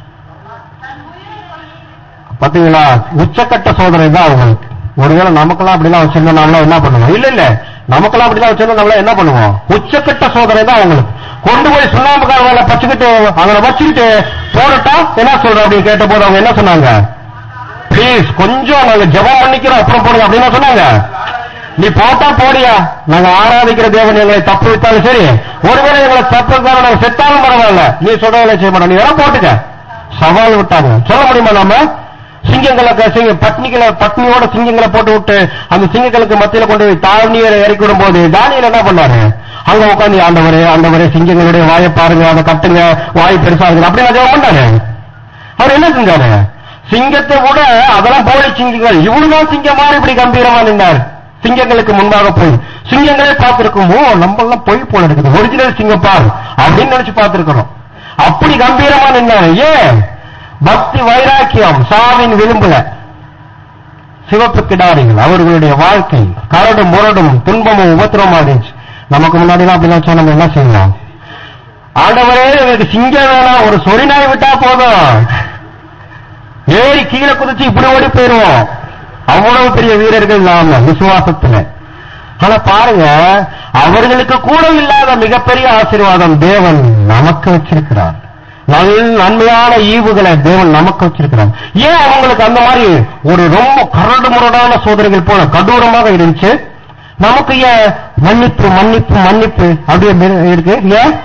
பாத்தீங்களா உச்சக்கட்ட சோதனை தான் அவங்களுக்கு ஒருவேளை நமக்கெல்லாம் அப்படிலாம் வச்சிருந்தா நம்மளாம் என்ன பண்ணுவோம் இல்ல இல்ல நமக்கெல்லாம் அப்படிலாம் வச்சிருந்தா நம்மளாம் என்ன பண்ணுவோம் உச்சக்கட்ட சோதனை தான் அவங்களுக்கு கொண்டு போய் சுண்ணாம்புக்கார வேலை பச்சுக்கிட்டு அவங்கள வச்சுக்கிட்டு போடட்டா என்ன சொல்ற அப்படின்னு கேட்ட போது அவங்க என்ன சொன்னாங்க ப்ளீஸ் கொஞ்சம் நாங்க ஜெபம் பண்ணிக்கிறோம் அப்புறம் போடுங்க அப்படின்னு சொன்னாங்க நீ போட்டா போடியா நாங்க ஆராதிக்கிற தேவன் எங்களை தப்பு விட்டாலும் சரி ஒருவேளை எங்களை தப்பு விட்டாலும் நாங்க செத்தாலும் பரவாயில்ல நீ சொல்ற வேலை செய்ய மாட்டோம் நீ வேணா போட்டுக்க சவால் விட்டாங்க சொல்ல முடியுமா நாம சிங்கங்களுக்கு சிங்க பட்னிகளை பட்னியோட சிங்கங்களை போட்டு விட்டு அந்த சிங்கங்களுக்கு மத்தியில கொண்டு போய் தாழ்நீரை இறக்கி விடும்போது தானியல் என்ன பண்ணாரு அங்க உட்காந்து ஆண்டவரே ஆண்டவரே சிங்கங்களுடைய வாயை பாருங்க அதை கட்டுங்க வாய் பெருசா இருக்குது அப்படி அதை பண்ணாரு அவர் என்ன செஞ்சாரு சிங்கத்தை விட அதெல்லாம் போலி சிங்கங்கள் இவனுதான் சிங்கம் மாதிரி இப்படி கம்பீரமா நின்றார் சிங்கங்களுக்கு முன்பாக போய் சிங்கங்களே பார்த்திருக்கும் ஓ நம்ம எல்லாம் பொய் போல இருக்குது ஒரிஜினல் சிங்கம் பார் அப்படின்னு நினைச்சு பார்த்திருக்கிறோம் அப்படி கம்பீரமா நின்னாரு ஏன் பக்தி வைராக்கியம் சாவின் விளிம்புல சிவப்பு கிடாரிகள் அவர்களுடைய வாழ்க்கை கரடும் முரடும் துன்பமும் உபத்திரமா இருந்துச்சு நமக்கு முன்னாடி அப்படிலாம் வச்சா நம்ம என்ன செய்யலாம் ஆண்டவரே எனக்கு சிங்கம் வேணாம் ஒரு சொறி நாய் விட்டா போதும் ஏறி கீழே குதிச்சு இப்படி ஓடி போயிருவோம் அவ்வளவு பெரிய வீரர்கள் நாம விசுவாசத்துல ஆனா பாருங்க அவர்களுக்கு கூட இல்லாத மிகப்பெரிய ஆசீர்வாதம் தேவன் நமக்கு வச்சிருக்கிறார் நல் நன்மையான ஈவுகளை தேவன் நமக்கு வச்சிருக்கிறார் ஏன் அவங்களுக்கு அந்த மாதிரி ஒரு ரொம்ப கரடு முரடான சோதனைகள் போல கடூரமாக இருந்துச்சு நமக்கு ஏன் மன்னிப்பு மன்னிப்பு மன்னிப்பு அப்படியே இருக்கு ஏன்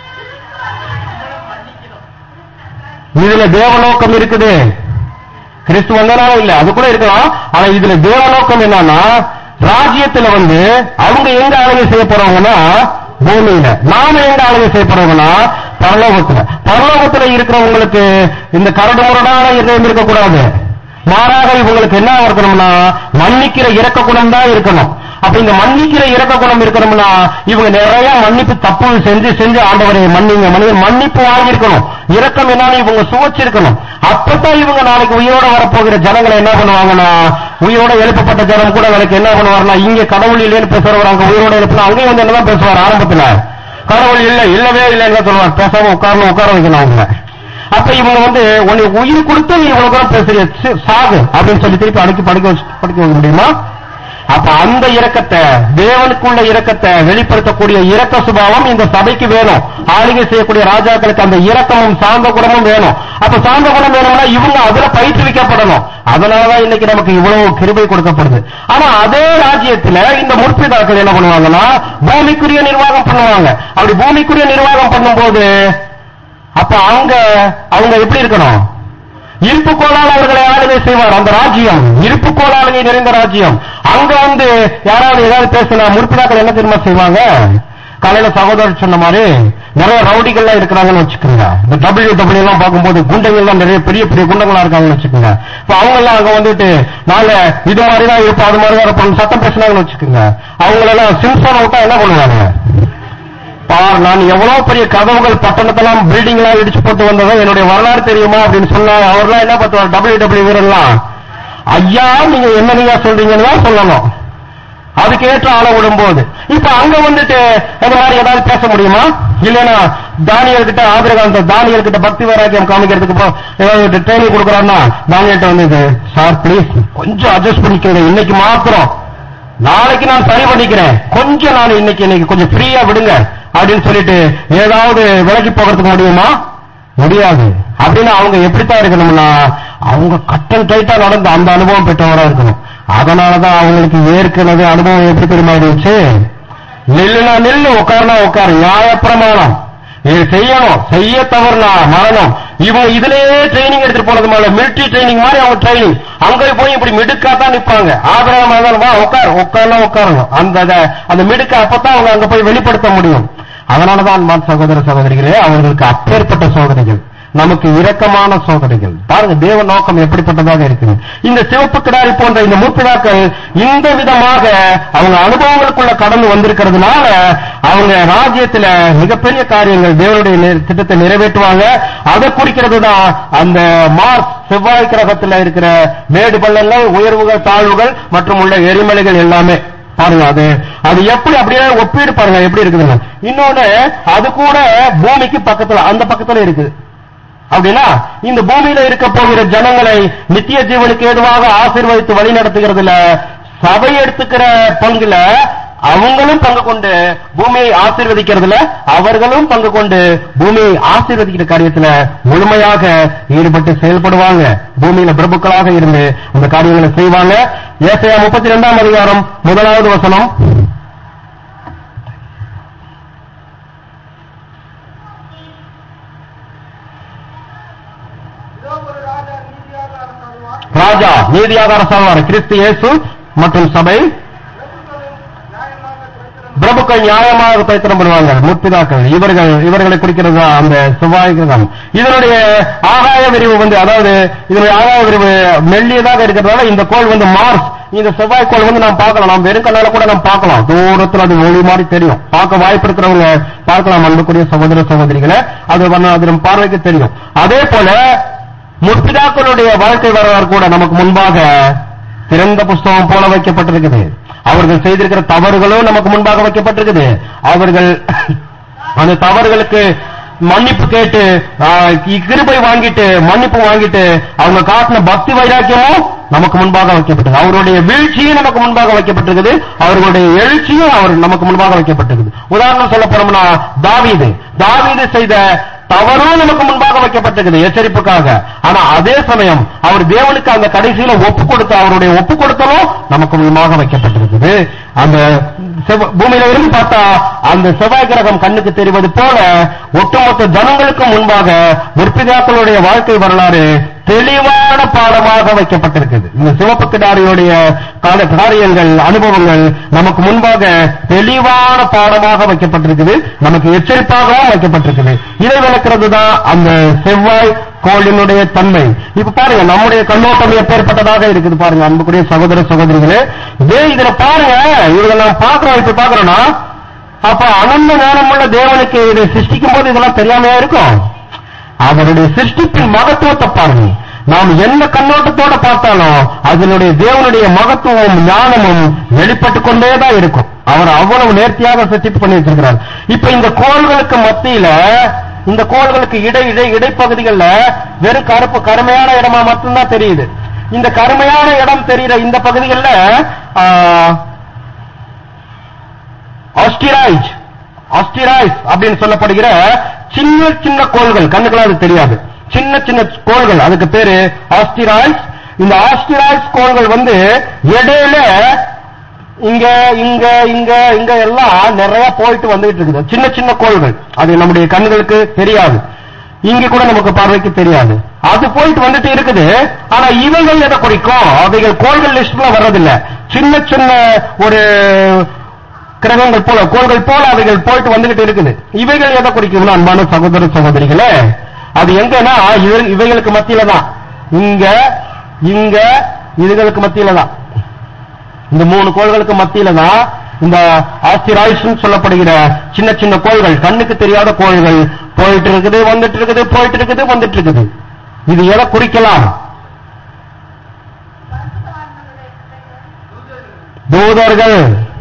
இதுல தேவநோக்கம் இருக்குது கிறிஸ்து வந்தனால இல்ல அது கூட இருக்கலாம் ஆனா இதுல தேவநோக்கம் என்னன்னா ராஜ்யத்துல வந்து அவங்க எங்க ஆளுகை செய்ய போறவங்கன்னா பூமியில நாம எங்க ஆளுகை செய்ய போறவங்கன்னா பரலோகத்துல பரலோகத்துல இருக்கிறவங்களுக்கு இந்த கரடு முரடான இதயம் இருக்கக்கூடாது மாறாக இவங்களுக்கு என்ன இருக்கணும்னா மன்னிக்கிற இறக்க குணம் தான் இருக்கணும் அப்ப இந்த மன்னிக்கிற இறக்க குணம் இருக்கணும்னா இவங்க நிறைய மன்னிப்பு தப்பு செஞ்சு செஞ்சு ஆண்டவரை மன்னிங்க மன்னி மன்னிப்பு வாங்கியிருக்கணும் இரக்கம் என்னன்னு இவங்க சுவைச்சிருக்கணும் அப்பதான் இவங்க நாளைக்கு உயிரோட வரப்போகிற ஜனங்களை என்ன பண்ணுவாங்கன்னா உயிரோட எழுப்பப்பட்ட ஜனம் கூட நாளைக்கு என்ன பண்ணுவாருன்னா இங்க கடவுள் இல்லைன்னு பேசுறவர் அங்க உயிரோட எழுப்பினா அங்கேயும் வந்து என்னதான் பேசுவார் ஆரம்பத்துல கடவுள் இல்ல இல்லவே இல்லைன்னு தான் சொல்லுவார் பேசாம உட்காரணும் உட்கார வைக்கணும் அவங்க அப்ப இவங்க வந்து உன்னை உயிர் கொடுத்து நீ இவ்வளவு கூட பேசுறிய சி- சாகு அப்படின்னு சொல்லி திருப்பி அடக்கி படிக்க வச்சு படிக்க வைக்க முடியுமா அப்ப அந்த இரக்கத்தை தேவனுக்குள்ள இரக்கத்தை வெளிப்படுத்தக்கூடிய இரக்க சுபாவம் இந்த சபைக்கு வேணும் ஆளுகை செய்யக்கூடிய ராஜாக்களுக்கு அந்த இரக்கமும் சாந்த குணமும் வேணும் அப்ப சாந்த குணம் வேணும்னா இவங்க அதுல பயிற்றுவிக்கப்படணும் அதனாலதான் இன்னைக்கு நமக்கு இவ்வளவு கிருபை கொடுக்கப்படுது ஆனா அதே ராஜ்யத்துல இந்த முற்பிதாக்கள் என்ன பண்ணுவாங்கன்னா பூமிக்குரிய நிர்வாகம் பண்ணுவாங்க அப்படி பூமிக்குரிய நிர்வாகம் பண்ணும்போது அப்ப அங்க அவங்க எப்படி இருக்கணும் இருப்பு கோளால் அவர்களை ஆளுகை செய்வார் அந்த ராஜ்யம் இருப்பு கோளாளுகை நிறைந்த ராஜ்யம் அங்க வந்து யாராவது ஏதாவது பேசினா முற்பிதாக்கள் என்ன தெரியுமா செய்வாங்க காலையில சகோதரர் சொன்ன மாதிரி நிறைய ரவுடிகள்லாம் இருக்கிறாங்கன்னு வச்சுக்கோங்க இந்த டபிள்யூ டபிள்யூ எல்லாம் பார்க்கும்போது குண்டங்கள்லாம் நிறைய பெரிய பெரிய குண்டங்களா இருக்காங்கன்னு வச்சுக்கோங்க இப்ப அவங்க எல்லாம் அங்க வந்துட்டு நாளை இது மாதிரி தான் இருப்போம் அது மாதிரி தான் இருப்போம் சத்தம் பேசினாங்கன்னு வச்சுக்கோங்க அவங்களெல்லாம் சிம்சன் விட்டா என்ன பண்ணுவாங்க பார் நான் எவ்வளவு பெரிய கதவுகள் பட்டணத்தெல்லாம் பில்டிங் எல்லாம் இடிச்சு போட்டு வந்ததும் என்னுடைய வரலாறு தெரியுமா அப்படின்னு சொன்னா அவர்லாம் என்ன பண்ணுவார் டபிள்யூ டபிள்யூ வீரர்லாம் ஐயா நீங்க என்ன நீங்க சொல்றீங்கன்னு தான் சொல்லணும் அதுக்கு ஏற்ற ஆள விடும்போது இப்ப அங்க வந்துட்டு இந்த மாதிரி ஏதாவது பேச முடியுமா இல்லைன்னா தானியல் கிட்ட ஆதிரகாந்த தானியல் கிட்ட பக்தி வைராக்கியம் காமிக்கிறதுக்கு இப்போ ஏதாவது ட்ரைனிங் கொடுக்குறாருன்னா தானியல்கிட்ட வந்து இது சார் ப்ளீஸ் கொஞ்சம் அட்ஜஸ்ட் பண்ணிக்கோங்க இன்னைக்கு மாத்திரம் நாளைக்கு நான் சரி பண்ணிக்கிறேன் கொஞ்சம் நான் இன்னைக்கு இன்னைக்கு கொஞ்சம் ஃப்ரீயா விடுங்க அப்படின்னு சொல்லிட்டு ஏதாவது விலகி போகிறதுக்கு முடியுமா முடியாது அப்படின்னு அவங்க எப்படித்தான் இருக்கணும்னா அவங்க கட்டன் டைட்டா நடந்த அந்த அனுபவம் பெற்றவரா இருக்கணும் அதனாலதான் அவங்களுக்கு ஏற்கனவே அனுபவம் எப்படி தெரியுமா இருந்துச்சு நில்லுனா நில்லு உட்காருனா உட்காரு நியாயப்பிரமாணம் இது செய்யணும் செய்ய தவறுனா மரணம் இவங்க இதுலயே ட்ரைனிங் எடுத்துட்டு போனது மேல மிலிட்டரி ட்ரைனிங் மாதிரி அவங்க ட்ரைனிங் அங்க போய் இப்படி மிடுக்கா தான் நிப்பாங்க ஆதரவு வா உட்கார் உட்கார்னா உட்காரணும் அந்த அத- அந்த மிடுக்க அப்பதான் அவங்க அங்க போய் வெளிப்படுத்த முடியும் அதனாலதான் அன்பான் சகோதர சகோதரிகளே அவர்களுக்கு அப்பேற்பட்ட சோதனைகள் நமக்கு இரக்கமான சோதனைகள் பாருங்க தேவ நோக்கம் எப்படிப்பட்டதாக இருக்குது இந்த சிவப்பு கிடாரி போன்ற இந்த மூப்பிதாக்கள் இந்த விதமாக அவங்க அனுபவங்களுக்குள்ள கடந்து வந்திருக்கிறதுனால அவங்க ராஜ்யத்துல மிகப்பெரிய காரியங்கள் தேவனுடைய நி- திட்டத்தை நிறைவேற்றுவாங்க அதை குறிக்கிறது தான் அந்த மார்ஸ் செவ்வாய் கிரகத்துல இருக்கிற மேடு பள்ளங்கள் உயர்வுகள் தாழ்வுகள் மற்றும் உள்ள எரிமலைகள் எல்லாமே பாருங்க அது அது எப்படி அப்படியே ஒப்பீடு பாருங்க எப்படி இருக்குதுன்னு இன்னொன்னு அது கூட பூமிக்கு பக்கத்துல அந்த பக்கத்துல இருக்குது அப்படின்னா இந்த பூமியில இருக்க போகிற ஜனங்களை நித்திய ஜீவனுக்கு ஏதுவாக ஆசீர்வதித்து வழி நடத்துகிறதுல சபை எடுத்துக்கிற பங்குல அவங்களும் பங்கு கொண்டு பூமியை ஆசீர்வதிக்கிறதுல அவர்களும் பங்கு கொண்டு பூமியை ஆசீர்வதிக்கிற காரியத்துல முழுமையாக ஈடுபட்டு செயல்படுவாங்க பூமியில பிரபுக்களாக இருந்து அந்த காரியங்களை செய்வாங்க ஏசையா முப்பத்தி ரெண்டாம் அதிகாரம் முதலாவது வசனம் இதோ ஒரு ராஜா நீதியாக அரசாடுவார் ராஜா நீதியாக அரசாழ்வார் கிறிஸ்து இயேசு மற்றும் சபை பிரபுக்களும் நியாயமாக குறைத்திருந்த பிரபுக்கள் நியாயமாக பைத்திரம் பண்ணுவாங்க முற்பிதாக்கள் இவர்கள் இவர்களை குறிக்கிறது தான் அந்த செவ்வாய் கிரகம் இதனுடைய ஆகாய விரிவு வந்து அதாவது இதனுடைய ஆகாய விரிவு மெல்லியதாக இருக்கிறதால இந்த கோள் வந்து மார்ஸ் இந்த செவ்வாய் கோள் வந்து நாம் பார்க்கலாம் நாம் வெறும் கண்ணால கூட நாம் பார்க்கலாம் தூரத்துல அது ஒளி மாதிரி தெரியும் பார்க்க வாய்ப்பு இருக்கிறவங்க பார்க்கலாம் அன்புக்குரிய சகோதர சகோதரிகளை அது வந்து அது நம்ம பார்வைக்கு தெரியும் அதே போல முற்பிதாக்களுடைய வாழ்க்கை வரலாறு கூட நமக்கு முன்பாக திறந்த புஸ்தகம் போல வைக்கப்பட்டிருக்குது அவர்கள் செய்திருக்கிற தவறுகளும் நமக்கு முன்பாக வைக்கப்பட்டிருக்குது அவர்கள் அந்த தவறுகளுக்கு மன்னிப்பு கேட்டு ஆ, கிருபை வாங்கிட்டு மன்னிப்பு வாங்கிட்டு அவங்க காட்டின பக்தி வைராக்கியமும் நமக்கு முன்பாக வைக்கப்பட்டது அவருடைய வீழ்ச்சியும் நமக்கு முன்பாக வைக்கப்பட்டிருக்குது அவர்களுடைய எழுச்சியும் அவர் நமக்கு முன்பாக வைக்கப்பட்டிருக்குது உதாரணம் சொல்ல போனோம்னா தாவீது தாவீது செய்த தவறும் நமக்கு முன்பாக வைக்கப்பட்டிருக்குது எச்சரிப்புக்காக ஆனா அதே சமயம் அவர் தேவனுக்கு அந்த கடைசியில ஒப்பு கொடுத்த அவருடைய ஒப்பு கொடுத்தலும் நமக்கு முன்பாக வைக்கப்பட்டிருக்குது அந்த செவ்வ- பூமியில இருந்து பார்த்தா அந்த செவ்வாய் கிரகம் கண்ணுக்கு தெரிவது போல ஒட்டுமொத்த ஜனங்களுக்கு முன்பாக முற்பிதாக்களுடைய வாழ்க்கை வரலாறு தெளிவான பாடமாக வைக்கப்பட்டிருக்குது இந்த சிவப்பு கிடாரியுடைய கால காரியங்கள் அனுபவங்கள் நமக்கு முன்பாக தெளிவான பாடமாக வைக்கப்பட்டிருக்குது நமக்கு எச்சரிப்பாகவும் வைக்கப்பட்டிருக்குது இதை விளக்குறது தான் அந்த செவ்வாய் கோளினுடைய தன்மை இப்ப பாருங்க நம்முடைய கண்ணோட்டம் எப்பேற்பட்டதாக இருக்குது பாருங்க அன்புக்குரிய சகோதர சகோதரிகளே இதே இதுல பாருங்க இவங்க நாம் பாக்குறோம் இப்ப பாக்குறோம்னா அப்ப அனந்த ஞானமுள்ள தேவனுக்கு இதை சிருஷ்டிக்கும் போது இதெல்லாம் தெரியாமையா இருக்கும் அவருடைய சிருஷ்டிப்பின் மகத்துவத்தை பாருங்க நாம் என்ன கண்ணோட்டத்தோட பார்த்தாலும் அதனுடைய தேவனுடைய மகத்துவம் ஞானமும் வெளிப்பட்டு கொண்டே தான் இருக்கும் அவர் அவ்வளவு நேர்த்தியாக சிருஷ்டிப்பு பண்ணி வச்சிருக்கிறார் இப்ப இந்த கோள்களுக்கு மத்தியில இந்த கோள்களுக்கு இடை இடை இடைப்பகுதிகள்ல வெறும் கருப்பு கருமையான இடமா மட்டும்தான் தெரியுது இந்த கருமையான இடம் தெரியுற இந்த பகுதிகளில் ஆஸ்டிராய்ஸ் ஆஸ்டிராய்ஸ் அப்படின்னு சொல்லப்படுகிற சின்ன சின்ன கோள்கள் கண்ணுக்குலாம் அது தெரியாது சின்ன சின்ன கோள்கள் அதுக்கு பேரு ஆஸ்டிராய்ஸ் இந்த ஆஸ்டிராய்ஸ் கோள்கள் வந்து இடையில இங்க இங்க இங்க இங்க எல்லாம் நிறைய போயிட்டு வந்துகிட்டு இருக்குது சின்ன சின்ன கோள்கள் அது நம்முடைய கண்களுக்கு தெரியாது இங்க கூட நமக்கு பார்வைக்கு தெரியாது அது போயிட்டு வந்துட்டு இருக்குது ஆனா இவைகள் எதை குறிக்கும் அவைகள் கோள்கள் லிஸ்ட்ல வர்றதில்ல சின்ன சின்ன ஒரு கிரகங்கள் போல கோள்கள் போல அவைகள் போயிட்டு வந்துகிட்டு இருக்குது இவைகள் எதை குறிக்கும்னா அன்பான சகோதர சகோதரிகளே அது எங்கன்னா இவை- இவைகளுக்கு மத்தியில தான் இங்க இங்க இதுகளுக்கு மத்தியில தான் இந்த மூணு கோள்களுக்கு மத்தியில தான் இந்த ஆஸ்திராய்ஸ் சொல்லப்படுகிற சின்ன சின்ன கோள்கள் கண்ணுக்கு தெரியாத கோள்கள் போயிட்டு இருக்குது வந்துட்டு இருக்குது போயிட்டு இருக்குது வந்துட்டு இருக்குது இது எதை குறிக்கலாம் தூதர்கள்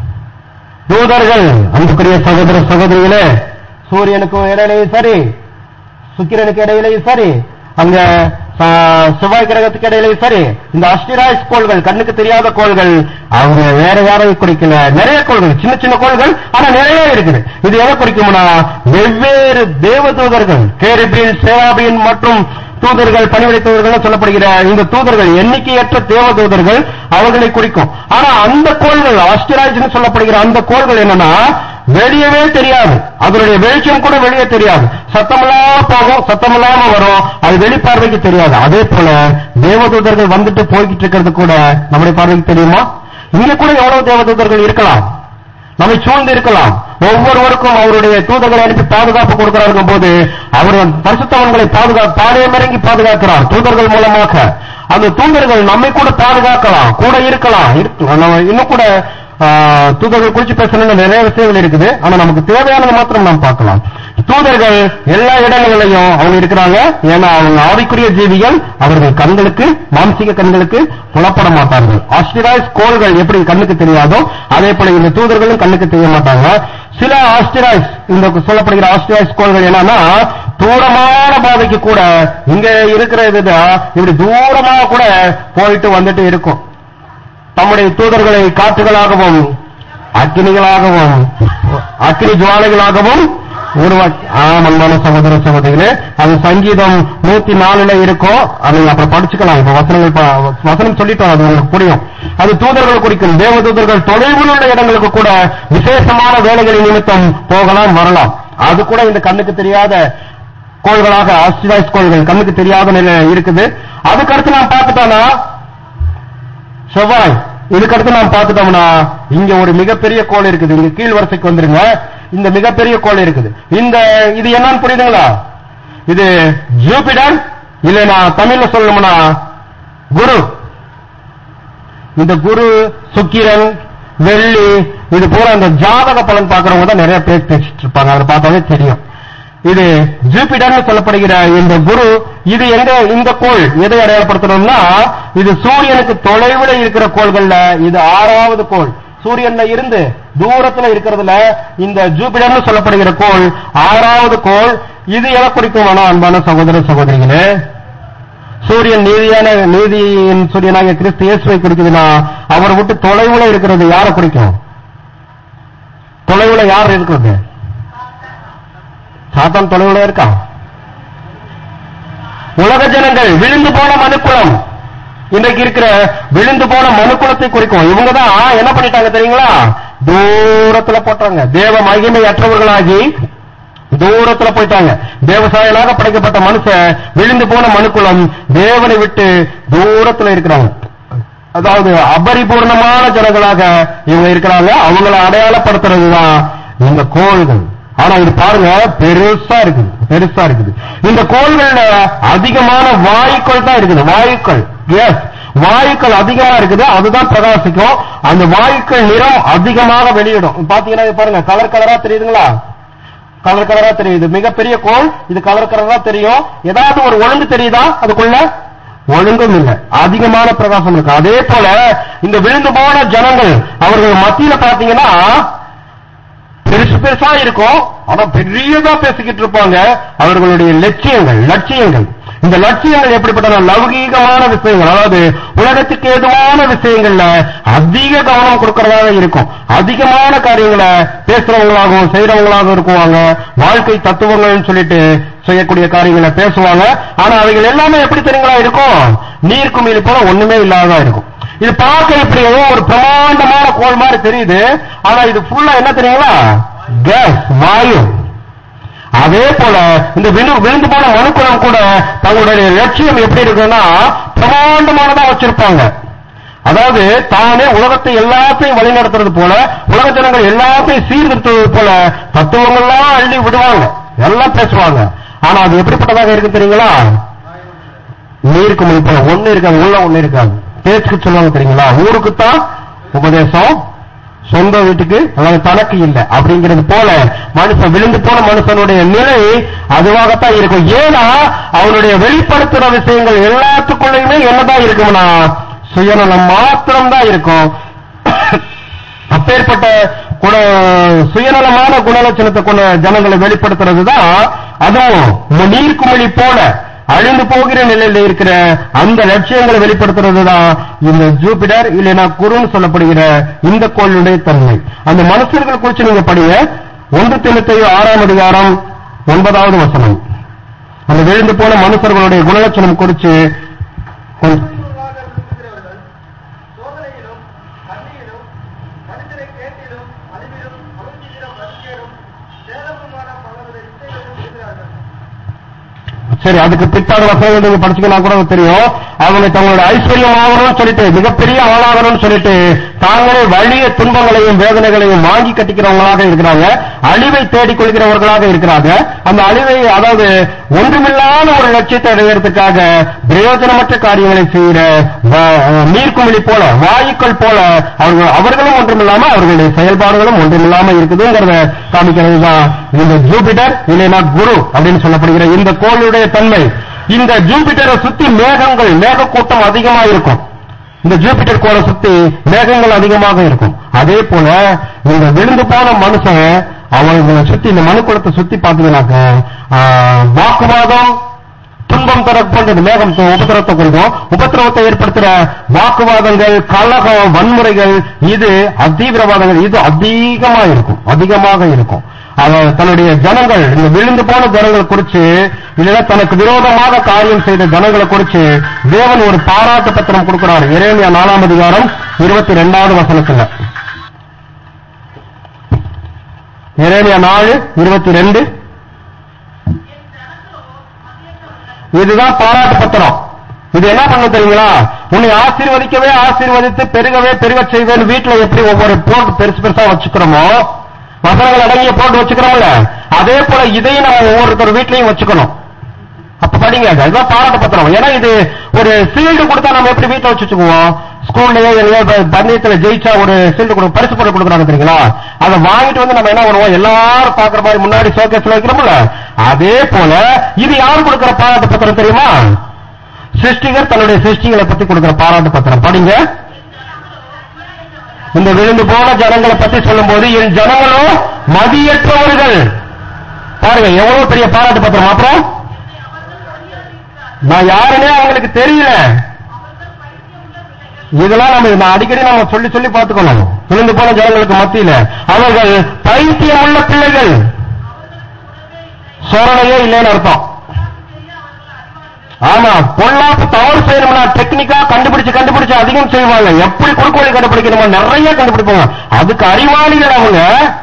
தூதர்கள் அன்புக்குரிய சகோதர சகோதரிகளே சூரியனுக்கும் இடையிலையும் சரி சுக்கிரனுக்கு இடையிலையும் சரி அங்க ஆ, செவ்வாய் கிரகத்துக்கு இடையிலையும் சரி இந்த அஸ்டிராய்ஸ் கோள்கள் கண்ணுக்கு தெரியாத கோள்கள் அவங்க வேற யாரையும் குறிக்கல நிறைய கோள்கள் சின்ன சின்ன கோள்கள் ஆனா நிறைய இருக்குது இது எதை குறிக்கும்னா வெவ்வேறு தேவதூதர்கள் கேரிபின் சேராபின் மற்றும் தூதர்கள் பணிவிடைத்தவர்கள் சொல்லப்படுகிற இந்த தூதர்கள் எண்ணிக்கையற்ற தேவதூதர்கள் அவர்களை குறிக்கும் ஆனா அந்த கோள்கள் ஆஸ்டிராய்ஸ் சொல்லப்படுகிற அந்த கோள்கள் என்னன்னா வெளியவே தெரியாது அதனுடைய வெளிச்சம் கூட வெளியே தெரியாது சத்தமில்லாம போகும் சத்தமில்லாம வரும் அது வெளிப்பார்வைக்கு தெரியாது அதே போல தேவதூதர்கள் வந்துட்டு போய்கிட்டு இருக்கிறது கூட நம்முடைய பார்வைக்கு தெரியுமா இங்க கூட எவ்வளவு தேவதூதர்கள் இருக்கலாம் நம்மை சூழ்ந்து இருக்கலாம் ஒவ்வொருவருக்கும் அவருடைய தூதர்களை அனுப்பி பாதுகாப்பு கொடுக்கிறார்கள் போது அவர் பரிசுத்தவன்களை பாதுகா பாளையம் இறங்கி பாதுகாக்கிறார் தூதர்கள் மூலமாக அந்த தூதர்கள் நம்மை கூட பாதுகாக்கலாம் கூட இருக்கலாம் இருக்கு- நம்ம இன்னும் கூட ஆ, தூதர்கள் குறிச்சு பேசணும்னு நிறைய விஷயங்கள் இருக்குது ஆனா நமக்கு தேவையானது மாத்திரம் நாம் பார்க்கலாம் தூதர்கள் எல்லா இடங்களிலையும் அவங்க இருக்கிறாங்க ஏன்னா அவங்க ஆவிக்குரிய ஜீவிகள் அவர்கள் கண்களுக்கு மாம்சீக கண்களுக்கு புலப்பட மாட்டார்கள் ஆஸ்டிராய்ஸ் கோள்கள் எப்படி கண்ணுக்கு தெரியாதோ அதே போல இந்த தூதர்களும் கண்ணுக்கு தெரிய மாட்டாங்க சில ஆஸ்டிராய்ஸ் இந்த சொல்லப்படுகிற ஆஸ்டிராய்ஸ் கோள்கள் என்னன்னா தூரமான பாதைக்கு கூட இங்க இருக்கிற இது இப்படி தூரமா கூட போயிட்டு வந்துட்டு இருக்கும் தம்முடைய தூதர்களை காற்றுகளாகவும் அக்கினிகளாகவும் அக்கினி ஜுவாலைகளாகவும் உருவாக்கி ஆம் அன்பான சகோதர சகோதரிகளே அது சங்கீதம் நூத்தி நாலுல இருக்கும் அதை அப்புறம் படிச்சுக்கலாம் இப்ப வசனங்கள் ப- வசனம் சொல்லிட்டோம் அது உங்களுக்கு புரியும் அது தூதர்கள் குறிக்கும் தேவ தூதர்கள் தொலைவில் உள்ள இடங்களுக்கு கூட விசேஷமான வேலைகளின் நிமித்தம் போகலாம் வரலாம் அது கூட இந்த கண்ணுக்கு தெரியாத கோள்களாக ஆஸ்திராய்ஸ் கோள்கள் கண்ணுக்கு தெரியாத நிலை இருக்குது அதுக்கடுத்து நாம் பார்த்துட்டோம்னா செவ்வாய் இதுக்கடுத்து நாம் பார்த்துட்டோம்னா இங்க ஒரு மிகப்பெரிய கோள் இருக்குது இங்க கீழ் வரிசைக்கு வந்துருங்க இந்த மிகப்பெரிய கோள் இருக்குது இந்த இது என்னன்னு புரியுதுங்களா இது ஜூபிடர் இல்ல நான் தமிழ்ல சொல்லணும்னா குரு இந்த குரு சுக்கிரன் வெள்ளி இது பூரா இந்த ஜாதக பலன் பார்க்கறவங்க தான் நிறைய பேர் பேசிட்டு இருப்பாங்க அதை பார்த்தாலே தெரியும் இது ஜூபிடர்னு சொல்லப்படுகிற இந்த குரு இது எங்க இந்த கோள் எதை அடையாளப்படுத்தணும்னா இது சூரியனுக்கு தொலைவில் இருக்கிற கோள்கள்ல இது ஆறாவது கோள் சூரியன்ல இருந்து தூரத்துல இருக்கிறதுல இந்த ஜூபிடர்னு சொல்லப்படுகிற கோள் ஆறாவது கோள் இது எதை குறிக்கும் வேணா அன்பான சகோதர சகோதரிகளே சூரியன் நீதியான நீதியின் சூரியனாக கிறிஸ்து இயேசுவை குறிக்குதுன்னா அவரை விட்டு தொலைவுல இருக்கிறது யாரை குறிக்கும் தொலைவுல யார் இருக்கிறது சாத்தான் தொலைவுல இருக்கா உலக ஜனங்கள் விழுந்து போன மனுக்குலம் இன்றைக்கு இருக்கிற விழுந்து போன மனுக்குலத்தை குறிக்கும் இவங்க தான் என்ன பண்ணிட்டாங்க தெரியுங்களா தூரத்துல போட்டாங்க தேவ மகிமையற்றவர்களாகி தூரத்துல போயிட்டாங்க தேவசாயலாக படைக்கப்பட்ட மனுஷன் விழுந்து போன மனுக்குலம் தேவனை விட்டு தூரத்துல இருக்கிறாங்க அதாவது அபரிபூர்ணமான ஜனங்களாக இவங்க இருக்கிறாங்க அவங்கள அடையாளப்படுத்துறதுதான் இந்த கோள்கள் ஆனா இது பாருங்க பெருசா இருக்குது பெருசா இருக்குது இந்த கோள்கள்ல அதிகமான வாயுக்கள் தான் இருக்குது வாயுக்கள் எஸ் வாயுக்கள் அதிகமா இருக்குது அதுதான் பிரகாசிக்கும் அந்த வாயுக்கள் நிறம் அதிகமாக வெளியிடும் பாத்தீங்கன்னா இது பாருங்க கலர் கலரா தெரியுதுங்களா கலர் கலரா தெரியுது மிகப்பெரிய கோள் இது கலர் கலரா தெரியும் ஏதாவது ஒரு ஒழுங்கு தெரியுதா அதுக்குள்ள ஒழுங்கும் இல்லை அதிகமான பிரகாசம் இருக்கு அதே போல இந்த விழுந்து போன ஜனங்கள் அவர்கள் மத்தியில பாத்தீங்கன்னா பெருசு பெருசா இருக்கும் ஆனா பெரியதா பேசிக்கிட்டு இருப்பாங்க அவர்களுடைய லட்சியங்கள் லட்சியங்கள் இந்த லட்சியங்கள் எப்படிப்பட்ட லௌகீகமான விஷயங்கள் அதாவது உலகத்துக்கு ஏதுவான விஷயங்கள்ல அதிக கவனம் கொடுக்கறதாக இருக்கும் அதிகமான காரியங்களை பேசுறவங்களாகவும் செய்யறவங்களாகவும் இருக்குவாங்க வாழ்க்கை தத்துவங்கள்னு சொல்லிட்டு செய்யக்கூடிய காரியங்களை பேசுவாங்க ஆனா அவைகள் எல்லாமே எப்படி தெரியுங்களா இருக்கும் நீர்க்குமிழி போல ஒண்ணுமே இல்லாததா இருக்கும் இது பார்க்க இப்படி ஏதோ ஒரு பிரமாண்டமான கோள் மாதிரி தெரியுது ஆனா இது ஃபுல்லா என்ன தெரியுங்களா கேஸ் வாயு அதே போல இந்த விழு விழுந்து போன மனுக்குளம் கூட தங்களுடைய லட்சியம் எப்படி இருக்குன்னா பிரமாண்டமானதா வச்சிருப்பாங்க அதாவது தானே உலகத்தை எல்லாத்தையும் வழிநடத்துறது போல உலக ஜனங்கள் எல்லாத்தையும் சீர்திருத்துவது போல தத்துவங்கள்லாம் அள்ளி விடுவாங்க எல்லாம் பேசுவாங்க ஆனா அது எப்படிப்பட்டதாக இருக்கு தெரியுங்களா நீருக்கு மணி போல ஒண்ணு இருக்காது உள்ள ஒண்ணு இருக்காது பேச்சுக்கு சொல்லுவாங்க தெரியுங்களா ஊருக்குத்தான் உபதேசம் சொந்த வீட்டுக்கு அதாவது தனக்கு இல்லை அப்படிங்கிறது போல மனுஷன் விழுந்து போன மனுஷனுடைய நிலை அதுவாகத்தான் இருக்கும் ஏன்னா அவனுடைய வெளிப்படுத்துற விஷயங்கள் எல்லாத்துக்குள்ளயுமே என்னதான் இருக்கும்னா சுயநலம் மாத்திரம்தான் இருக்கும் அப்பேற்பட்ட குண சுயநலமான குணலட்சணத்தை கொண்ட ஜனங்களை வெளிப்படுத்துறது தான் அதுவும் நீர்க்குமிழி போல அழிந்து போகிற நிலையில இருக்கிற அந்த லட்சியங்களை வெளிப்படுத்துறது தான் இந்த ஜூபிடர் இல்லைன்னா குருன்னு சொல்லப்படுகிற இந்த கோளுடைய தன்மை அந்த மனுஷர்கள் குறித்து நீங்க படிங்க ஒன்று தினத்தையோ ஆறாம் அதிகாரம் ஒன்பதாவது வசனம் அந்த விழுந்து போன மனுஷர்களுடைய குணலட்சணம் குறித்து கொஞ்சம் உள்ளாக விரும்புகிறவர்கள் சோதனையிலும் கண்ணியிலும் மனிதரை கேட்டிலும் அழிவிலும் அவசியிலும் மதிக்கேடும் சேதமுமான பலவித இச்சைகளும் இருக்கிறார்கள் சரி அதுக்கு பிற்பாடு வசதிகள் நீங்க படிச்சுக்கலாம் கூட தெரியும் அவங்க தங்களோட ஐஸ்வர்யம் ஆகணும்னு சொல்லிட்டு மிகப்பெரிய ஆளாகணும்னு சொல்லிட்டு தாங்களே வலிய துன்பங்களையும் வேதனைகளையும் வாங்கி கட்டிக்கிறவங்களாக இருக்கிறாங்க அழிவை தேடிக் கொள்கிறவர்களாக இருக்கிறாங்க அந்த அழிவை அதாவது ஒன்றுமில்லாத ஒரு லட்சியத்தை அடைகிறதுக்காக பிரயோஜனமற்ற காரியங்களை செய்கிற வ- நீர்க்குமிழி போல வாயுக்கள் போல அவர்கள் அவர்களும் ஒன்றுமில்லாம அவர்களுடைய செயல்பாடுகளும் ஒன்றுமில்லாம இருக்குதுங்கிறத காமிக்கிறது தான் இந்த ஜூபிட்டர் இல்லைன்னா குரு அப்படின்னு சொல்லப்படுகிற இந்த கோளுடைய தன்மை இந்த ஜூபிட்டரை சுத்தி மேகங்கள் மேகக்கூட்டம் அதிகமா இருக்கும் இந்த ஜூபிட்டர் கோளை சுத்தி மேகங்கள் அதிகமாக இருக்கும் அதே போல இந்த விழுந்து போன மனுஷன் அவங்களை சுத்தி இந்த மனுக்குளத்தை சுத்தி பார்த்தீங்கன்னாக்க ஆ, வாக்குவாதம் துன்பம் தர போன்ற இந்த மேகம் து- உபத்திரவத்தை கொண்டோம் உபத்திரவத்தை ஏற்படுத்துற வாக்குவாதங்கள் கலகம் வன்முறைகள் இது அதீவிரவாதங்கள் இது அதிகமா இருக்கும் அதிகமாக இருக்கும் அவன் தன்னுடைய ஜனங்கள் இந்த விழுந்து போன ஜனங்களை குறிச்சு இல்லைன்னா தனக்கு விரோதமாக காரியம் செய்த ஜனங்களை குறிச்சு தேவன் ஒரு பாராட்டு பத்திரம் கொடுக்கிறார் இறைமையா நாலாம் அதிகாரம் இருபத்தி ரெண்டாவது வசனத்துல இறைமையா நாலு இருபத்தி ரெண்டு இதுதான் பாராட்டு பத்திரம் இது என்ன பண்ண தெரியுங்களா உன்னை ஆசீர்வதிக்கவே ஆசீர்வதித்து பெருகவே பெருகச் செய்வேன் வீட்டுல எப்படி ஒவ்வொரு போட்டு பெருசு பெருசா வச்சுக்கிறோமோ வசனங்கள் அடங்கிய போட்டு வச்சுக்கிறோம்ல அதே போல இதையும் நம்ம ஒவ்வொருத்தர் வீட்லயும் வச்சுக்கணும் அப்ப படிங்க அது. அதுதான் பாராட்டு பத்திரம் ஏன்னா இது ஒரு சீல்டு கொடுத்தா நம்ம எப்படி வீட்டுல வச்சு வச்சுக்குவோம் ஸ்கூல்லயோ எங்கேயோ ப- பந்தயத்துல ஜெயிச்சா ஒரு சீல்டு கொடு பரிசு பொருள் கொடுக்குறாங்க தெரியுங்களா அதை வாங்கிட்டு வந்து நம்ம என்ன பண்ணுவோம் எல்லாரும் பாக்குற மாதிரி முன்னாடி ஷோகேஸ்ல வைக்கிறோம்ல அதே போல இது யார் கொடுக்கிற பாராட்டு பத்திரம் தெரியுமா சிருஷ்டிகர் தன்னுடைய சிருஷ்டிகளை பத்தி கொடுக்கிற பாராட்டு பத்திரம் படிங்க இந்த விழுந்து போன ஜனங்களை பத்தி சொல்லும்போது என் ஜனங்களோ மதியற்றவர்கள் பாருங்க எவ்வளவு பெரிய பாராட்டு பத்திரம் அப்புறம் நான் யாருன்னே அவங்களுக்கு தெரியல இதெல்லாம் நம்ம நான் அடிக்கடி நம்ம சொல்லி சொல்லி பார்த்துக்கணும் விழுந்து போன ஜனங்களுக்கு மத்தியில அவர்கள் பைத்தியம் உள்ள பிள்ளைகள் சோரணையே இல்லைன்னு அர்த்தம் ஆமா பொல்லாப்பு தவறு செய்யணும்னா டெக்னிக்கா கண்டுபிடிச்சு கண்டுபிடிச்சு அதிகம் செய்வாங்க எப்படி குறுக்கு வழி கண்டுபிடிக்கணுமோ நிறைய கண்டுபிடிப்பாங்க அதுக்கு அறிவாளிகள் அவங்க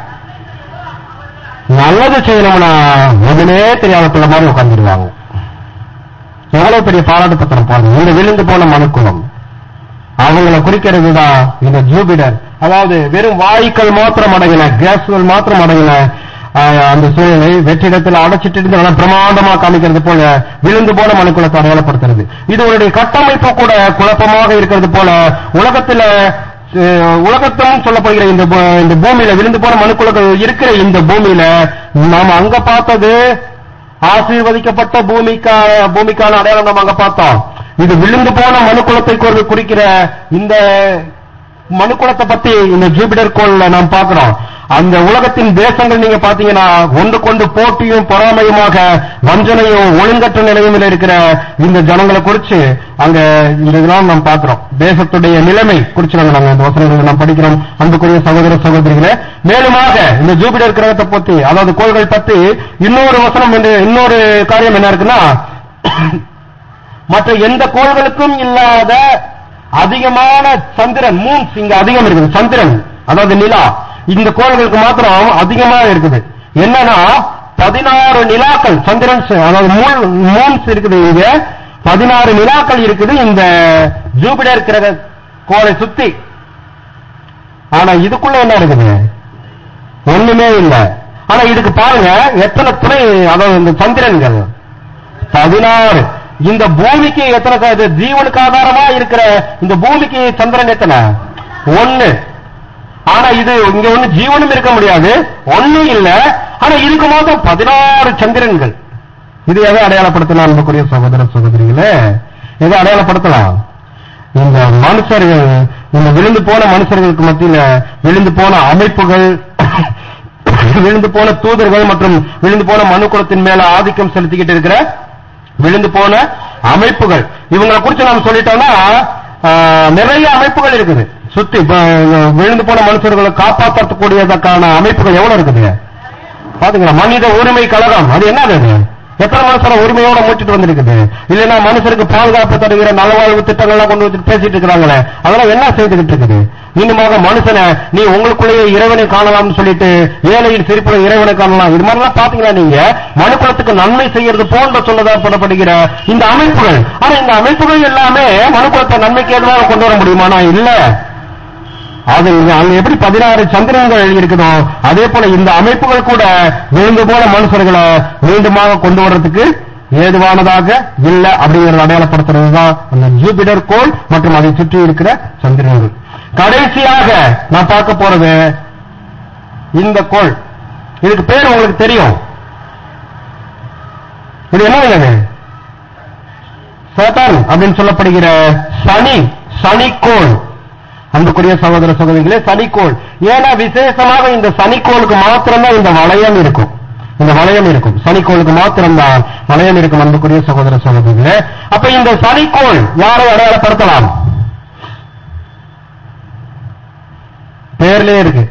நல்லது செய்யணும்னா எதுனே தெரியாத பிள்ளை மாதிரி உட்காந்துருவாங்க எவ்வளவு பெரிய பாராட்டு பத்திரம் பாருங்க இந்த விழுந்து போன மனுக்குளம் அவங்கள குறிக்கிறது தான் இந்த ஜூபிடர் அதாவது வெறும் வாயுக்கள் மாத்திரம் அடங்கின கேஸ்கள் மாத்திரம் அடங்கின ஆஹ், அந்த சூழலை வெற்றிடத்தில் அடைச்சிட்டு இருந்து நல்லா பிரமாண்டமா காமிக்கிறது போல விழுந்து போன மனுக்குலத்தை அடையாளப்படுத்துறது இதனுடைய கட்டமைப்பு கூட குழப்பமாக இருக்கிறது போல உலகத்துல அஹ், உலகத்தும் சொல்லப்படுகிற இந்த பூ- இந்த பூமியில விழுந்து போன மனுக்குலங்கள் இருக்கிற இந்த பூமியில நாம அங்க பார்த்தது ஆசீர்வதிக்கப்பட்ட பூமிக்கா பூமிக்கான அடையாளம் நம்ம அங்க பார்த்தோம் இது விழுந்து போன மனுக்குலத்தை குறி- குறிக்கிற இந்த மனுக்குலத்தை பத்தி இந்த ஜூபிடர் கோள்ல நாம் பார்க்கிறோம் அந்த உலகத்தின் தேசங்கள் நீங்க பாத்தீங்கன்னா ஒன்று கொண்டு போட்டியும் பொறாமையுமாக வஞ்சனையும் ஒழுங்கற்ற நிலைமையில இருக்கிற இந்த ஜனங்களை குறிச்சு அங்க இந்த இதெல்லாம் நாம் பார்க்கிறோம் தேசத்துடைய நிலைமை குறிச்சு நாங்க நாங்க இந்த வசனங்களை நாம் படிக்கிறோம் அன்புக்குரிய சகோதர சகோதரிகளே மேலுமாக இந்த ஜூபிடர் கிரகத்தை பத்தி அதாவது கோள்கள் பத்தி இன்னொரு வசனம் என்று இன்னொரு காரியம் என்ன இருக்குன்னா மற்ற எந்த கோள்களுக்கும் இல்லாத அதிகமான சந்திரன் மூன்ஸ் இங்க அதிகம் இருக்குது சந்திரன் அதாவது நிலா இந்த கோள்களுக்கு மாத்திரம் அதிகமா இருக்குது என்னன்னா பதினாறு நிலாக்கள் சந்திரன் அதாவது மூன்ஸ் இருக்குது இங்க பதினாறு நிலாக்கள் இருக்குது இந்த ஜூபிடர் கிரக கோளை சுத்தி ஆனா இதுக்குள்ள என்ன இருக்குது ஒண்ணுமே இல்ல ஆனா இதுக்கு பாருங்க எத்தனை துணை அதாவது இந்த சந்திரன்கள் பதினாறு இந்த பூமிக்கு எத்தனை ச- இது ஜீவனுக்கு ஆதாரமா இருக்கிற இந்த பூமிக்கு சந்திரன் எத்தனை ஒண்ணு ஆனா இது இங்க ஒண்ணு ஜீவனும் இருக்க முடியாது ஒண்ணும் இல்ல ஆனா இதுக்கு மாத்திரம் பதினாறு சந்திரன்கள் இது எதை அடையாளப்படுத்தலாம் அன்புக்குரிய சகோதர சகோதரிகளே எதை அடையாளப்படுத்தலாம் இந்த மனுஷர்கள் இந்த விழுந்து போன மனுஷர்களுக்கு மத்தியில விழுந்து போன அமைப்புகள் விழுந்து போன தூதர்கள் மற்றும் விழுந்து போன மனுக்குலத்தின் மேல ஆதிக்கம் செலுத்திக்கிட்டு இருக்கிற விழுந்து போன அமைப்புகள் இவங்களை குறிச்சு நாம் சொல்லிட்டோம்னா ஆஹ், நிறைய அமைப்புகள் இருக்குது சுத்தி இப்ப, விழுந்து போன மனுஷர்களை காப்பாற்றக்கூடியதற்கான அமைப்புகள் எவ்வளவு இருக்குது பாத்தீங்களா மனித உரிமை கழகம் அது என்னது அது எத்தனை மனுஷரை உரிமையோட மூச்சிட்டு வந்திருக்குது இல்லைன்னா மனுஷருக்கு பாதுகாப்பு தருகிற நலவாழ்வு திட்டங்கள்லாம் கொண்டு வந்து பேசிட்டு இருக்கிறாங்களே அதெல்லாம் என்ன செய்துகிட்டு இருக்குது இன்னுமாக மனுஷனை நீ உங்களுக்குள்ளேயே இறைவனை காணலாம்னு சொல்லிட்டு ஏழையின் சிரிப்புல இறைவனை காணலாம் இது மாதிரிலாம் பாத்தீங்களா நீங்க மனுக்குலத்துக்கு நன்மை செய்யறது போன்ற சொல்லப்படப்படுகிற இந்த அமைப்புகள் ஆனா இந்த அமைப்புகள் எல்லாமே மனுக்குலத்தை நன்மைக்கு எதுவாக கொண்டு வர முடியுமானா இல்ல அது இங்க அங்க எப்படி பதினாறு சந்திரன்கள் இருக்குதோ அதே போல இந்த அமைப்புகள் கூட விழுந்து போல மனுஷர்களை மீண்டுமாக கொண்டு வர்றதுக்கு ஏதுவானதாக இல்ல அப்படிங்கறத அடையாளப்படுத்துறது தான் அந்த ஜூபிடர் கோள் மற்றும் அதை சுற்றி இருக்கிற சந்திரன்கள் கடைசியாக நான் பார்க்க போறது இந்த கோள் இதுக்கு பேர் உங்களுக்கு தெரியும் இது என்ன இது சேத்தான் அப்படின்னு சொல்லப்படுகிற சனி சனிக்கோள் அன்புக்குரிய சகோதர சகோதரிகளே சனிக்கோள் ஏன்னா விசேஷமாக இந்த சனிக்கோளுக்கு மாத்திரம்தான் இந்த வளையம் இருக்கும் இந்த வளையம் இருக்கும் சனிக்கோளுக்கு மாத்திரம்தான் வளையம் இருக்கும் அன்புக்குரிய சகோதர சகோதரிகளே அப்ப இந்த சனிக்கோள் யாரை அடையாளப்படுத்தலாம் பேர்லயே இருக்கு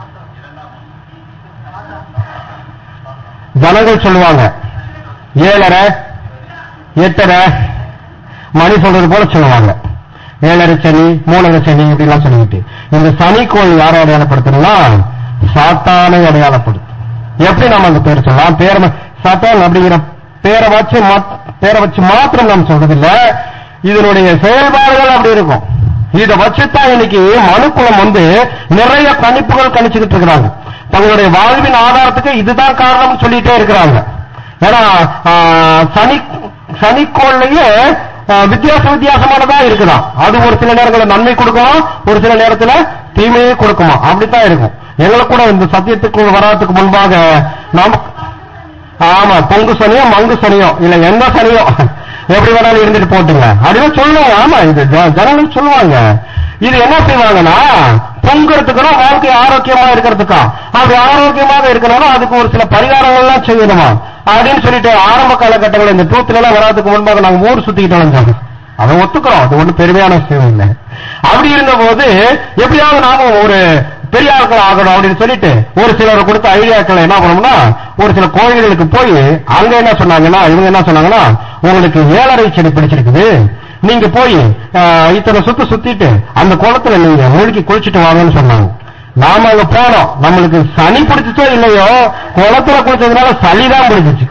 ஜனங்கள் சொல்லுவாங்க ஏழரை எட்டரை மணி சொல்றது போல சொல்லுவாங்க ஏழரை சனி மூலரை சனி இப்படிலாம் சொல்லிக்கிட்டு இந்த சனி கோள் யாரை அடையாளப்படுத்தணும்னா சாத்தானை அடையாளப்படுத்தும் எப்படி நாம அந்த பேர் சொல்லலாம் பேர் சாத்தான் அப்படிங்கிற பேரை வச்சு மாத்- பேரை வச்சு மாத்திரம் நாம் சொல்றது இல்ல இதனுடைய செயல்பாடுகள் அப்படி இருக்கும் இதை வச்சுதான் இன்னைக்கு மனுக்குளம் வந்து நிறைய கணிப்புகள் கணிச்சுக்கிட்டு இருக்கிறாங்க தங்களுடைய வாழ்வின் ஆதாரத்துக்கு இதுதான் காரணம்னு சொல்லிட்டே இருக்கிறாங்க ஏன்னா ஆ, சனி சனிக்கோள்லயே ஆ, வித்தியாச வித்தியாசமானதா இருக்குதாம் அது ஒரு சில நேரங்களில் நன்மை கொடுக்குமா ஒரு சில நேரத்துல தீமையை கொடுக்குமா அப்படித்தான் இருக்கும் எங்களுக்கு கூட இந்த சத்தியத்துக்கு வராதுக்கு முன்பாக நாம ஆமா பொங்கு சனியோ மங்கு சனியோ இல்ல எந்த சனியோ எப்படி வேணாலும் இருந்துட்டு போட்டுங்க அதுவே சொல்லுவாங்க ஆமா இது ஜ- ஜனங்கள் சொல்லுவாங்க இது என்ன செய்வாங்கன்னா பொங்குறதுக்குன்னா வாழ்க்கை ஆரோக்கியமா இருக்கிறதுக்கா அது ஆரோக்கியமாக இருக்கணும்னா அதுக்கு ஒரு சில பரிகாரங்கள்லாம் செய்யணுமா அப்படின்னு சொல்லிட்டு ஆரம்ப காலகட்டங்கள் இந்த ட்ரூத்ல எல்லாம் வராதுக்கு முன்பாக நாங்க ஊர் சுத்திக்கிட்டு வந்தாங்க அதை ஒத்துக்கிறோம் அது ஒண்ணு பெருமையான விஷயம் இல்லை அப்படி இருந்த போது எப்படியாவது நாம ஒரு பெரிய ஆட்கள் ஆகணும் அப்படின்னு சொல்லிட்டு ஒரு சிலரை கொடுத்த ஐடியாக்களை என்ன பண்ணோம்னா ஒரு சில கோயில்களுக்கு போய் அங்க என்ன சொன்னாங்கன்னா இவங்க என்ன சொன்னாங்கன்னா உங்களுக்கு ஏழரை செடி பிடிச்சிருக்குது நீங்க போய் ஆஹ், இத்தனை சுத்து சுத்திட்டு அந்த குளத்துல நீங்க மூழ்கி குளிச்சுட்டு வாங்கன்னு சொன்னாங்க நாம அங்க போனோம் நம்மளுக்கு சனி பிடிச்சிச்சோ இல்லையோ குளத்துல குளிச்சதுனால சளிதான் பிடிச்சிச்சு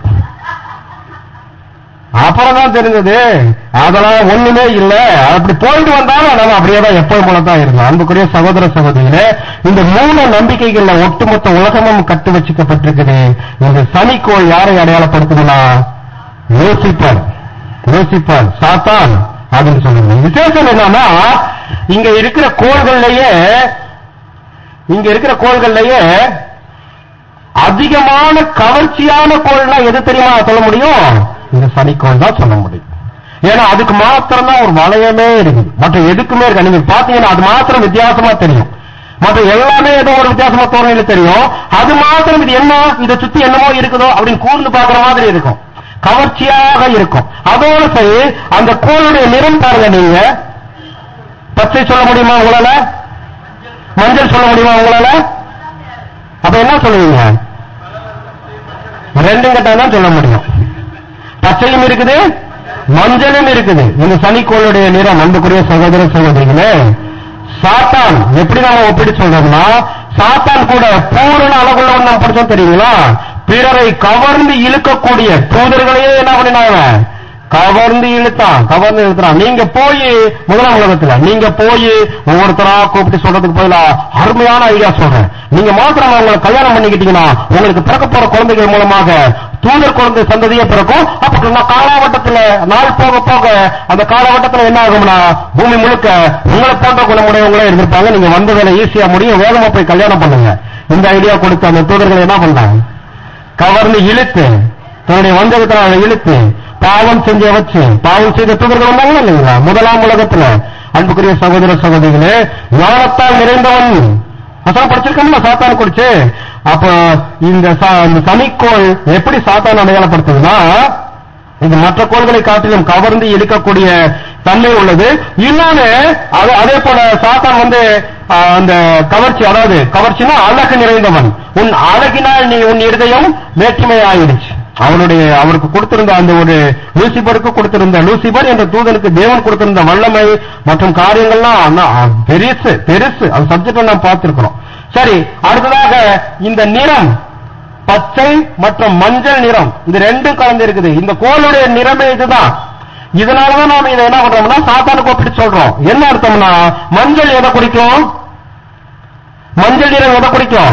அப்புறம் தான் தெரிஞ்சது அதெல்லாம் ஒண்ணுமே இல்ல அப்படி போயிட்டு வந்தாலும் நம்ம அப்படியே தான் எப்பவும் போல தான் இருந்தோம் அன்புக்குரிய சகோதர சகோதரிகளே இந்த மூணு நம்பிக்கைகள்ல ஒட்டுமொத்த உலகமும் கட்டு வச்சுக்கப்பட்டிருக்குது இந்த சனிக்கோள் யாரை அடையாளப்படுத்துதுன்னா யோசிப்பார் யோசிப்பார் சாத்தான் அப்படின்னு சொல்லுங்க விசேஷம் என்னன்னா இங்க இருக்கிற கோள்கள்லயே இங்க இருக்கிற கோள்கள்லயே அதிகமான கவர்ச்சியான கோள்னா எது தெரியுமா சொல்ல முடியும் இந்த சனிக்கோள் தான் சொல்ல முடியும் ஏன்னா அதுக்கு மாத்திரம் தான் ஒரு வளையமே இருக்குது மற்ற எதுக்குமே இருக்கா நீங்க பாத்தீங்கன்னா அது மாத்திரம் வித்தியாசமா தெரியும் மற்ற எல்லாமே ஏதோ ஒரு வித்தியாசமா தோணையில தெரியும் அது மாத்திரம் இது என்ன இதை சுத்தி என்னமோ இருக்குதோ அப்படின்னு கூர்ந்து பாக்குற மாதிரி இருக்கும் கவர்ச்சியாக இருக்கும் அதோட சரி அந்த கோளுடைய நிறம் பாருங்க நீங்க பச்சை சொல்ல முடியுமா உங்களால மஞ்சள் சொல்ல முடியுமா உங்களால அப்ப என்ன சொல்லுவீங்க ரெண்டும் கட்டா தான் சொல்ல முடியும் பச்சையும் இருக்குது மஞ்சளும் இருக்குது இந்த சனிக்கோளுடைய நிறம் அன்புக்குரிய சகோதர சகோதரிகளே சாத்தான் எப்படி நாம ஒப்பிட்டு சொல்றோம்னா சாத்தான் கூட பூரண அளவுள்ளவன் நாம் படிச்சோம் தெரியுங்களா பிறரை கவர்ந்து இழுக்கக்கூடிய தூதர்களையே என்ன பண்ணினாங்க கவர்ந்து இழுத்தான் கவர்ந்து இழுத்தான் நீங்க போய் முதலாம் உலகத்துல நீங்க போய் ஒவ்வொருத்தரா கூப்பிட்டு சொல்றதுக்கு பதிலா அருமையான ஐடியா சொல்றேன் நீங்க மாத்திரம் அவங்களை கல்யாணம் பண்ணிக்கிட்டீங்கன்னா உங்களுக்கு பிறக்க போற குழந்தைகள் மூலமாக தூதர் குழந்தை சந்ததியே பிறக்கும் அப்ப நான் காலகட்டத்துல நாள் போக போக அந்த காலகட்டத்துல என்ன ஆகும்னா பூமி முழுக்க உங்களை போன்ற குணமுடையவங்களே இருந்திருப்பாங்க நீங்க வந்த வேலை ஈஸியா முடியும் வேகமா போய் கல்யாணம் பண்ணுங்க இந்த ஐடியா கொடுத்த அந்த தூதர்கள் என்ன பண்ணாங்க கவர்ந்து இழுத்து தன்னுடைய வஞ்சகத்தில் அவனை இழுத்து பாவம் செஞ்ச வச்சு பாவம் செய்த தூதர்கள் வந்தாங்களா இல்லைங்களா முதலாம் உலகத்துல அன்புக்குரிய சகோதர சகோதரிகளே ஞானத்தால் நிறைந்தவன் அதான் படிச்சிருக்கோம்ல சாத்தான் குடிச்சு அப்ப இந்த ச- இந்த சனிக்கோள் எப்படி சாத்தான் அடையாளப்படுத்துதுன்னா இது மற்ற கோள்களை காட்டிலும் கவர்ந்து இழுக்கக்கூடிய தன்மை உள்ளது இன்னொன்னு அது அதே போல சாத்தான் வந்து ஆ, அந்த கவர்ச்சி அதாவது கவர்ச்சினா அழகு நிறைந்தவன் உன் அழகினால் நீ உன் இருதயம் வேற்றுமை ஆயிடுச்சு அவனுடைய அவருக்கு கொடுத்திருந்த அந்த ஒரு லூசிபருக்கு கொடுத்திருந்த லூசிபர் என்ற தூதனுக்கு தேவன் கொடுத்திருந்த வல்லமை மற்றும் காரியங்கள்லாம் அண்ணா- அ, பெருசு பெருசு அது சப்ஜெக்ட் நாம் பார்த்திருக்கிறோம் சரி அடுத்ததாக இந்த நிறம் பச்சை மற்றும் மஞ்சள் நிறம் இது ரெண்டும் கலந்து இருக்குது இந்த கோளுடைய நிறமே இதுதான் இதனாலதான் நாம இதை என்ன பண்றோம்னா சாத்தானுக்கு ஒப்பிட்டு சொல்றோம் என்ன அர்த்தம்னா மஞ்சள் எதை குறிக்கும் மஞ்சள் நிறம் எதை குறிக்கும்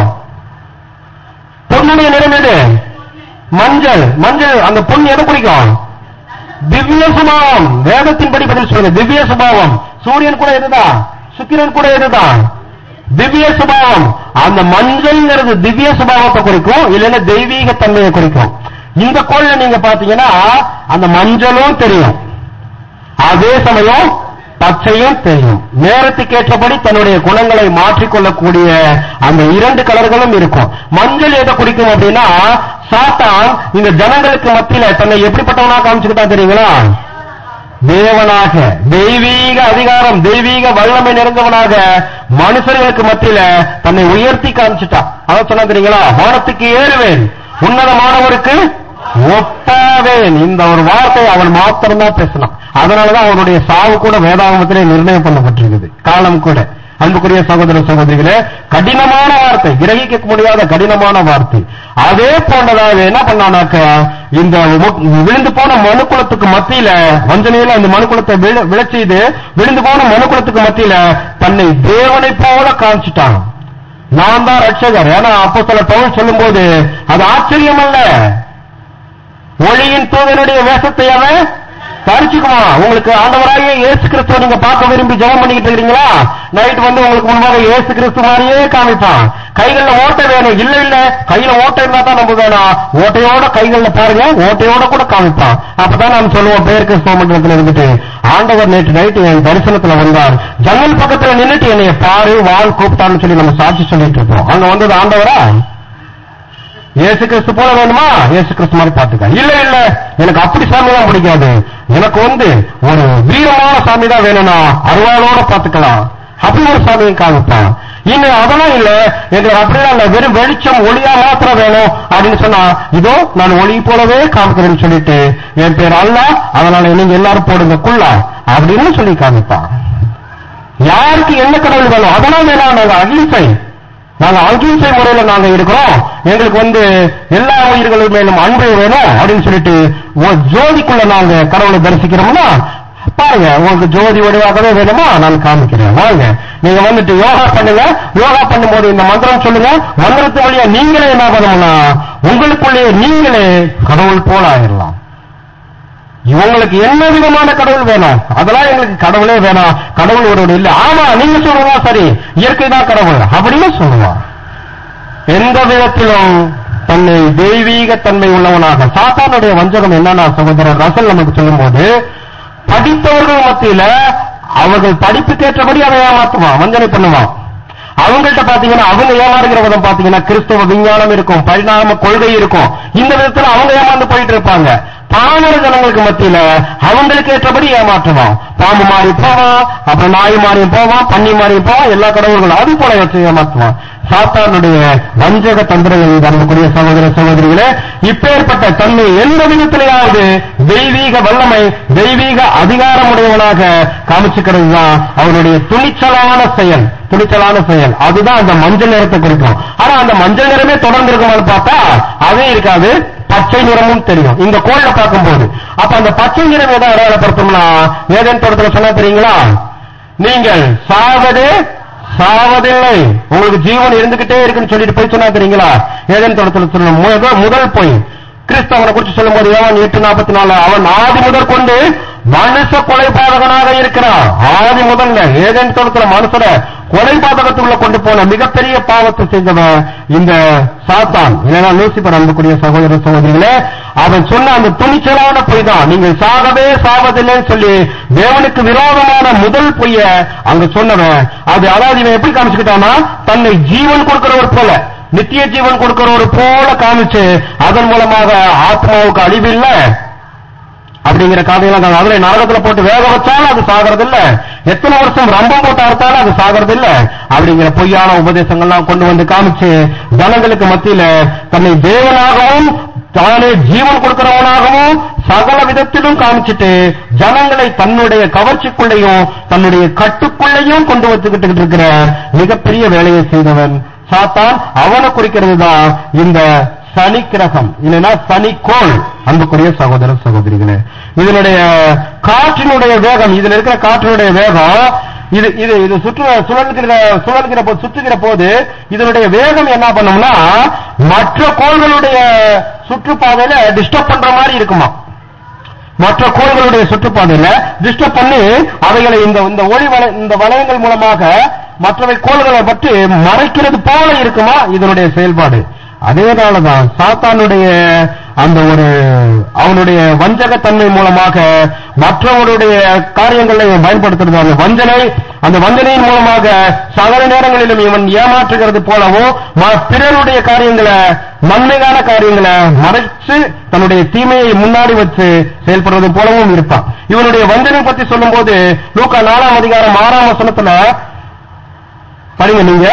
பொண்ணுடைய நிறம் எது மஞ்சள் மஞ்சள் அந்த பொண்ணு எதை குறிக்கும் திவ்ய சுபாவம் வேதத்தின்படி பதில் சொல்லுங்க திவ்ய சுபாவம் சூரியன் கூட இதுதான் சுக்கிரன் கூட இதுதான் திவ்ய சுபாவம் அந்த மஞ்சள்ங்கிறது திவ்ய சுபாவத்தை குறிக்கும் இல்லைன்னா தெய்வீக தன்மையை குறிக்கும் இந்த கோள்ல நீங்க பாத்தீங்கன்னா அந்த மஞ்சளும் தெரியும் அதே சமயம் பச்சையும் தெரியும் நேரத்துக்கு ஏற்றபடி தன்னுடைய குணங்களை மாற்றிக்கொள்ளக்கூடிய அந்த இரண்டு கலர்களும் இருக்கும் மஞ்சள் எதை குறிக்கும் அப்படின்னா சாத்தான் இந்த ஜனங்களுக்கு மத்தியில தன்னை எப்படிப்பட்டவனா காமிச்சுக்கிட்டா தெரியுங்களா தேவனாக தெய்வீக அதிகாரம் தெய்வீக வல்லமை நிறைந்தவனாக மனுஷர்களுக்கு மத்தியில தன்னை உயர்த்தி காமிச்சிட்டான் அதான் சொன்னா தெரியுங்களா வானத்துக்கு ஏறுவேன் உன்னதமானவருக்கு ஒப்பாவேன் இந்த ஒரு வார்த்தை அவன் மாத்திரம்தான் பேசினான் அதனாலதான் அவனுடைய சாவு கூட வேதாகமத்திலே நிர்ணயம் பண்ணப்பட்டிருக்குது காலம் கூட அன்புக்குரிய சகோதர சகோதரிகளே கடினமான வார்த்தை கிரகிக்க முடியாத கடினமான வார்த்தை அதே போன்றதாக என்ன பண்ணானாக்க இந்த மு- விழுந்து போன மனுக்குலத்துக்கு மத்தியில வஞ்சனையில அந்த மனுக்குலத்தை விழ- விழச் செய்து விழுந்து போன மனுக்குலத்துக்கு மத்தியில தன்னை தேவனை போல காமிச்சிட்டான் நான் தான் ரட்சகர் ஏன்னா அப்போ சில பவுல் சொல்லும்போது அது ஆச்சரியம் அல்ல ஒளியின் தூதனுடைய வேஷத்தை அவன் தரிச்சுக்குமா உங்களுக்கு ஆண்டவராகிய இயேசு கிறிஸ்துவ நீங்க பார்க்க விரும்பி ஜெபம் பண்ணிக்கிட்டு இருக்கீங்களா நைட் வந்து உங்களுக்கு முன்பாக இயேசு கிறிஸ்து மாதிரியே காமிப்பான் கைகள்ல ஓட்டை வேணும் இல்ல இல்ல கையில ஓட்டை இருந்தா தான் நம்ம வேணும் ஓட்டையோட கைகள்ல பாருங்க ஓட்டையோட கூட காமிப்பான் அப்பதான் நாம் சொல்லுவோம் பேர் கிறிஸ்துவ மண்டலத்துல இருந்துட்டு ஆண்டவர் நேற்று நைட்டு என் தரிசனத்துல வந்தார் ஜன்னல் பக்கத்துல நின்னுட்டு என்னைய பாரு வாழ் கூப்பிட்டான்னு சொல்லி நம்ம சாட்சி சொல்லிட்டு இருப்போம் அங்க வந்தது ஆண்டவரா இயேசு கிறிஸ்து போல வேணுமா இயேசு கிறிஸ்து மாதிரி பாத்துக்க இல்ல இல்ல எனக்கு அப்படி சாமி தான் பிடிக்காது எனக்கு வந்து ஒரு வீரமான சாமி தான் வேணும்னா அருவாளோட பாத்துக்கலாம் அப்படி ஒரு சாமியை காமிப்பான் இன்னும் அதெல்லாம் இல்ல எங்களுக்கு அப்படிலாம் இல்ல வெறும் வெளிச்சம் ஒளியா மாத்திரம் வேணும் அப்படின்னு சொன்னா இதோ நான் ஒளி போலவே காமிக்கிறேன்னு சொல்லிட்டு என் பேர் அல்ல அதனால நீங்க எல்லாரும் போடுங்க குள்ளா அப்படின்னு சொல்லி காமிப்பான் யாருக்கு என்ன கடவுள் வேணும் அதெல்லாம் வேணாம் நாங்க அகிம்சை நாங்க அகிம்சை முறையில நாங்க இருக்கிறோம் எங்களுக்கு வந்து எல்லா உயிர்கள் மேலும் அன்பு வேணும் அப்படின்னு சொல்லிட்டு ஒரு ஜோதிக்குள்ள நாங்க கடவுளை தரிசிக்கிறோம்னா பாருங்க உங்களுக்கு ஜோதி வடிவாகவே வேணுமா நான் காமிக்கிறேன் வாங்க நீங்க வந்துட்டு யோகா பண்ணுங்க யோகா பண்ணும்போது இந்த மந்திரம் சொல்லுங்க மந்திரத்து வழியா நீங்களே என்ன பண்ணணும்னா உங்களுக்குள்ளேயே நீங்களே கடவுள் போல ஆயிடலாம் இவங்களுக்கு என்ன விதமான கடவுள் வேணும் அதெல்லாம் எங்களுக்கு கடவுளே வேணாம் கடவுள் ஒரு இல்ல ஆமா நீங்க சொல்லுவா சரி இயற்கை தான் கடவுள் அப்படின்னு சொல்லுவான் எந்த விதத்திலும் தன்னை தெய்வீக தன்மை உள்ளவனாக சாத்தானுடைய வஞ்சகம் என்னன்னா சகோதரர் ரசல் நமக்கு சொல்லும்போது படித்தவர்கள் மத்தியில அவர்கள் படிப்புக்கேற்றபடி அதை ஏமாத்துவான் வஞ்சனை பண்ணுவான் அவங்கள்ட்ட பாத்தீங்கன்னா அவங்க ஏமாறுகிற விதம் பாத்தீங்கன்னா கிறிஸ்தவ விஞ்ஞானம் இருக்கும் பரிணாம கொள்கை இருக்கும் இந்த விதத்துல அவங்க ஏமாந்து போயிட்டு இருப்பாங்க பாமர ஜனங்களுக்கு மத்தியில அவங்களுக்கு ஏற்றபடி ஏமாற்றுவான் பாம்பு மாறி போவான் அப்புறம் நாய் மாறியும் போவான் பன்னி மாறியும் போவான் எல்லா கடவுள்களும் அது போல வச்சு ஏமாற்றுவான் சாத்தானுடைய வஞ்சக தந்திரங்கள் அன்புக்குரிய சகோதர சகோதரிகளே இப்பேற்பட்ட தன்மை எந்த விதத்திலேயாவது தெய்வீக வல்லமை தெய்வீக அதிகாரமுடையவனாக காமிச்சுக்கிறது தான் அவனுடைய துணிச்சலான செயல் துணிச்சலான செயல் அதுதான் அந்த மஞ்சள் நிறத்தை குறிக்கும் ஆனா அந்த மஞ்சள் நிறமே தொடர்ந்து இருக்குமான்னு பார்த்தா அதே இருக்காது பச்சை நிறமும் தெரியும் இந்த கோயில பார்க்கும்போது அப்ப அந்த பச்சை நிறம் எதை அடையாளப்படுத்தும்னா ஏதேன் தோட்டத்துல சொன்னா தெரியுங்களா நீங்கள் சாவதே சாவதில்லை உங்களுக்கு ஜீவன் இருந்துகிட்டே இருக்குன்னு சொல்லிட்டு போய் சொன்னா தெரியுங்களா ஏதேன் தோட்டத்துல சொல்லணும் முதல் முதல் போய் கிறிஸ்தவனை குறித்து சொல்லும்போது யோவான் எட்டு நாற்பத்தி நாலு அவன் ஆதி முதற் கொண்டு மனுஷ கொலைபாதகனாக இருக்கிறான் ஆதி முதல்ல ஏதேன் தோட்டத்துல மனுஷன கொலைபாதகத்துக்குள்ள கொண்டு போன மிகப்பெரிய பாவத்தை செஞ்சவன் இந்த சாத்தான் இல்லைன்னா லூசிபர் அன்புக்குரிய சகோதர சகோதரிகளே அவன் சொன்ன அந்த துணிச்சலான பொய் தான் நீங்கள் சாகவே சாவதில்லைன்னு சொல்லி தேவனுக்கு விரோதமான முதல் பொய்ய அங்க சொன்னவன் அது அதாவது இவன் எப்படி காமிச்சுக்கிட்டான்னா தன்னை ஜீவன் கொடுக்கிறவர் போல நித்திய ஜீவன் கொடுக்கிறவர் போல காமிச்சு அதன் மூலமாக ஆத்மாவுக்கு அழிவில்லை அப்படிங்கிற கதையெல்லாம் நான் அதுல நரகத்துல போட்டு வேக வச்சாலும் அது சாகிறது இல்ல எத்தனை வருஷம் ரம்பம் போட்டு அறுத்தாலும் அது சாகிறது இல்ல அப்படிங்கிற பொய்யான உபதேசங்கள்லாம் கொண்டு வந்து காமிச்சு ஜனங்களுக்கு மத்தியில தன்னை தேவனாகவும் தானே ஜீவன் கொடுக்கிறவனாகவும் சகல விதத்திலும் காமிச்சிட்டு ஜனங்களை தன்னுடைய கவர்ச்சிக்குள்ளேயும் தன்னுடைய கட்டுக்குள்ளேயும் கொண்டு வச்சுக்கிட்டு இருக்கிற மிகப்பெரிய வேலையை செய்தவன் சாத்தான் அவனை குறிக்கிறது தான் இந்த சனி கிரகம் இல்லைன்னா சனிக்கோள் அன்புக்குரிய சகோதர சகோதரிகளே இதனுடைய காற்றினுடைய வேகம் இதுல இருக்கிற காற்றினுடைய வேகம் இது இது இது சுற்று சுழல்கிற சுழல்கிற போது சுற்றுகிற போது இதனுடைய வேகம் என்ன பண்ணும்னா மற்ற கோள்களுடைய சுற்றுப்பாதையில டிஸ்டர்ப் பண்ற மாதிரி இருக்குமா மற்ற கோள்களுடைய சுற்றுப்பாதையில டிஸ்டர்ப் பண்ணி அவைகளை இந்த இந்த ஒளி வலை இந்த வளையங்கள் மூலமாக மற்றவை கோள்களை பற்றி மறைக்கிறது போல இருக்குமா இதனுடைய செயல்பாடு அதேனாலதான் சாத்தானுடைய அந்த ஒரு அவனுடைய வஞ்சகத்தன்மை மூலமாக மற்றவருடைய காரியங்களை இவன் பயன்படுத்துறது அந்த வஞ்சனை அந்த வஞ்சனையின் மூலமாக சகல நேரங்களிலும் இவன் ஏமாற்றுகிறது போலவும் ம- பிறருடைய காரியங்களை நன்மையான காரியங்களை மறைச்சு தன்னுடைய தீமையை முன்னாடி வச்சு செயல்படுவது போலவும் இருப்பான் இவனுடைய வஞ்சனை பத்தி சொல்லும்போது லூக்கா நாலாம் அதிகாரம் ஆறாம் வசனத்துல படிங்க நீங்க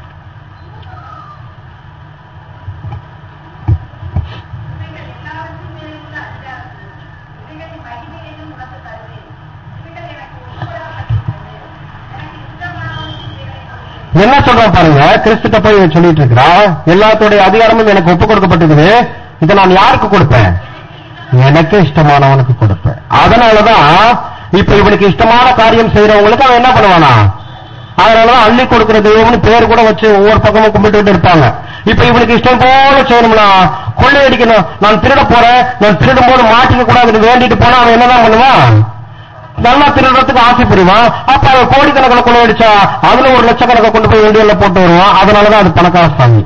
இவைகள் எல்லாவற்றின் மேலும் உள்ள அதிகாரம் இவைகளின் மகிமையையும் உனக்கு தருவேன் இவைகள் எனக்கு ஒப்புவிடப்பட்டிருக்கிறது எனக்கு இஷ்டமானவனுக்கு இவைகளை கொடுப்பேன் என்ன சொல்றான் பாருங்க கிறிஸ்துட்ட போய் இவன் சொல்லிட்டு இருக்கிறான் எல்லாத்துடைய அதிகாரமும் எனக்கு ஒப்பு கொடுக்கப்பட்டிருக்குது இதை நான் யாருக்கு கொடுப்பேன் எனக்கு இஷ்டமானவனுக்கு கொடுப்பேன் அதனாலதான் இப்ப இவனுக்கு இஷ்டமான காரியம் செய்யறவங்களுக்கு அவன் என்ன பண்ணுவானா அதனாலதான் அள்ளி கொடுக்கிற தெய்வம்னு பேர் கூட வச்சு ஒவ்வொரு பக்கமும் கும்பிட்டு இருப்பாங்க இப்ப இவனுக்கு இஷ்டம் போல செய்யணும்னா கொள்ளையடிக்கணும் நான் திருட போறேன் நான் திருடும் போது மாட்டிக்க கூடாதுன்னு வேண்டிட்டு போனா அவன் என்னதான் பண்ணுவான் நல்லா திருடுறதுக்கு ஆசைப்படுவான் அப்ப அவன் கோடிக்கணக்கில் கொள்ளையடிச்சா அதுல ஒரு லட்சக்கணக்கை கொண்டு போய் வேண்டியல போட்டு வருவான் அதனாலதான் அது பணக்கார சாமி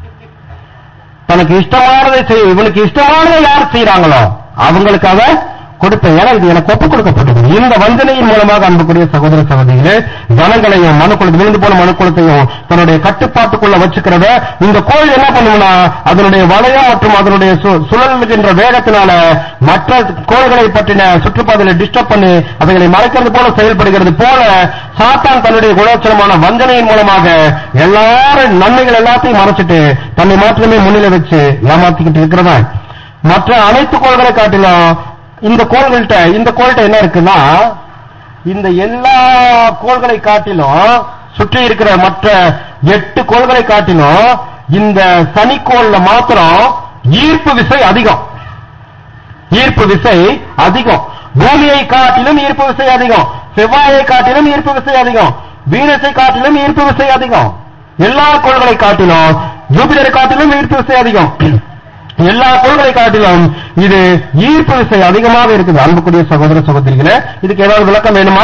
தனக்கு இஷ்டமானதை செய்ய இவனுக்கு இஷ்டமானதை யார் செய்யறாங்களோ அவங்களுக்காக கொடுப்பேன் ஏன்னா இது எனக்கு ஒப்புக் கொடுக்கப்பட்டது இந்த வஞ்சனையின் மூலமாக அன்புக்குரிய சகோதர சகோதரிகளே ஜனங்களையும் மனுக்குளத்து விழுந்து போன மனுக்குளத்தையும் தன்னுடைய கட்டுப்பாட்டுக்குள்ள வச்சுக்கிறத இந்த கோயில் என்ன பண்ணும்னா அதனுடைய வளையம் மற்றும் அதனுடைய சு- சுழல்கின்ற வேகத்தினால மற்ற கோள்களை பற்றின சுற்றுப்பாதைகளை டிஸ்டர்ப் பண்ணி அவைகளை மறைக்கிறது போல செயல்படுகிறது போல சாத்தான் தன்னுடைய குணோச்சரமான வஞ்சனையின் மூலமாக எல்லாரும் நன்மைகள் எல்லாத்தையும் மறைச்சிட்டு தன்னை மாற்றமே முன்னிலை வச்சு ஏமாத்திக்கிட்டு இருக்கிறதா மற்ற அனைத்து கோள்களை காட்டிலும் இந்த கோள்கள்கிட்ட இந்த கோள்கிட்ட என்ன இருக்குன்னா இந்த எல்லா கோள்களை காட்டிலும் சுற்றி இருக்கிற மற்ற எட்டு கோள்களை காட்டிலும் இந்த சனிக்கோள்ல மாத்திரம் ஈர்ப்பு விசை அதிகம் ஈர்ப்பு விசை அதிகம் பூமியை காட்டிலும் ஈர்ப்பு விசை அதிகம் செவ்வாயை காட்டிலும் ஈர்ப்பு விசை அதிகம் வீனஸை காட்டிலும் ஈர்ப்பு விசை அதிகம் எல்லா கோள்களை காட்டிலும் ஜூபிட்டரை காட்டிலும் ஈர்ப்பு விசை அதிகம் எல்லா கோள்களை காட்டிலும் இது ஈர்ப்பு விசை அதிகமாக இருக்குது அன்புக்குரிய சகோதர சகோதரிகளே இதுக்கு ஏதாவது விளக்கம் வேணுமா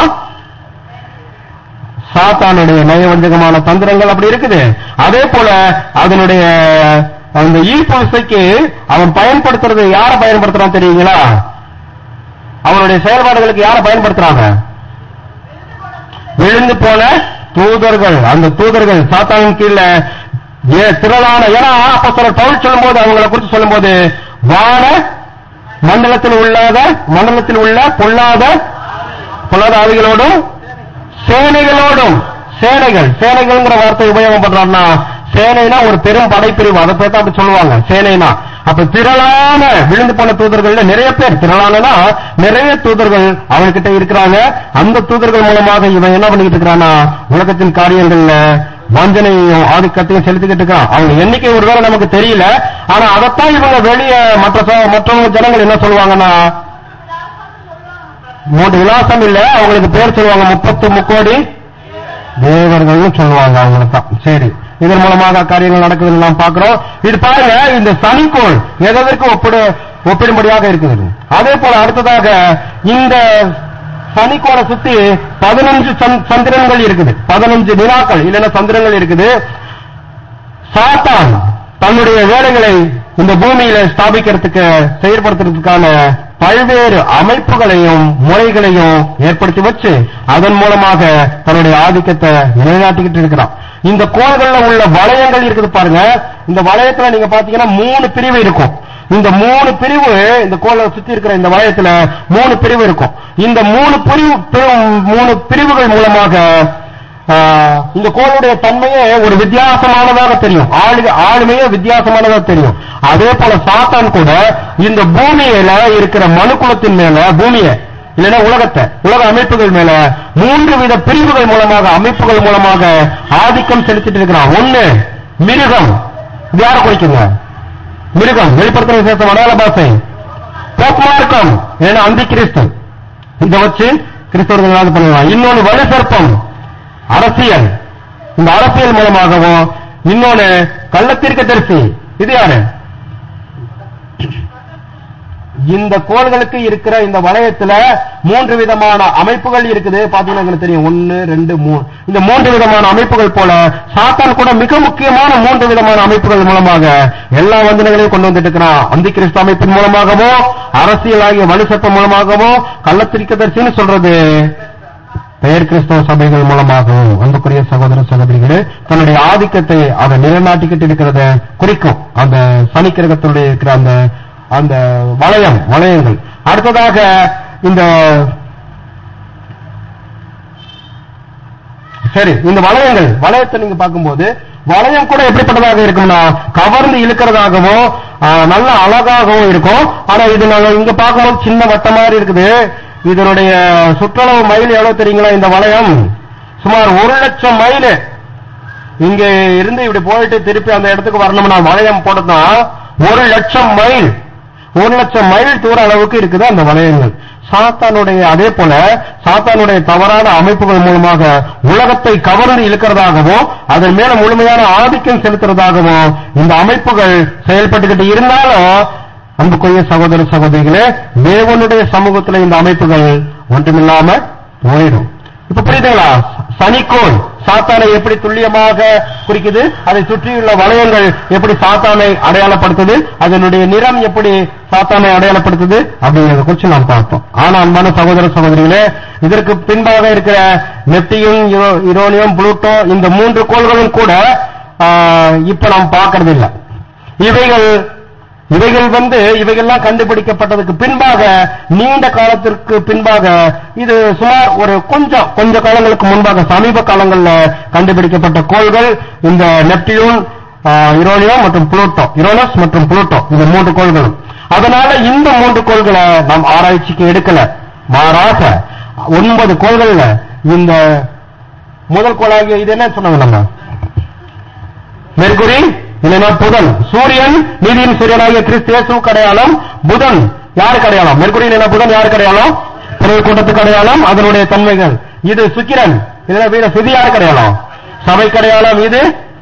சாத்தானுடைய நயவஞ்சகமான தந்திரங்கள் அப்படி இருக்குது அதே போல அதனுடைய அந்த ஈர்ப்பு விசைக்கு அவன் பயன்படுத்துறது யார பயன்படுத்துறான் தெரியுங்களா அவனுடைய செயல்பாடுகளுக்கு யார பயன்படுத்துறாங்க விழுந்து போன தூதர்கள் அந்த தூதர்கள் சாத்தானின் கீழ ஏ திரளான ஏன்னா அப்ப சில பவுல் சொல்லும்போது அவங்களை குறித்து சொல்லும்போது வான மண்டலத்தில் உள்ளாத மண்டலத்தில் உள்ள பொல்லாத பொல்லாத ஆவிகளோடும் சேனைகளோடும் சேனைகள் சேனைகள்ங்கிற வார்த்தை உபயோகம் பண்றான்னா சேனைனா ஒரு பெரும் படைப்பிரிவு அதை பேர் தான் அப்படி சொல்லுவாங்க சேனைனா அப்ப திரளான விழுந்து போன தூதர்கள்ல நிறைய பேர் திரளானனா நிறைய தூதர்கள் அவன்கிட்ட இருக்கிறாங்க அந்த தூதர்கள் மூலமாக இவன் என்ன பண்ணிக்கிட்டு இருக்கிறானா உலகத்தின் காரியங்கள்ல வஞ்சனையும் ஆதிக்கத்தையும் செலுத்திக்கிட்டு இருக்கான் அவங்க எண்ணிக்கை ஒருவேளை நமக்கு தெரியல ஆனா அதைத்தான் இவங்க வெளியே மற்ற ச- மற்றவங்க ஜனங்கள் என்ன சொல்லுவாங்கன்னா மூன்று விலாசம் இல்ல அவங்களுக்கு பேர் சொல்லுவாங்க முப்பத்து முக்கோடி தேவர்கள்னு சொல்லுவாங்க அவங்களுக்கு தான் சரி இதன் மூலமாக காரியங்கள் நடக்குதுன்னு நாம் பார்க்கிறோம் இது பாருங்க இந்த சனிக்கோள் எதற்கு ஒப்பிடு ஒப்பிடும்படியாக இருக்குது அதே போல அடுத்ததாக இந்த சனிக்கோளை சுத்தி பதினஞ்சு சந்திரன்கள் இருக்குது பதினஞ்சு நிலாக்கள் இல்லைன்னா சந்திரங்கள் இருக்குது சாத்தான் தன்னுடைய வேலைகளை இந்த பூமியில ஸ்தாபிக்கிறதுக்கு செயற்படுத்துறதுக்கான பல்வேறு அமைப்புகளையும் முறைகளையும் ஏற்படுத்தி வச்சு அதன் மூலமாக தன்னுடைய ஆதிக்கத்தை நிலைநாட்டிக்கிட்டு இருக்கிறான் இந்த கோள்கள்ல உள்ள வளையங்கள் இருக்குது பாருங்க இந்த வளையத்துல நீங்க பாத்தீங்கன்னா மூணு பிரிவு இருக்கும் இந்த மூணு பிரிவு இந்த கோளை சுத்தி இருக்கிற இந்த வளையத்துல மூணு பிரிவு இருக்கும் இந்த மூணு பிரிவு பிரிவு- மூணு பிரிவுகள் மூலமாக ஆஹ், இந்த கோளுடைய தன்மையே ஒரு வித்தியாசமானதாக தெரியும் ஆளு ஆளுமையே வித்தியாசமானதாக தெரியும் அதே போல சாத்தான் கூட இந்த பூமியில இருக்கிற மனுக்குலத்தின் மேல பூமியை இல்லைன்னா உலகத்தை உலக அமைப்புகள் மேல மூன்று வித பிரிவுகள் மூலமாக அமைப்புகள் மூலமாக ஆதிக்கம் செலுத்திட்டு இருக்கிறான் ஒண்ணு மிருகம் இது யாரை குறிக்குங்க மிருகம் வெளிப்படுத்தின விசேஷம் மலையாள பாஷை போக்குமார்க்கம் ஏன்னா அந்தி கிறிஸ்து இதை வச்சு கிறிஸ்தவர்கள் ஏதாவது பண்ணலாம் இன்னொன்னு வலு சர்ப்பம் அரசியல் இந்த அரசியல் மூலமாகவும் இன்னொன்னு கள்ளத்தீர்க்க தரிசி இது யாரு இந்த கோள்களுக்கு இருக்கிற இந்த வளையத்துல மூன்று விதமான அமைப்புகள் இருக்குது பாத்தீங்கன்னா உங்களுக்கு தெரியும் ஒன்னு ரெண்டு மூணு இந்த மூன்று விதமான அமைப்புகள் போல சாத்தான் கூட மிக முக்கியமான மூன்று விதமான அமைப்புகள் மூலமாக எல்லா வந்தனைகளையும் கொண்டு வந்துட்டு இருக்கிறான் அந்தி கிறிஸ்து அமைப்பின் மூலமாகவோ அரசியலாகிய வலுசத்தம் மூலமாகவோ கள்ளத்திரிக்கதர்சின்னு சொல்றது பெயர் கிறிஸ்தவ சபைகள் மூலமாகவும் அன்புக்குரிய சகோதர சகோதரிகளே தன்னுடைய ஆதிக்கத்தை அதை நிலைநாட்டிக்கிட்டு இருக்கிறத குறிக்கும் அந்த சனிக்கிரகத்தினுடைய இருக்கிற அந்த அந்த வளையம் வளையங்கள் அடுத்ததாக இந்த சரி இந்த வளையங்கள் வளையத்தை நீங்க பார்க்கும்போது வளையம் கூட எப்படிப்பட்டதாக இருக்கும்னா கவர்ந்து இழுக்கிறதாகவும் ஆ, நல்ல அழகாகவும் இருக்கும் ஆனா இது நாங்க இங்க பார்க்கும்போது சின்ன வட்ட மாதிரி இருக்குது இதனுடைய சுற்றளவு மைல் எவ்வளவு தெரியுங்களா இந்த வளையம் சுமார் ஒரு லட்சம் மைல் இங்க இருந்து இப்படி போயிட்டு திருப்பி அந்த இடத்துக்கு வரணும்னா வளையம் போட்டா ஒரு லட்சம் மைல் ஒரு லட்சம் மைல் தூர அளவுக்கு இருக்குது அந்த வளையங்கள் சாத்தானுடைய அதே போல சாத்தானுடைய தவறான அமைப்புகள் மூலமாக உலகத்தை கவர்ந்து இழுக்கிறதாகவும் அதன் மேல முழுமையான ஆதிக்கம் செலுத்துறதாகவும் இந்த அமைப்புகள் செயல்பட்டுக்கிட்டு இருந்தாலும் அன்புக்குரிய சகோதர சகோதரிகளே தேவனுடைய சமூகத்துல இந்த அமைப்புகள் ஒன்றுமில்லாம போயிடும் இப்ப புரியுதுங்களா சனிக்கோள் சாத்தானை எப்படி துல்லியமாக குறிக்குது அதை சுற்றியுள்ள வளையங்கள் எப்படி சாத்தானை அடையாளப்படுத்துது அதனுடைய நிறம் எப்படி சாத்தானை அடையாளப்படுத்துது அப்படிங்கறத குறித்து நாம் பார்த்தோம் ஆனா அன்பான சகோதர சகோதரிகளே இதற்கு பின்பாக இருக்கிற நெப்டியும் யுரோ- யுரோனியம் புளூட்டோ இந்த மூன்று கோள்களும் கூட ஆஹ், இப்ப நாம் பார்க்கறது இல்ல இவைகள் இவைகள் வந்து இவைகள்லாம் கண்டுபிடிக்கப்பட்டதுக்கு பின்பாக நீண்ட காலத்திற்கு பின்பாக இது சுமார் ஒரு கொஞ்சம் கொஞ்ச காலங்களுக்கு முன்பாக சமீப காலங்கள்ல கண்டுபிடிக்கப்பட்ட கோள்கள் இந்த நெப்டியூன் யுரோனியம் மற்றும் புளூட்டோ யுரோனஸ் மற்றும் புளூட்டோ இந்த மூன்று கோள்களும் அதனால இந்த மூன்று கோள்களை நாம் ஆராய்ச்சிக்கு எடுக்கல மாறாக ஒன்பது கோள்கள்ல இந்த முதல் கோளாகிய இது என்ன சொன்னாங்க நம்ம மெர்குரி இல்லைன்னா புதன் சூரியன் நீதியின் சூரியனாகிய கிறிஸ்து இயேசுவுக்கு அடையாளம் புதன் யாருக்கு அடையாளம் மெர்குரி இல்லைன்னா புதன் யாருக்கு அடையாளம் பிறகு கூட்டத்துக்கு அடையாளம் அதனுடைய தன்மைகள் இது சுக்கிரன் இல்லைன்னா வீர இது யாருக்கு அடையாளம் சபைக்கு அடையாளம் இது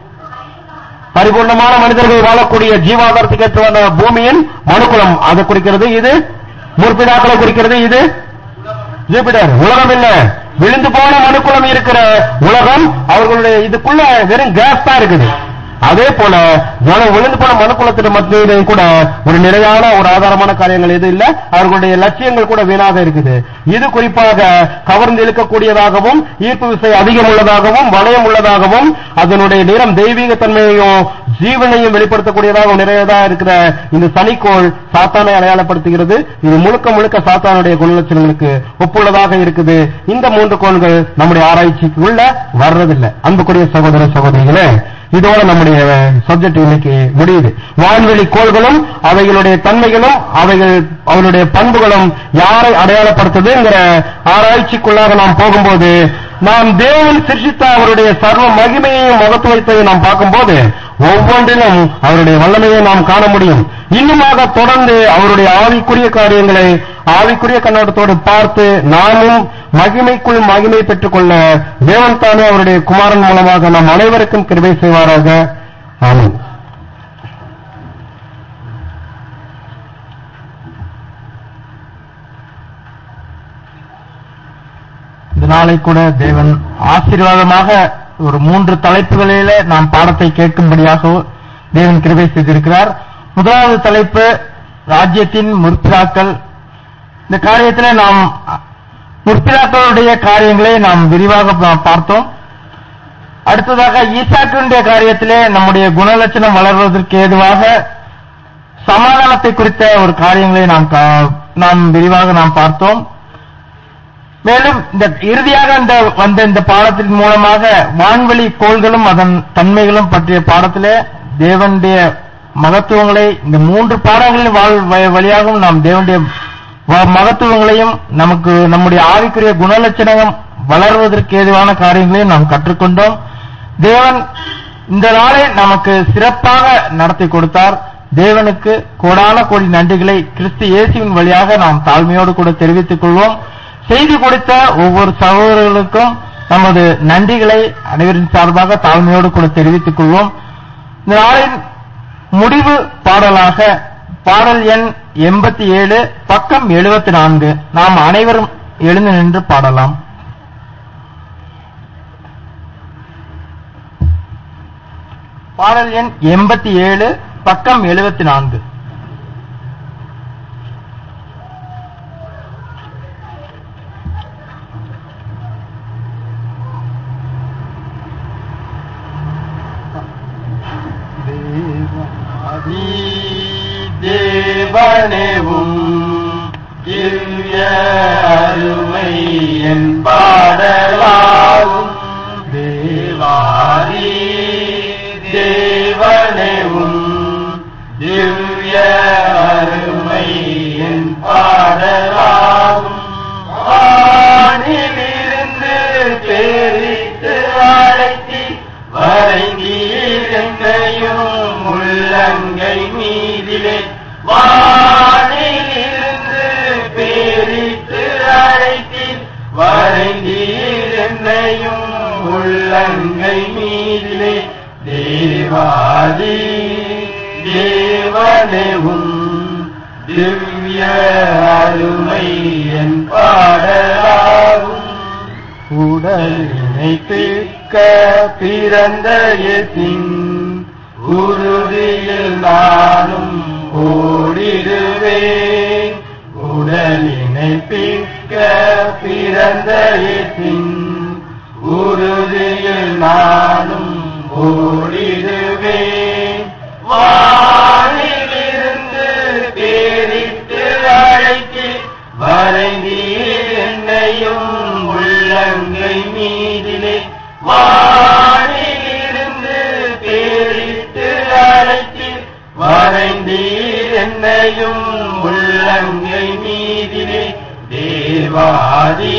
பரிபூர்ணமான மனிதர்கள் வாழக்கூடிய ஜீவாதாரத்துக்கு ஏற்றவான பூமியின் மனுக்குலம் அதை குறிக்கிறது இது முற்பிதாக்களை குறிக்கிறது இது ஜூபிட்டர் உலகம் இல்ல விழுந்து போன மனுக்குலம் இருக்கிற உலகம் அவர்களுடைய இதுக்குள்ள வெறும் கேஸ் தான் இருக்குது அதே போல ஜனம் விழுந்து போன மனுக்குலத்தின் மத்தியிலையும் கூட ஒரு நிலையான ஒரு ஆதாரமான காரியங்கள் எதுவும் இல்ல அவர்களுடைய லட்சியங்கள் கூட வீணாக இருக்குது இது குறிப்பாக கவர்ந்து இழுக்கக்கூடியதாகவும் ஈர்ப்பு விசை அதிகம் உள்ளதாகவும் வளையம் உள்ளதாகவும் அதனுடைய நிறம் தெய்வீக தன்மையையும் ஜீவனையும் வெளிப்படுத்தக்கூடியதாக நிறையதா இருக்கிற இந்த சனிக்கோள் சாத்தானை அடையாளப்படுத்துகிறது இது முழுக்க முழுக்க சாத்தானுடைய குணலட்சணங்களுக்கு ஒப்புள்ளதாக இருக்குது இந்த மூன்று கோள்கள் நம்முடைய ஆராய்ச்சிக்கு உள்ள வர்றதில்லை அன்புக்குரிய சகோதர சகோதரிகளே இதோட நம்முடைய சப்ஜெக்ட் இன்னைக்கு முடியுது வான்வெளி கோள்களும் அவைகளுடைய தன்மைகளும் அவைகள் அவளுடைய பண்புகளும் யாரை அடையாளப்படுத்துதுங்கிற ஆராய்ச்சிக்குள்ளாக நாம் போகும்போது நாம் தேவன் சிருஷ்டித்த அவருடைய சர்வ மகிமையையும் மகத்துவத்தையும் நாம் பார்க்கும்போது ஒவ்வொன்றிலும் அவருடைய வல்லமையை நாம் காண முடியும் இன்னுமாக தொடர்ந்து அவருடைய ஆவிக்குரிய காரியங்களை ஆவிக்குரிய கண்ணோட்டத்தோடு பார்த்து நாமும் மகிமைக்குள் மகிமை பெற்றுக்கொள்ள தேவன் தானே அவருடைய குமாரன் மூலமாக நாம் அனைவருக்கும் கிருபை செய்வாராக ஆமென் இந்த நாளை கூட தேவன் ஆசீர்வாதமாக ஒரு மூன்று தலைப்புகளிலே நாம் பாடத்தை கேட்கும்படியாக தேவன் கிருபை செய்திருக்கிறார் முதலாவது தலைப்பு ராஜ்யத்தின் முற்பிதாக்கள் இந்த காரியத்திலே நாம் முற்பிதாக்களுடைய காரியங்களை நாம் விரிவாக பா- பார்த்தோம் அடுத்ததாக ஈசாக்கினுடைய காரியத்திலே நம்முடைய குணலட்சணம் வளர்வதற்கு ஏதுவாக சமாதானத்தை குறித்த ஒரு காரியங்களை நாம் கா- நாம் விரிவாக நாம் பார்த்தோம் மேலும் இந்த இறுதியாக இந்த வந்த இந்த பாடத்தின் மூலமாக வான்வெளி கோள்களும் அதன் தன்மைகளும் பற்றிய பாடத்திலே தேவனுடைய மகத்துவங்களை இந்த மூன்று பாடங்களின் வாழ் வ- வழியாகவும் நாம் தேவனுடைய வ- மகத்துவங்களையும் நமக்கு நம்முடைய ஆவிக்குரிய குணலட்சணம் வளர்வதற்கு ஏதுவான காரியங்களையும் நாம் கற்றுக்கொண்டோம் தேவன் இந்த நாளை நமக்கு சிறப்பாக நடத்தி கொடுத்தார் தேவனுக்கு கோடான கோடி நன்றிகளை கிறிஸ்து இயேசுவின் வழியாக நாம் தாழ்மையோடு கூட தெரிவித்துக் கொள்வோம் செய்தி கொடுத்த ஒவ்வொரு சகோதரர்களுக்கும் நமது நன்றிகளை அனைவரின் சார்பாக தாழ்மையோடு கூட தெரிவித்துக் கொள்வோம் இந்த நாளின் முடிவு பாடலாக பாடல் எண் எண்பத்தி ஏழு பக்கம் எழுபத்தி நான்கு நாம் அனைவரும் எழுந்து நின்று பாடலாம் பாடல் எண் எண்பத்தி ஏழு பக்கம் எழுபத்தி நான்கு தேவனேவும் திவ்ய அருமை என் பாடலாகும் தேவாரி தேவனேவும் திவ்ய அருமை என் பாடலாகும் வானிலிருந்து பேரித்து அழைத்தி வரைந்தீர் என்னையும் உள்ளங்கை மீதிலே வானிலிருந்து பேரித்து அழைத்தீர் வரைந்தீர் என்னையும் உள்ளங்கை மீதிலே தேவாதி தேவனேவும் திவ்ய அருமை என் பாடலாகும் உடல் நினைத்து மீட்க பிறந்த இயேசின் உறுதியில் நானும் ஓடிடுவேன் உடலினை பிக்க பிறந்த இயேசின் உறுதியில் நானும் ஓடிடுவேன் வானிலிருந்து பேரிட்டு அழைத்து வரைந்தீர் என்னையும் உள்ளங்கை மீதிலே வானிலிருந்து பேரிட்டு அழைத்து வரைந்தீர் என்னையும் உள்ளங்கை மீதிலே தேவாதி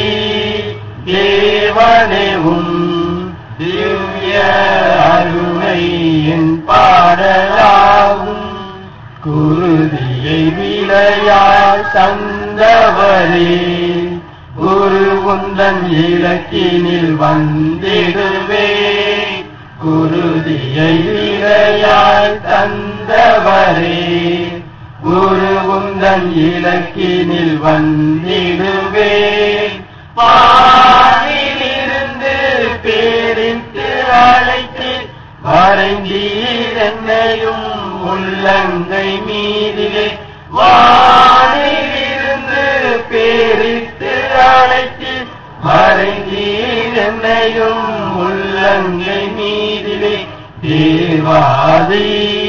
தேவனேவும் திவ்ய அருமை என் பாடலாகும் குருதியை விளையாய் தந்தவரே குரு உந்தன் இலக்கினில் வந்திடுவே குருதியை விளையாய் தந்தவரே குரு உந்தன் இலக்கினில் வந்திடுவே பாரிலிருந்து பேரிட்டு அழைத்து வரைந்தீர் என்னையும் உள்ளங்கை மீதிலே வானிலிருந்து பேரிட்டு அழைத்து வரைந்தீர் என்னையும் உள்ளங்கை மீதிலே தேவாதி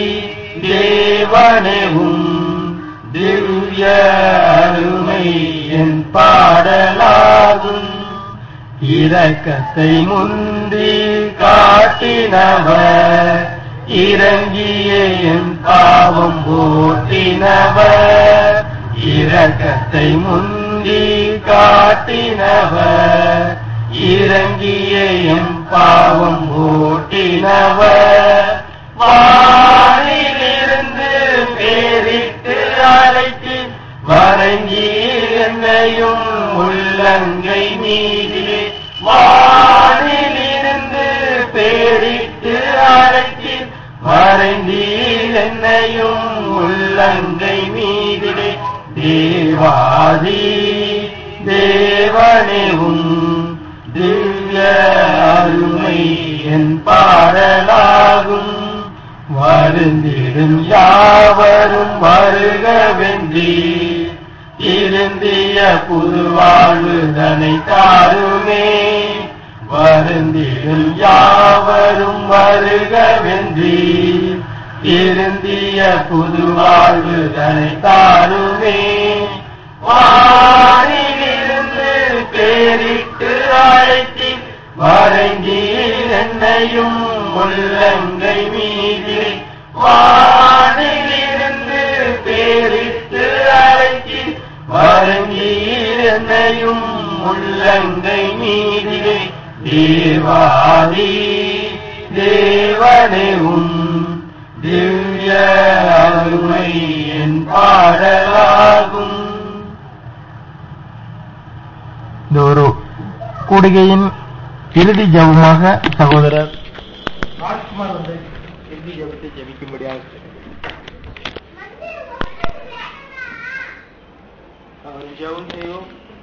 தேவனேவும் திவ்ய அருமை என் பாடலாகும் இரக்கத்தை முந்தி காட்டினவர் இறங்கிய என் பாவம் போட்டினவர் இரக்கத்தை முந்தி காட்டினவர் இறங்கிய என் பாவம் ஓட்டினவர் வானிலிருந்து பேரிட்டு அழைத்து வரைஞ்சீர் என்னையும் உள்ளங்கை மீதிலே வானிலிருந்து பேரிட்டு அழைத்து வரைந்தீர் என்னையும் உள்ளங்கை மீதிலே தேவாதி தேவனேவும் திவ்ய அருமை என் பாடலாகும் வருந்திடும் யாவரும் வருகவென்றி திருந்திய புதுவாழ்வுதனை தாருமே வருந்திடும் யாவரும் வருகவென்றி திருந்திய புதுவாழ்வுதனை தாருமே வானிலிருந்து பேரிட்டு அழைத்து வரைந்தீர் என்னையும் உள்ளங்கை மீதிலே வானிலிருந்து பேரிட்டு அழைத்து வரைந்தீர் என்னையும் உள்ளங்கை மீதிலே தேவாதி தேவனேவும் திவ்ய அருமை என் பாடலாகும் இந்த ஒரு கூடுகையின் இறுதி ஜபமாக சகோதரர் ராஜ்குமார் வந்து இறுதி ஜெபத்தை ஜெபிக்கும்படியாக அவர் ஜெபம் செய்வோம்